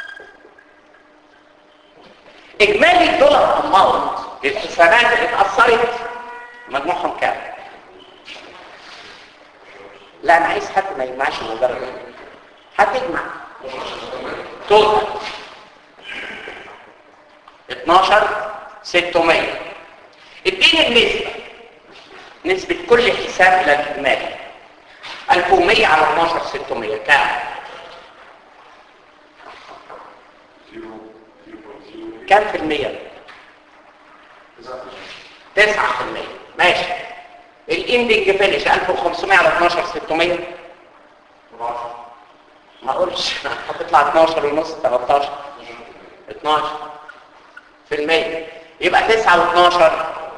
اجمالي الدولار اماونت للحسابات اللي اتاثرت مجموعهم كام لا انا عايز حد ما يجمعش مجرد حد يجمع توتال 12 600 اديني النسبة نسبة كل حساب الى الاجمالي 1100 على 12 600 كام كام في المية 9 في المية ماشي الاندنج فينش 1500 على 12 600 ما اقولش هتطلع 12 ونص 13 12 في المية يبقى 9 و12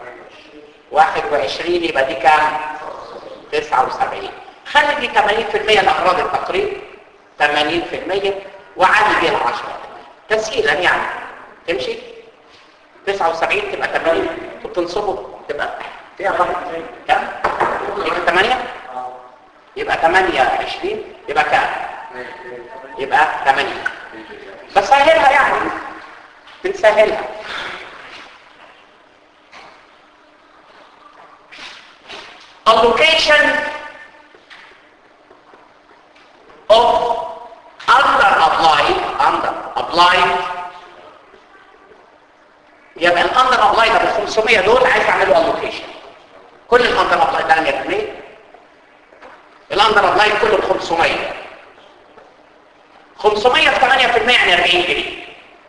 21 يبقى دي كام 79 خلي دي 80% لاغراض التقريب 80% وعلي بيها 10 تسهيلا يعني تمشي 79 تبقى 80 وتنصبه تبقى فيها غلط كام يبقى 8 يبقى 8 20 يبقى كام يبقى 8 بسهلها يعني بنسهلها allocation of under applied under applied يبقى الاندر ابلايد ال 500 دول عايز اعمله allocation كل الاندر ابلايد ده يا جماعه الاندر ابلايد كله ب 500 500 في 8% يعني 40 جنيه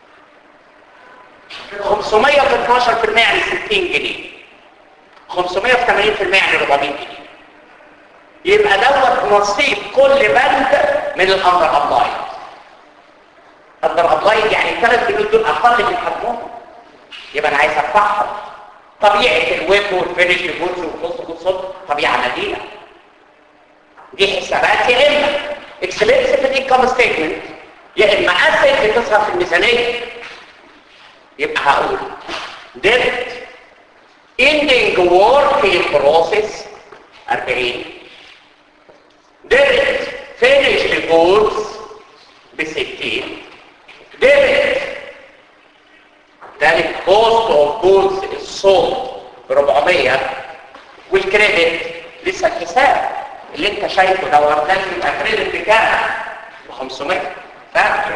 500 في 12% يعني 60 جنيه 500 في 80% يعني 400 جنيه يبقى دوت نصيب كل بند من الاندر ابلايد اندر ابلايد يعني الثلاث بنود دول اقل من حجمهم يبقى انا عايز ارفعهم طبيعه الويب والفينش جودز والفوست جودز طبيعه مدينه دي حسابات يا اما اكسبنس في الانكم ستيتمنت يا اما اسيت بتصرف في الميزانيه يبقى هقول ديبت ending work in process 40 ديبت finish goods ب 60 ديبت ذلك cost of goods is sold ب 400 والكريدت لسه الحساب اللي انت شايفه ده وردان يبقى كريدت بكام؟ ب 500 فاكتوري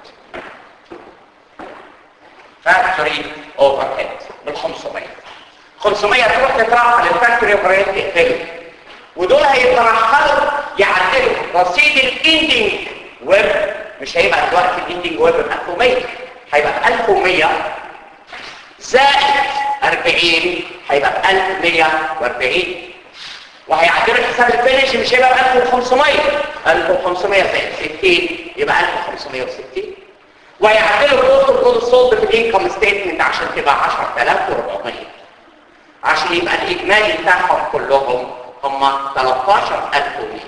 فاكتوري اوفر هيد بال 500 500 تروح تترحل الفاكتوري اوفر هيد تقفله ودول هيترحلوا يعدلوا رصيد الاندنج ويب مش هيبقى دلوقتي الاندنج ويب ب 1100 هيبقى 1100 زائد 40 هيبقى ب 1140 وهيعدلوا حساب الفينش مش هيبقى ب 1500 1500 زائد 60 يبقى 1560 ويعدلوا كوست الكود الصلب في الانكم ستيتمنت عشان تبقى 10400 عشان يبقى الاجمالي بتاعهم كلهم هم 13100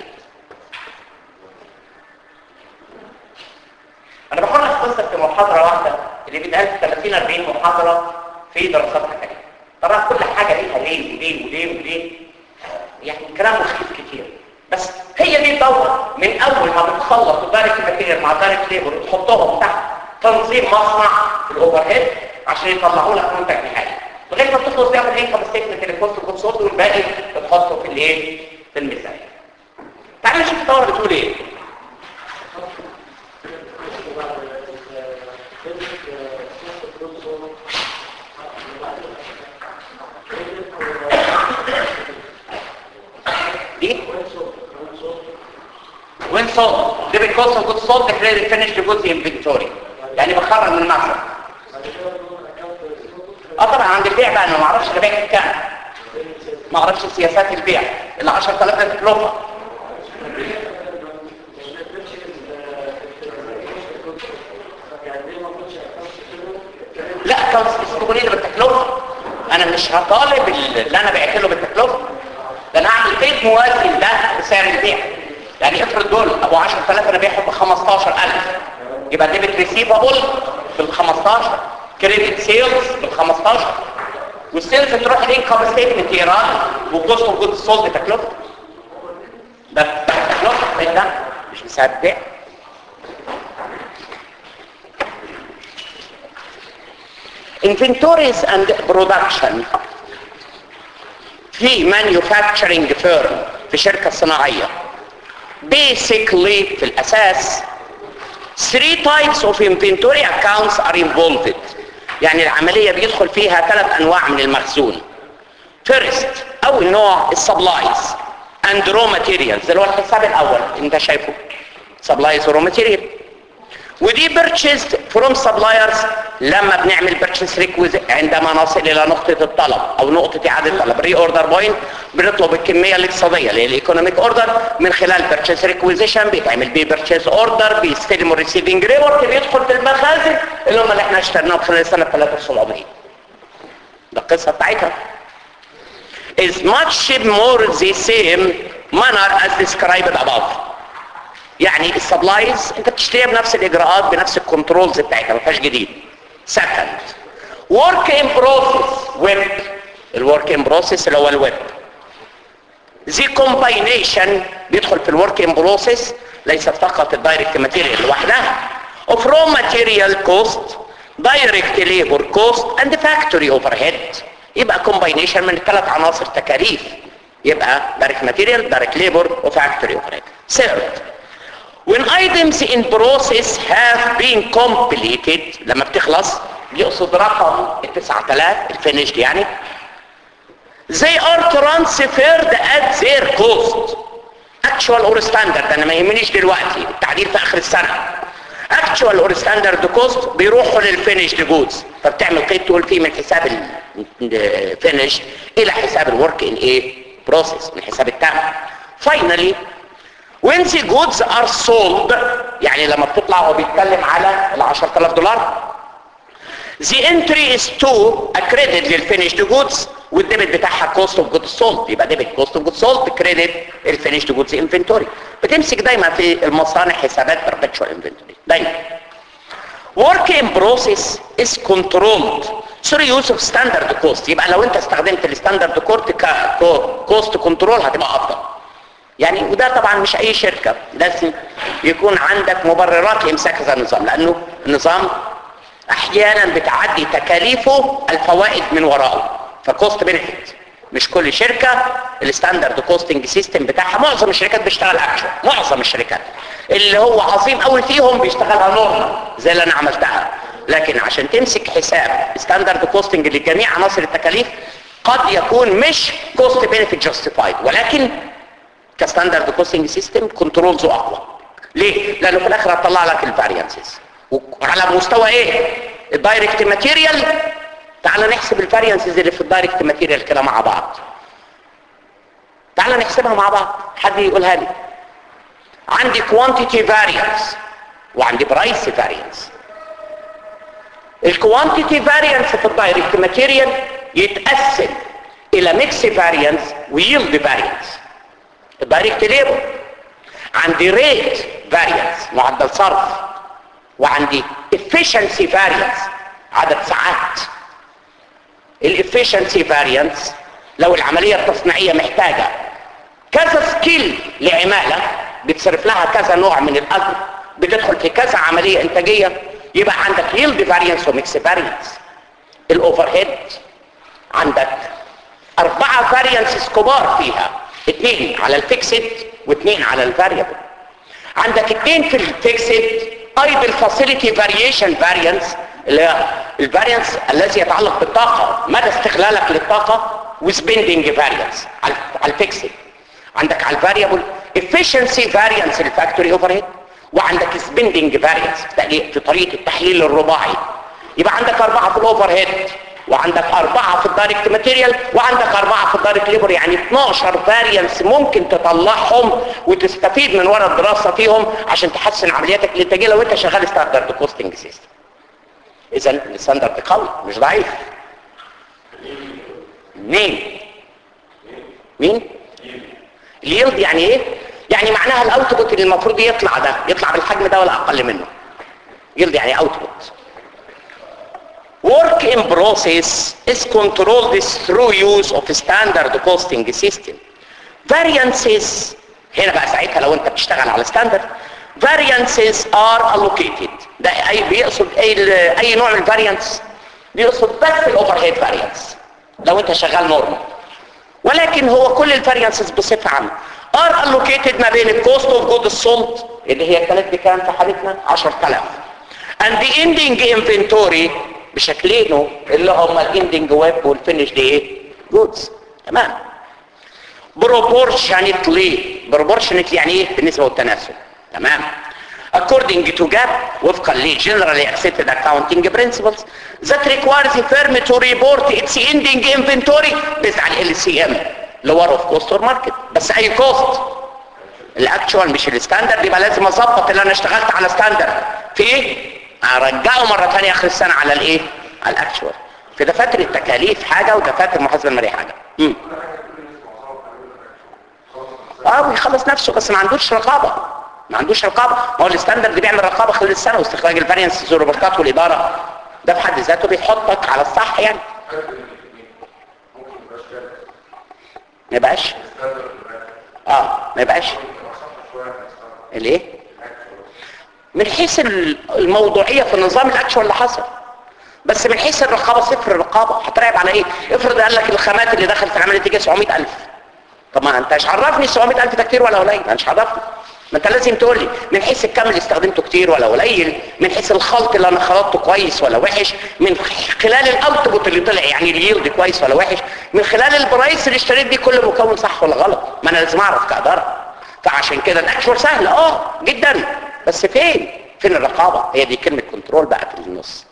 انا بخلص قصه في محاضره واحده اللي بيتقال في 30 40 محاضره في دراسات حكايه طبعا كل حاجه ليها ليه وليه وليه وليه يعني كلام مخيف كتير بس هي دي الدوره من اول ما بتخلص الدايركت ماتيريال مع الدايركت ليبر وتحطهم تحت تنظيم مصنع في الاوفر هيد عشان يطلعوا لك منتج نهائي لغايه ما تخلص بيها الانكم ستيتمنت اللي كنت كنت والباقي بتحطه في الايه في الميزانيه تعالى نشوف الدوره بتقول ايه دي وين صوت دي بالكوست اوف جود صوت كريدت فينيش جود انفنتوري يعني بخرج من المعصر اه طبعا عند البيع بقى انا ما اعرفش البيع كام ما اعرفش سياسات البيع ال 10000 ده تكلفه لا كان السكونيه اللي بالتكلفه انا مش هطالب اللي انا بعت له بالتكلفه ده انا اعمل كيف موازي ده بسعر البيع يعني افرض دول ابو 10000 انا بيعهم ب 15000 يبقى ديبت ريسيفابل بال 15 كريدت سيلز بال 15 والسيلز تروح الانكم ستيتمنت ايراد وكوست اوف جود سولد تكلفه ده تكلفه ده مش بسعر البيع inventories and production في manufacturing firm في شركة صناعية basically في الأساس three types of inventory accounts are involved يعني العملية بيدخل فيها ثلاث أنواع من المخزون first أول نوع السبلايز and raw materials اللي هو الحساب الأول أنت شايفه supplies و raw material ودي purchased from suppliers لما بنعمل purchase requisite عندما نصل الى نقطة الطلب او نقطة اعادة الطلب ري اوردر بوينت بنطلب الكمية الاقتصادية اللي هي الايكونوميك اوردر من خلال purchase requisition بيتعمل بيه purchase order بيستلموا receiving report بيدخل في المخازن اللي هم اللي احنا اشتريناهم خلال سنة 3700 ده القصة بتاعتها is much more the same manner as described above يعني السبلايز انت بتشتريها بنفس الاجراءات بنفس الكنترولز بتاعتها ما فيهاش جديد سكند ورك ان بروسيس ويب الورك ان بروسيس اللي هو الويب زي كومباينيشن بيدخل في الورك ان بروسيس ليست فقط الدايركت ماتيريال لوحدها اوف رو ماتيريال كوست دايركت ليبر كوست اند فاكتوري اوفر هيد يبقى كومباينيشن من الثلاث عناصر تكاليف يبقى direct material direct labor وفactory overhead third when items in process have been completed لما بتخلص يقصد رقم ال 9000 الفينيشد يعني they are transferred at their cost actual or standard انا ما يهمنيش دلوقتي التعديل في اخر السنه actual or standard cost بيروحوا للفينيشد جودز فبتعمل قيد تقول فيه من حساب الفينيش الى حساب الورك ان ايه بروسيس من حساب التام finally when the goods are sold يعني لما بتطلع هو بيتكلم على ال 10000 دولار the entry is to accredit للفينيشد جودز والديبت بتاعها cost of goods sold يبقى ديبت cost of goods sold كريدت الفينيشد جودز انفنتوري بتمسك دايما في المصانع حسابات perpetual inventory دايما work in process is controlled through use of standard cost يبقى لو انت استخدمت الستاندرد كوست كنترول هتبقى افضل يعني وده طبعا مش اي شركة لازم يكون عندك مبررات لامساك هذا النظام لانه النظام احيانا بتعدي تكاليفه الفوائد من وراءه فكوست بنفيت مش كل شركة الستاندرد كوستنج سيستم بتاعها معظم الشركات بيشتغل اكشن معظم الشركات اللي هو عظيم قوي فيهم بيشتغلها نورمال زي اللي انا عملتها لكن عشان تمسك حساب ستاندرد كوستنج لجميع عناصر التكاليف قد يكون مش كوست بنفيت جاستيفايد ولكن كستاندرد كوستنج سيستم كنترولزه اقوى ليه لانه في الاخر هتطلع لك الفاريانسز وعلى مستوى ايه الدايركت ماتيريال تعال نحسب الفاريانسز اللي في الدايركت ماتيريال كده مع بعض تعال نحسبها مع بعض حد يقولها لي عندي كوانتيتي فاريانس وعندي برايس فاريانس الكوانتيتي فاريانس في الدايركت ماتيريال يتقسم الى ميكس فاريانس ويلد فاريانس الدايركت ليبر عندي ريت فاريانس معدل صرف وعندي efficiency variance عدد ساعات الافشنسي فاريانس لو العملية التصنيعية محتاجة كذا سكيل لعمالة بتصرف لها كذا نوع من الأجر بتدخل في كذا عملية انتاجية يبقى عندك يلد فاريانس وميكس فاريانس الاوفر هيد عندك أربعة فاريانسز كبار فيها اثنين على الفيكسد واثنين على الفاريبل عندك اثنين في الفيكسد ايدل فاسيليتي فاريشن فاريانس اللي هي الفاريانس الذي يتعلق بالطاقة مدى استغلالك للطاقة وسبندنج فاريانس على الفيكسد عندك على الفاريبل efficiency فاريانس الفاكتوري اوفر هيد وعندك سبندنج فاريانس في طريقة التحليل الرباعي يبقى عندك أربعة في الأوفر هيد وعندك أربعة في الدايركت ماتيريال وعندك أربعة في الدايركت ليبر يعني 12 فاريانس ممكن تطلعهم وتستفيد من وراء الدراسة فيهم عشان تحسن عملياتك الانتاجية لو انت شغال ستاندرد كوستنج سيستم اذا الستاندرد قوي مش ضعيف مين مين اليلد يعني ايه يعني معناها الاوتبوت اللي المفروض يطلع ده يطلع بالحجم ده ولا اقل منه يلد يعني اوتبوت Work in process is controlled through use of standard costing system. Variances هنا بقى ساعتها لو انت بتشتغل على standard variances are allocated ده اي بيقصد اي اي نوع من الفاريانس بيقصد بس الاوفر هيد فاريانس لو انت شغال نورمال ولكن هو كل الفاريانسز بصفه عامه are allocated ما بين الكوست اوف جود السولد اللي هي كانت بكام في حالتنا 10000 and the ending inventory بشكلينه اللي هم الاندنج ويب والفينش دي ايه جودز تمام proportionately proportionately يعني ايه بالنسبه للتناسب تمام according to GAP وفقا ل generally accepted accounting principles that requires the firm to report its ending inventory based على LCM lower of cost or market بس اي كوست الاكتشوال مش الستاندرد يبقى لازم اظبط اللي انا اشتغلت على ستاندرد في ايه ارجعه مرة ثانيه اخر السنة على الايه على الاكتشوال في دفاتر التكاليف حاجة ودفاتر المحاسبة المالية حاجة امم اه بيخلص نفسه بس ما عندوش رقابة ما عندوش رقابة ما هو الستاندرد بيعمل رقابة خلال السنة واستخراج الفارينس والروبورتات والإدارة ده في حد ذاته بيحطك على الصح يعني ما يبقاش اه ما يبقاش الايه من حيث الموضوعية في النظام الاكشوال اللي حصل بس من حيث الرقابة صفر الرقابة هتراقب على ايه افرض قال لك الخامات اللي دخلت في العملية تيجي 900000 طب ما انت مش عرفني 700000 ده كتير ولا قليل انا مش عرفني ما انت لازم تقول لي من حيث الكم اللي استخدمته كتير ولا قليل من حيث الخلط اللي انا خلطته كويس ولا وحش من خلال الاوتبوت اللي طلع يعني اليلد كويس ولا وحش من خلال البرايس اللي اشتريت دي كل مكون صح ولا غلط ما انا لازم اعرف كاداره فعشان كده الاكشوال سهل اه جدا بس فين فين الرقابه هي دي كلمه كنترول بقى في النص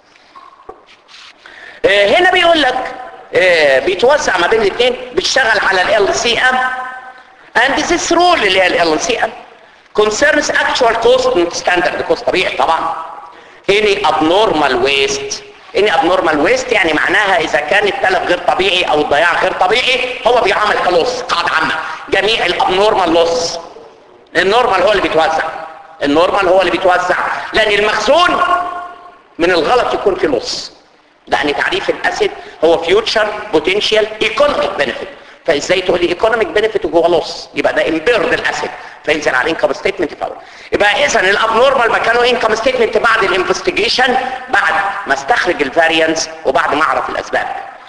آه هنا بيقول لك آه بيتوزع ما بين الاثنين بتشتغل على ال سي ام and this rule اللي هي ال سي ام concerns actual cost and standard cost طبيعي طبعا any abnormal waste any abnormal waste يعني معناها اذا كان التلف غير طبيعي او الضياع غير طبيعي هو بيعمل كلوس قاعدة عامة جميع الابنورمال لوس النورمال هو اللي بيتوزع النورمال هو اللي بيتوزع لان المخزون من الغلط يكون في لوس لان تعريف الاسيد هو فيوتشر بوتنشال ايكونوميك بنفيت فازاي تقول لي ايكونوميك بنفيت وجوه لوس يبقى ده امبيرد الاسيد فينزل على الانكم ستيتمنت فور يبقى اذا الابنورمال مكانه انكم ستيتمنت بعد الانفستيجيشن بعد ما استخرج الفاريانس وبعد ما اعرف الاسباب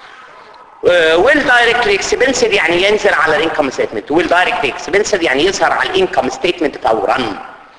ويل دايركتلي اكسبنسد يعني ينزل على الانكم ستيتمنت ويل دايركتلي اكسبنسد يعني يظهر على الانكم ستيتمنت فورا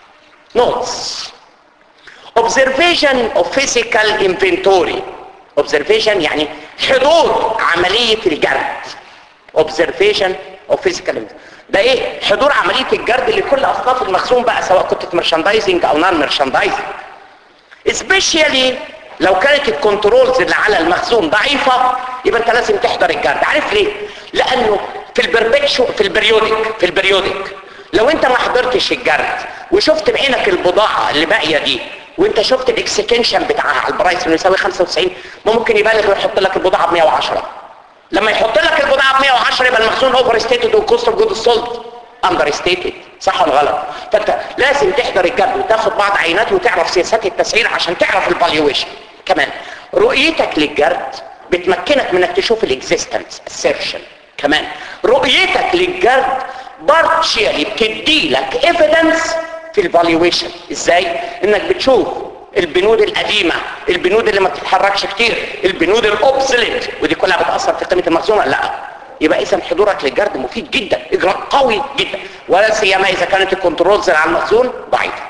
نوتس observation of physical inventory observation يعني حضور عملية الجرد observation of physical inventory ده ايه حضور عملية الجرد لكل اصناف المخزون بقى سواء كنت في مرشاندايزنج او نون مرشاندايزنج especially لو كانت الكنترولز اللي على المخزون ضعيفة يبقى انت لازم تحضر الجرد عارف ليه لانه في البربكشو في البريودك في البريودك لو انت ما حضرتش الجرد وشفت بعينك البضاعة اللي باقية دي وانت شفت الاكستنشن بتاعها على البرايس انه يساوي 95 ما ممكن يبالغ ويحط لك البضاعة ب 110 لما يحط لك البضاعة ب 110 يبقى المخزون اوفر ستيتد والكوست اوف جود سولد اندر ستيتد صح ولا غلط فانت لازم تحضر الجرد وتاخد بعض عينات وتعرف سياسات التسعير عشان تعرف الفالويشن كمان رؤيتك للجرد بتمكنك من انك تشوف الاكزيستنس assertion كمان رؤيتك للجرد بارتشيالي بتدي لك ايفيدنس في الفالويشن ازاي انك بتشوف البنود القديمة البنود اللي ما بتتحركش كتير البنود الاوبسليت ودي كلها بتأثر في قيمة المخزون ولا لا يبقى اذا حضورك للجرد مفيد جدا اجراء قوي جدا ولا سيما اذا كانت الكنترولز على المخزون ضعيفه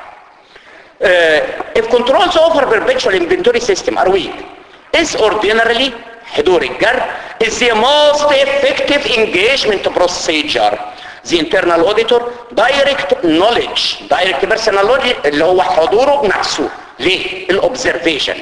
uh, if controls over perpetual inventory system are weak is ordinarily حضور الجرد is the most effective engagement procedure the internal auditor direct knowledge direct personal knowledge اللي هو حضوره بنفسه ليه الobservation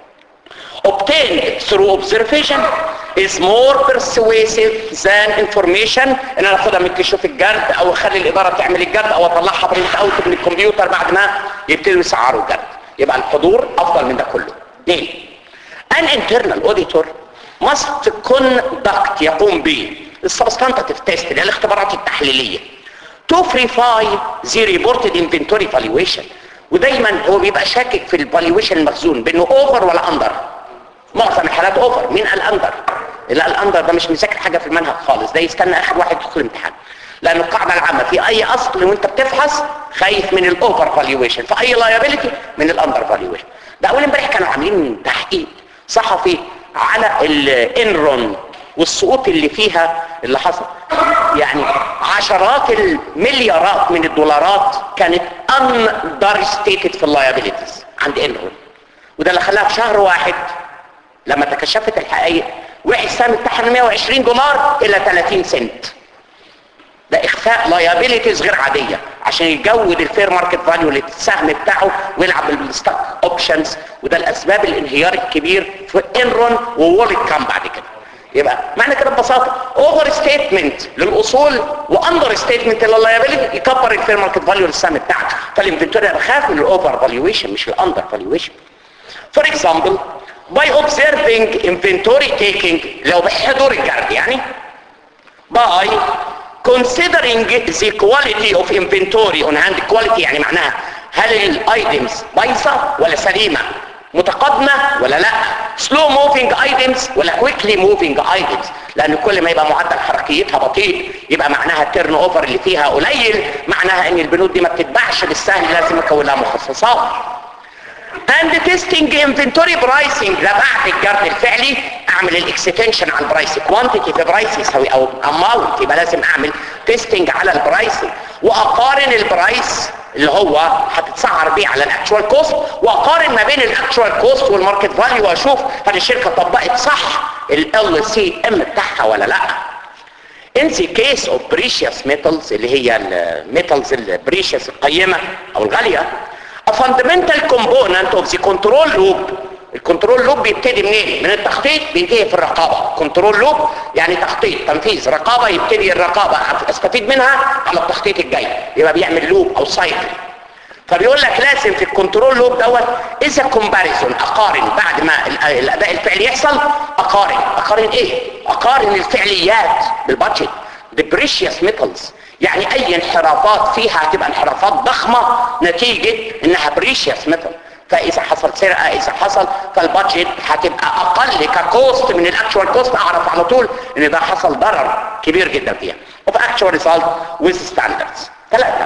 obtained through observation is more persuasive than information ان انا اخدها من كشوف الجرد او اخلي الاداره تعمل الجرد او اطلعها برنت اوت من الكمبيوتر بعد ما يبتدوا يسعروا الجرد يبقى الحضور افضل من ده كله ليه an internal auditor must conduct يقوم به السبستانتيف تيست اللي هي الاختبارات التحليليه to verify the reported inventory valuation ودايما هو بيبقى شاكك في الفالويشن المخزون بانه اوفر ولا اندر معظم الحالات اوفر مين الاندر لا الاندر ده مش مذاكر حاجه في المنهج خالص ده يستنى اخر واحد يدخل الامتحان لان القاعده العامه في اي اصل وانت بتفحص خايف من الاوفر فالويشن في اي لايبيليتي من الاندر فالويشن ده اول امبارح كانوا عاملين تحقيق صحفي على الانرون والسقوط اللي فيها اللي حصل يعني عشرات المليارات من الدولارات كانت understated في اللايبيليتيز عند انرون وده اللي خلاها في شهر واحد لما تكشفت الحقائق وقع السهم بتاعها من 120 دولار الى 30 سنت ده اخفاء لايبيليتيز غير عاديه عشان يجود الفير ماركت فاليو للسهم بتاعه ويلعب بالستوك اوبشنز وده الاسباب الانهيار الكبير في انرون وولت كام بعد كده يبقى معنى كده ببساطه اوفر ستيتمنت للاصول واندر ستيتمنت لللايبيليتي يكبر الفير ماركت فاليو للسهم بتاعك فالانفنتوري انا بخاف من الاوفر فالويشن مش الاندر فالويشن فور اكزامبل by observing inventory taking لو بحضور الجرد يعني by considering the quality of inventory on hand quality يعني معناها هل الايتمز بايظه ولا سليمه متقدمة ولا لا slow moving items ولا quickly moving items لان كل ما يبقى معدل حركيتها بطيء يبقى معناها التيرن اوفر اللي فيها قليل معناها ان البنود دي ما بتتباعش بالسهل لازم اكون لها مخصصات and testing inventory pricing لا بعد الجرد الفعلي اعمل الاكستنشن على البرايس كوانتيتي في برايس يساوي او اماونت يبقى لازم اعمل تيستنج على البرايسنج واقارن البرايس اللي هو هتتسعر بيه على الاكشوال كوست واقارن ما بين الاكشوال كوست والماركت فاليو واشوف هل الشركه طبقت صح ال سي ام بتاعها ولا لا in the case of precious metals اللي هي الميتالز البريشيوس القيمة او الغالية a fundamental component of the control loop الكنترول لوب بيبتدي منين؟ من التخطيط بينتهي في الرقابة كنترول لوب يعني تخطيط تنفيذ رقابة يبتدي الرقابة استفيد منها على التخطيط الجاي يبقى بيعمل لوب او سايكل فبيقول لك لازم في الكنترول لوب دوت اذا كومباريزون اقارن بعد ما ال- الاداء الفعلي يحصل اقارن اقارن ايه اقارن الفعليات بالبادجت بريشيوس ميتالز يعني اي انحرافات فيها هتبقى انحرافات ضخمه نتيجه انها بريشيوس ميتال فاذا حصل سرقه اذا حصل فالبادجت هتبقى اقل ككوست من الاكشوال كوست اعرف على طول ان ده حصل ضرر كبير جدا فيها of actual result with standards ثلاثه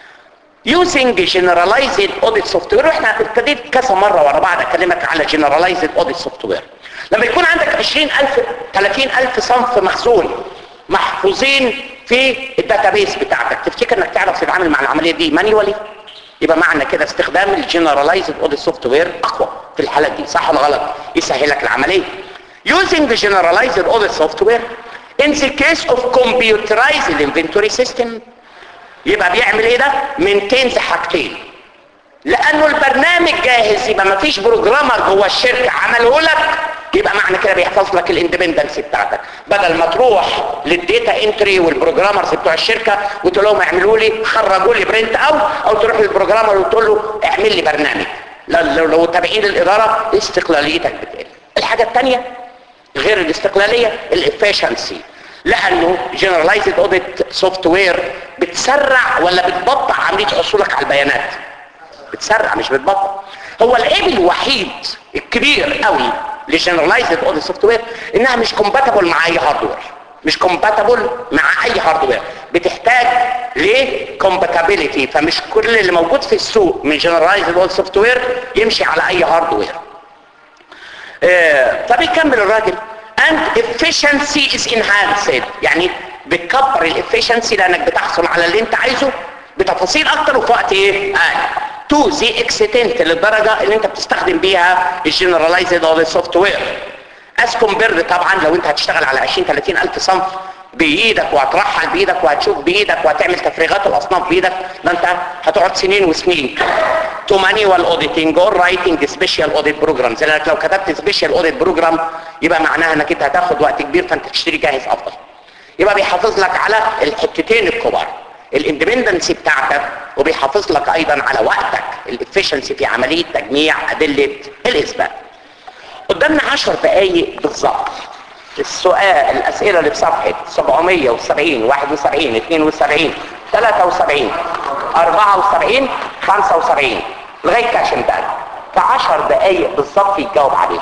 using generalized audit software واحنا ابتديت كذا مره ورا بعض اكلمك على generalized audit software لما يكون عندك 20000 30000 صنف مخزون محفوظين في الداتابيس بتاعتك تفتكر انك تعرف تتعامل مع العمليه دي مانيوالي يبقى معنى كده استخدام الجنرالايزد اوديت سوفت وير اقوى في الحالات دي صح ولا غلط يسهلك العمليه using the generalized audit software in the case of computerized inventory system يبقى بيعمل ايه ده مينتينز حاجتين لانه البرنامج جاهز يبقى ما فيش بروجرامر جوه الشركه عمله لك يبقى معنى كده بيحفظ لك الاندبندنسي بتاعتك بدل ما تروح للديتا انتري والبروجرامرز بتوع الشركه وتقول لهم اعملوا لي خرجوا لي برنت اوت او تروح للبروجرامر وتقول له اعمل لي برنامج لو لو تابعين الاداره استقلاليتك بتقل الحاجه الثانيه غير الاستقلاليه الافشنسي لانه جنرالايزد اوديت سوفت وير بتسرع ولا بتبطئ عمليه حصولك على البيانات بتسرع مش بتبطئ هو العيب الوحيد الكبير قوي للجنرالايزد اوديت سوفت وير انها مش كومباتبل مع اي هاردوير مش كومباتبل مع اي هاردوير بتحتاج لكومباتابيلتي فمش كل اللي موجود في السوق من جنرالايزد اوديت سوفت وير يمشي على اي هاردوير آه، فبيكمل الراجل and efficiency is enhanced يعني بتكبر الافشنسي لانك بتحصل على اللي انت عايزه بتفاصيل اكتر وفي وقت ايه اقل تو ذا اكستنت للدرجه اللي انت بتستخدم بيها الجنرالايزد او السوفت وير از كومبيرد طبعا لو انت هتشتغل على 20 30 الف صنف بايدك وهترحل بايدك وهتشوف بايدك وهتعمل تفريغات الاصناف بايدك ده انت هتقعد سنين وسنين تو مانيوال اوديتنج اور رايتنج سبيشال اوديت بروجرامز لانك لو كتبت سبيشال اوديت بروجرام يبقى معناها انك انت هتاخد وقت كبير فانت تشتري جاهز افضل يبقى بيحافظ لك على الحتتين الكبار الاندبندنسي بتاعتك وبيحافظ لك ايضا على وقتك الافشنسي في عمليه تجميع ادله الاثبات قدامنا 10 دقائق بالظبط السؤال الاسئله اللي في صفحه 770 71 72 73 74 75 لغايه كاشن بقى في 10 دقائق بالظبط يتجاوب عليه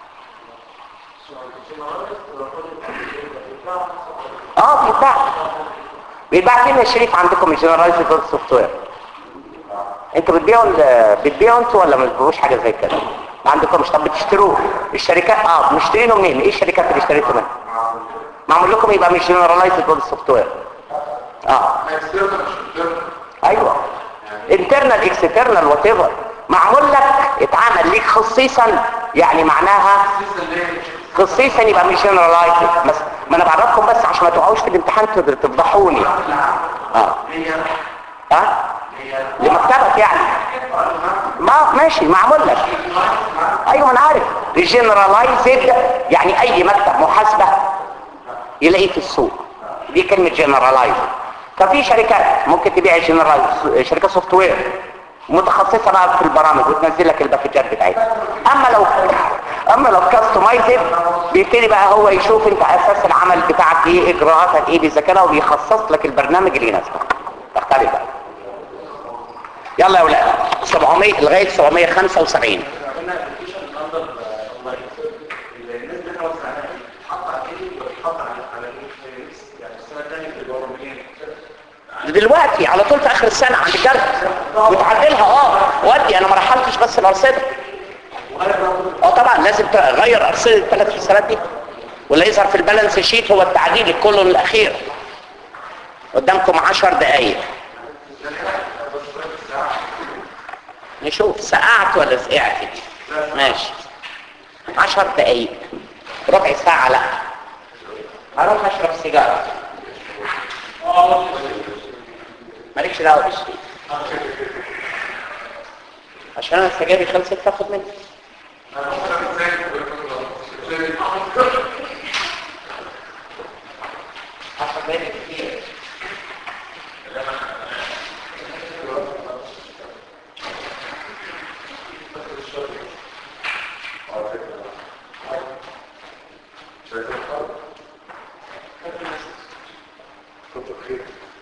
اه بيتباع بيتباع فين يا شريف عندكم الجنرالايزد سوفت وير انتوا بتبيعوا ال- بتبيعوا انتوا ولا ما بتبيعوش حاجه زي كده ما عندكمش طب بتشتروه الشركات اه بنشترينه منين ايه الشركات اللي اشتريتوا منها معمول لكم يبقى مش جنرالايزد سوفت وير اه ايوه انترنال اكسترنال وات ايفر معمول لك اتعمل ليك خصيصا يعني معناها خصيصا يبقى مش جنرالايزد بس ما انا بعرفكم بس عشان ما تقعوش في الامتحان تقدر تفضحوني اه اه لمكتبك يعني ما ماشي معمول لك ايوه انا عارف جنرالايزد يعني اي مكتب محاسبه يلاقيه في السوق دي كلمه جنرالايزد ففي شركات ممكن تبيع جنرالايز شركه سوفت وير متخصصه بقى في البرامج وتنزل لك الباكجات بتاعتها اما لو اما لو كاستمايزد بيبتدي بقى هو يشوف انت اساس العمل بتاعك ايه اجراءاتك ايه بيذاكرها وبيخصص لك البرنامج اللي يناسبك تختلف بقى يلا يا ولاد 700 لغايه 775 دلوقتي على طول في اخر السنه عند الجرد وتعدلها اه ودي انا ما رحلتش بس الارصده اه طبعا لازم تغير ارصده الثلاث حسابات دي ولا يظهر في البالانس شيت هو التعديل الكولون الاخير قدامكم عشر دقايق نشوف سقعت ولا سقعت دي ماشي عشر دقايق ربع ساعة لا هروح اشرب سيجارة مالكش دعوة بالشيء عشان انا السجاير خلصت تاخد مني عشر دقايق كتير كنت بخير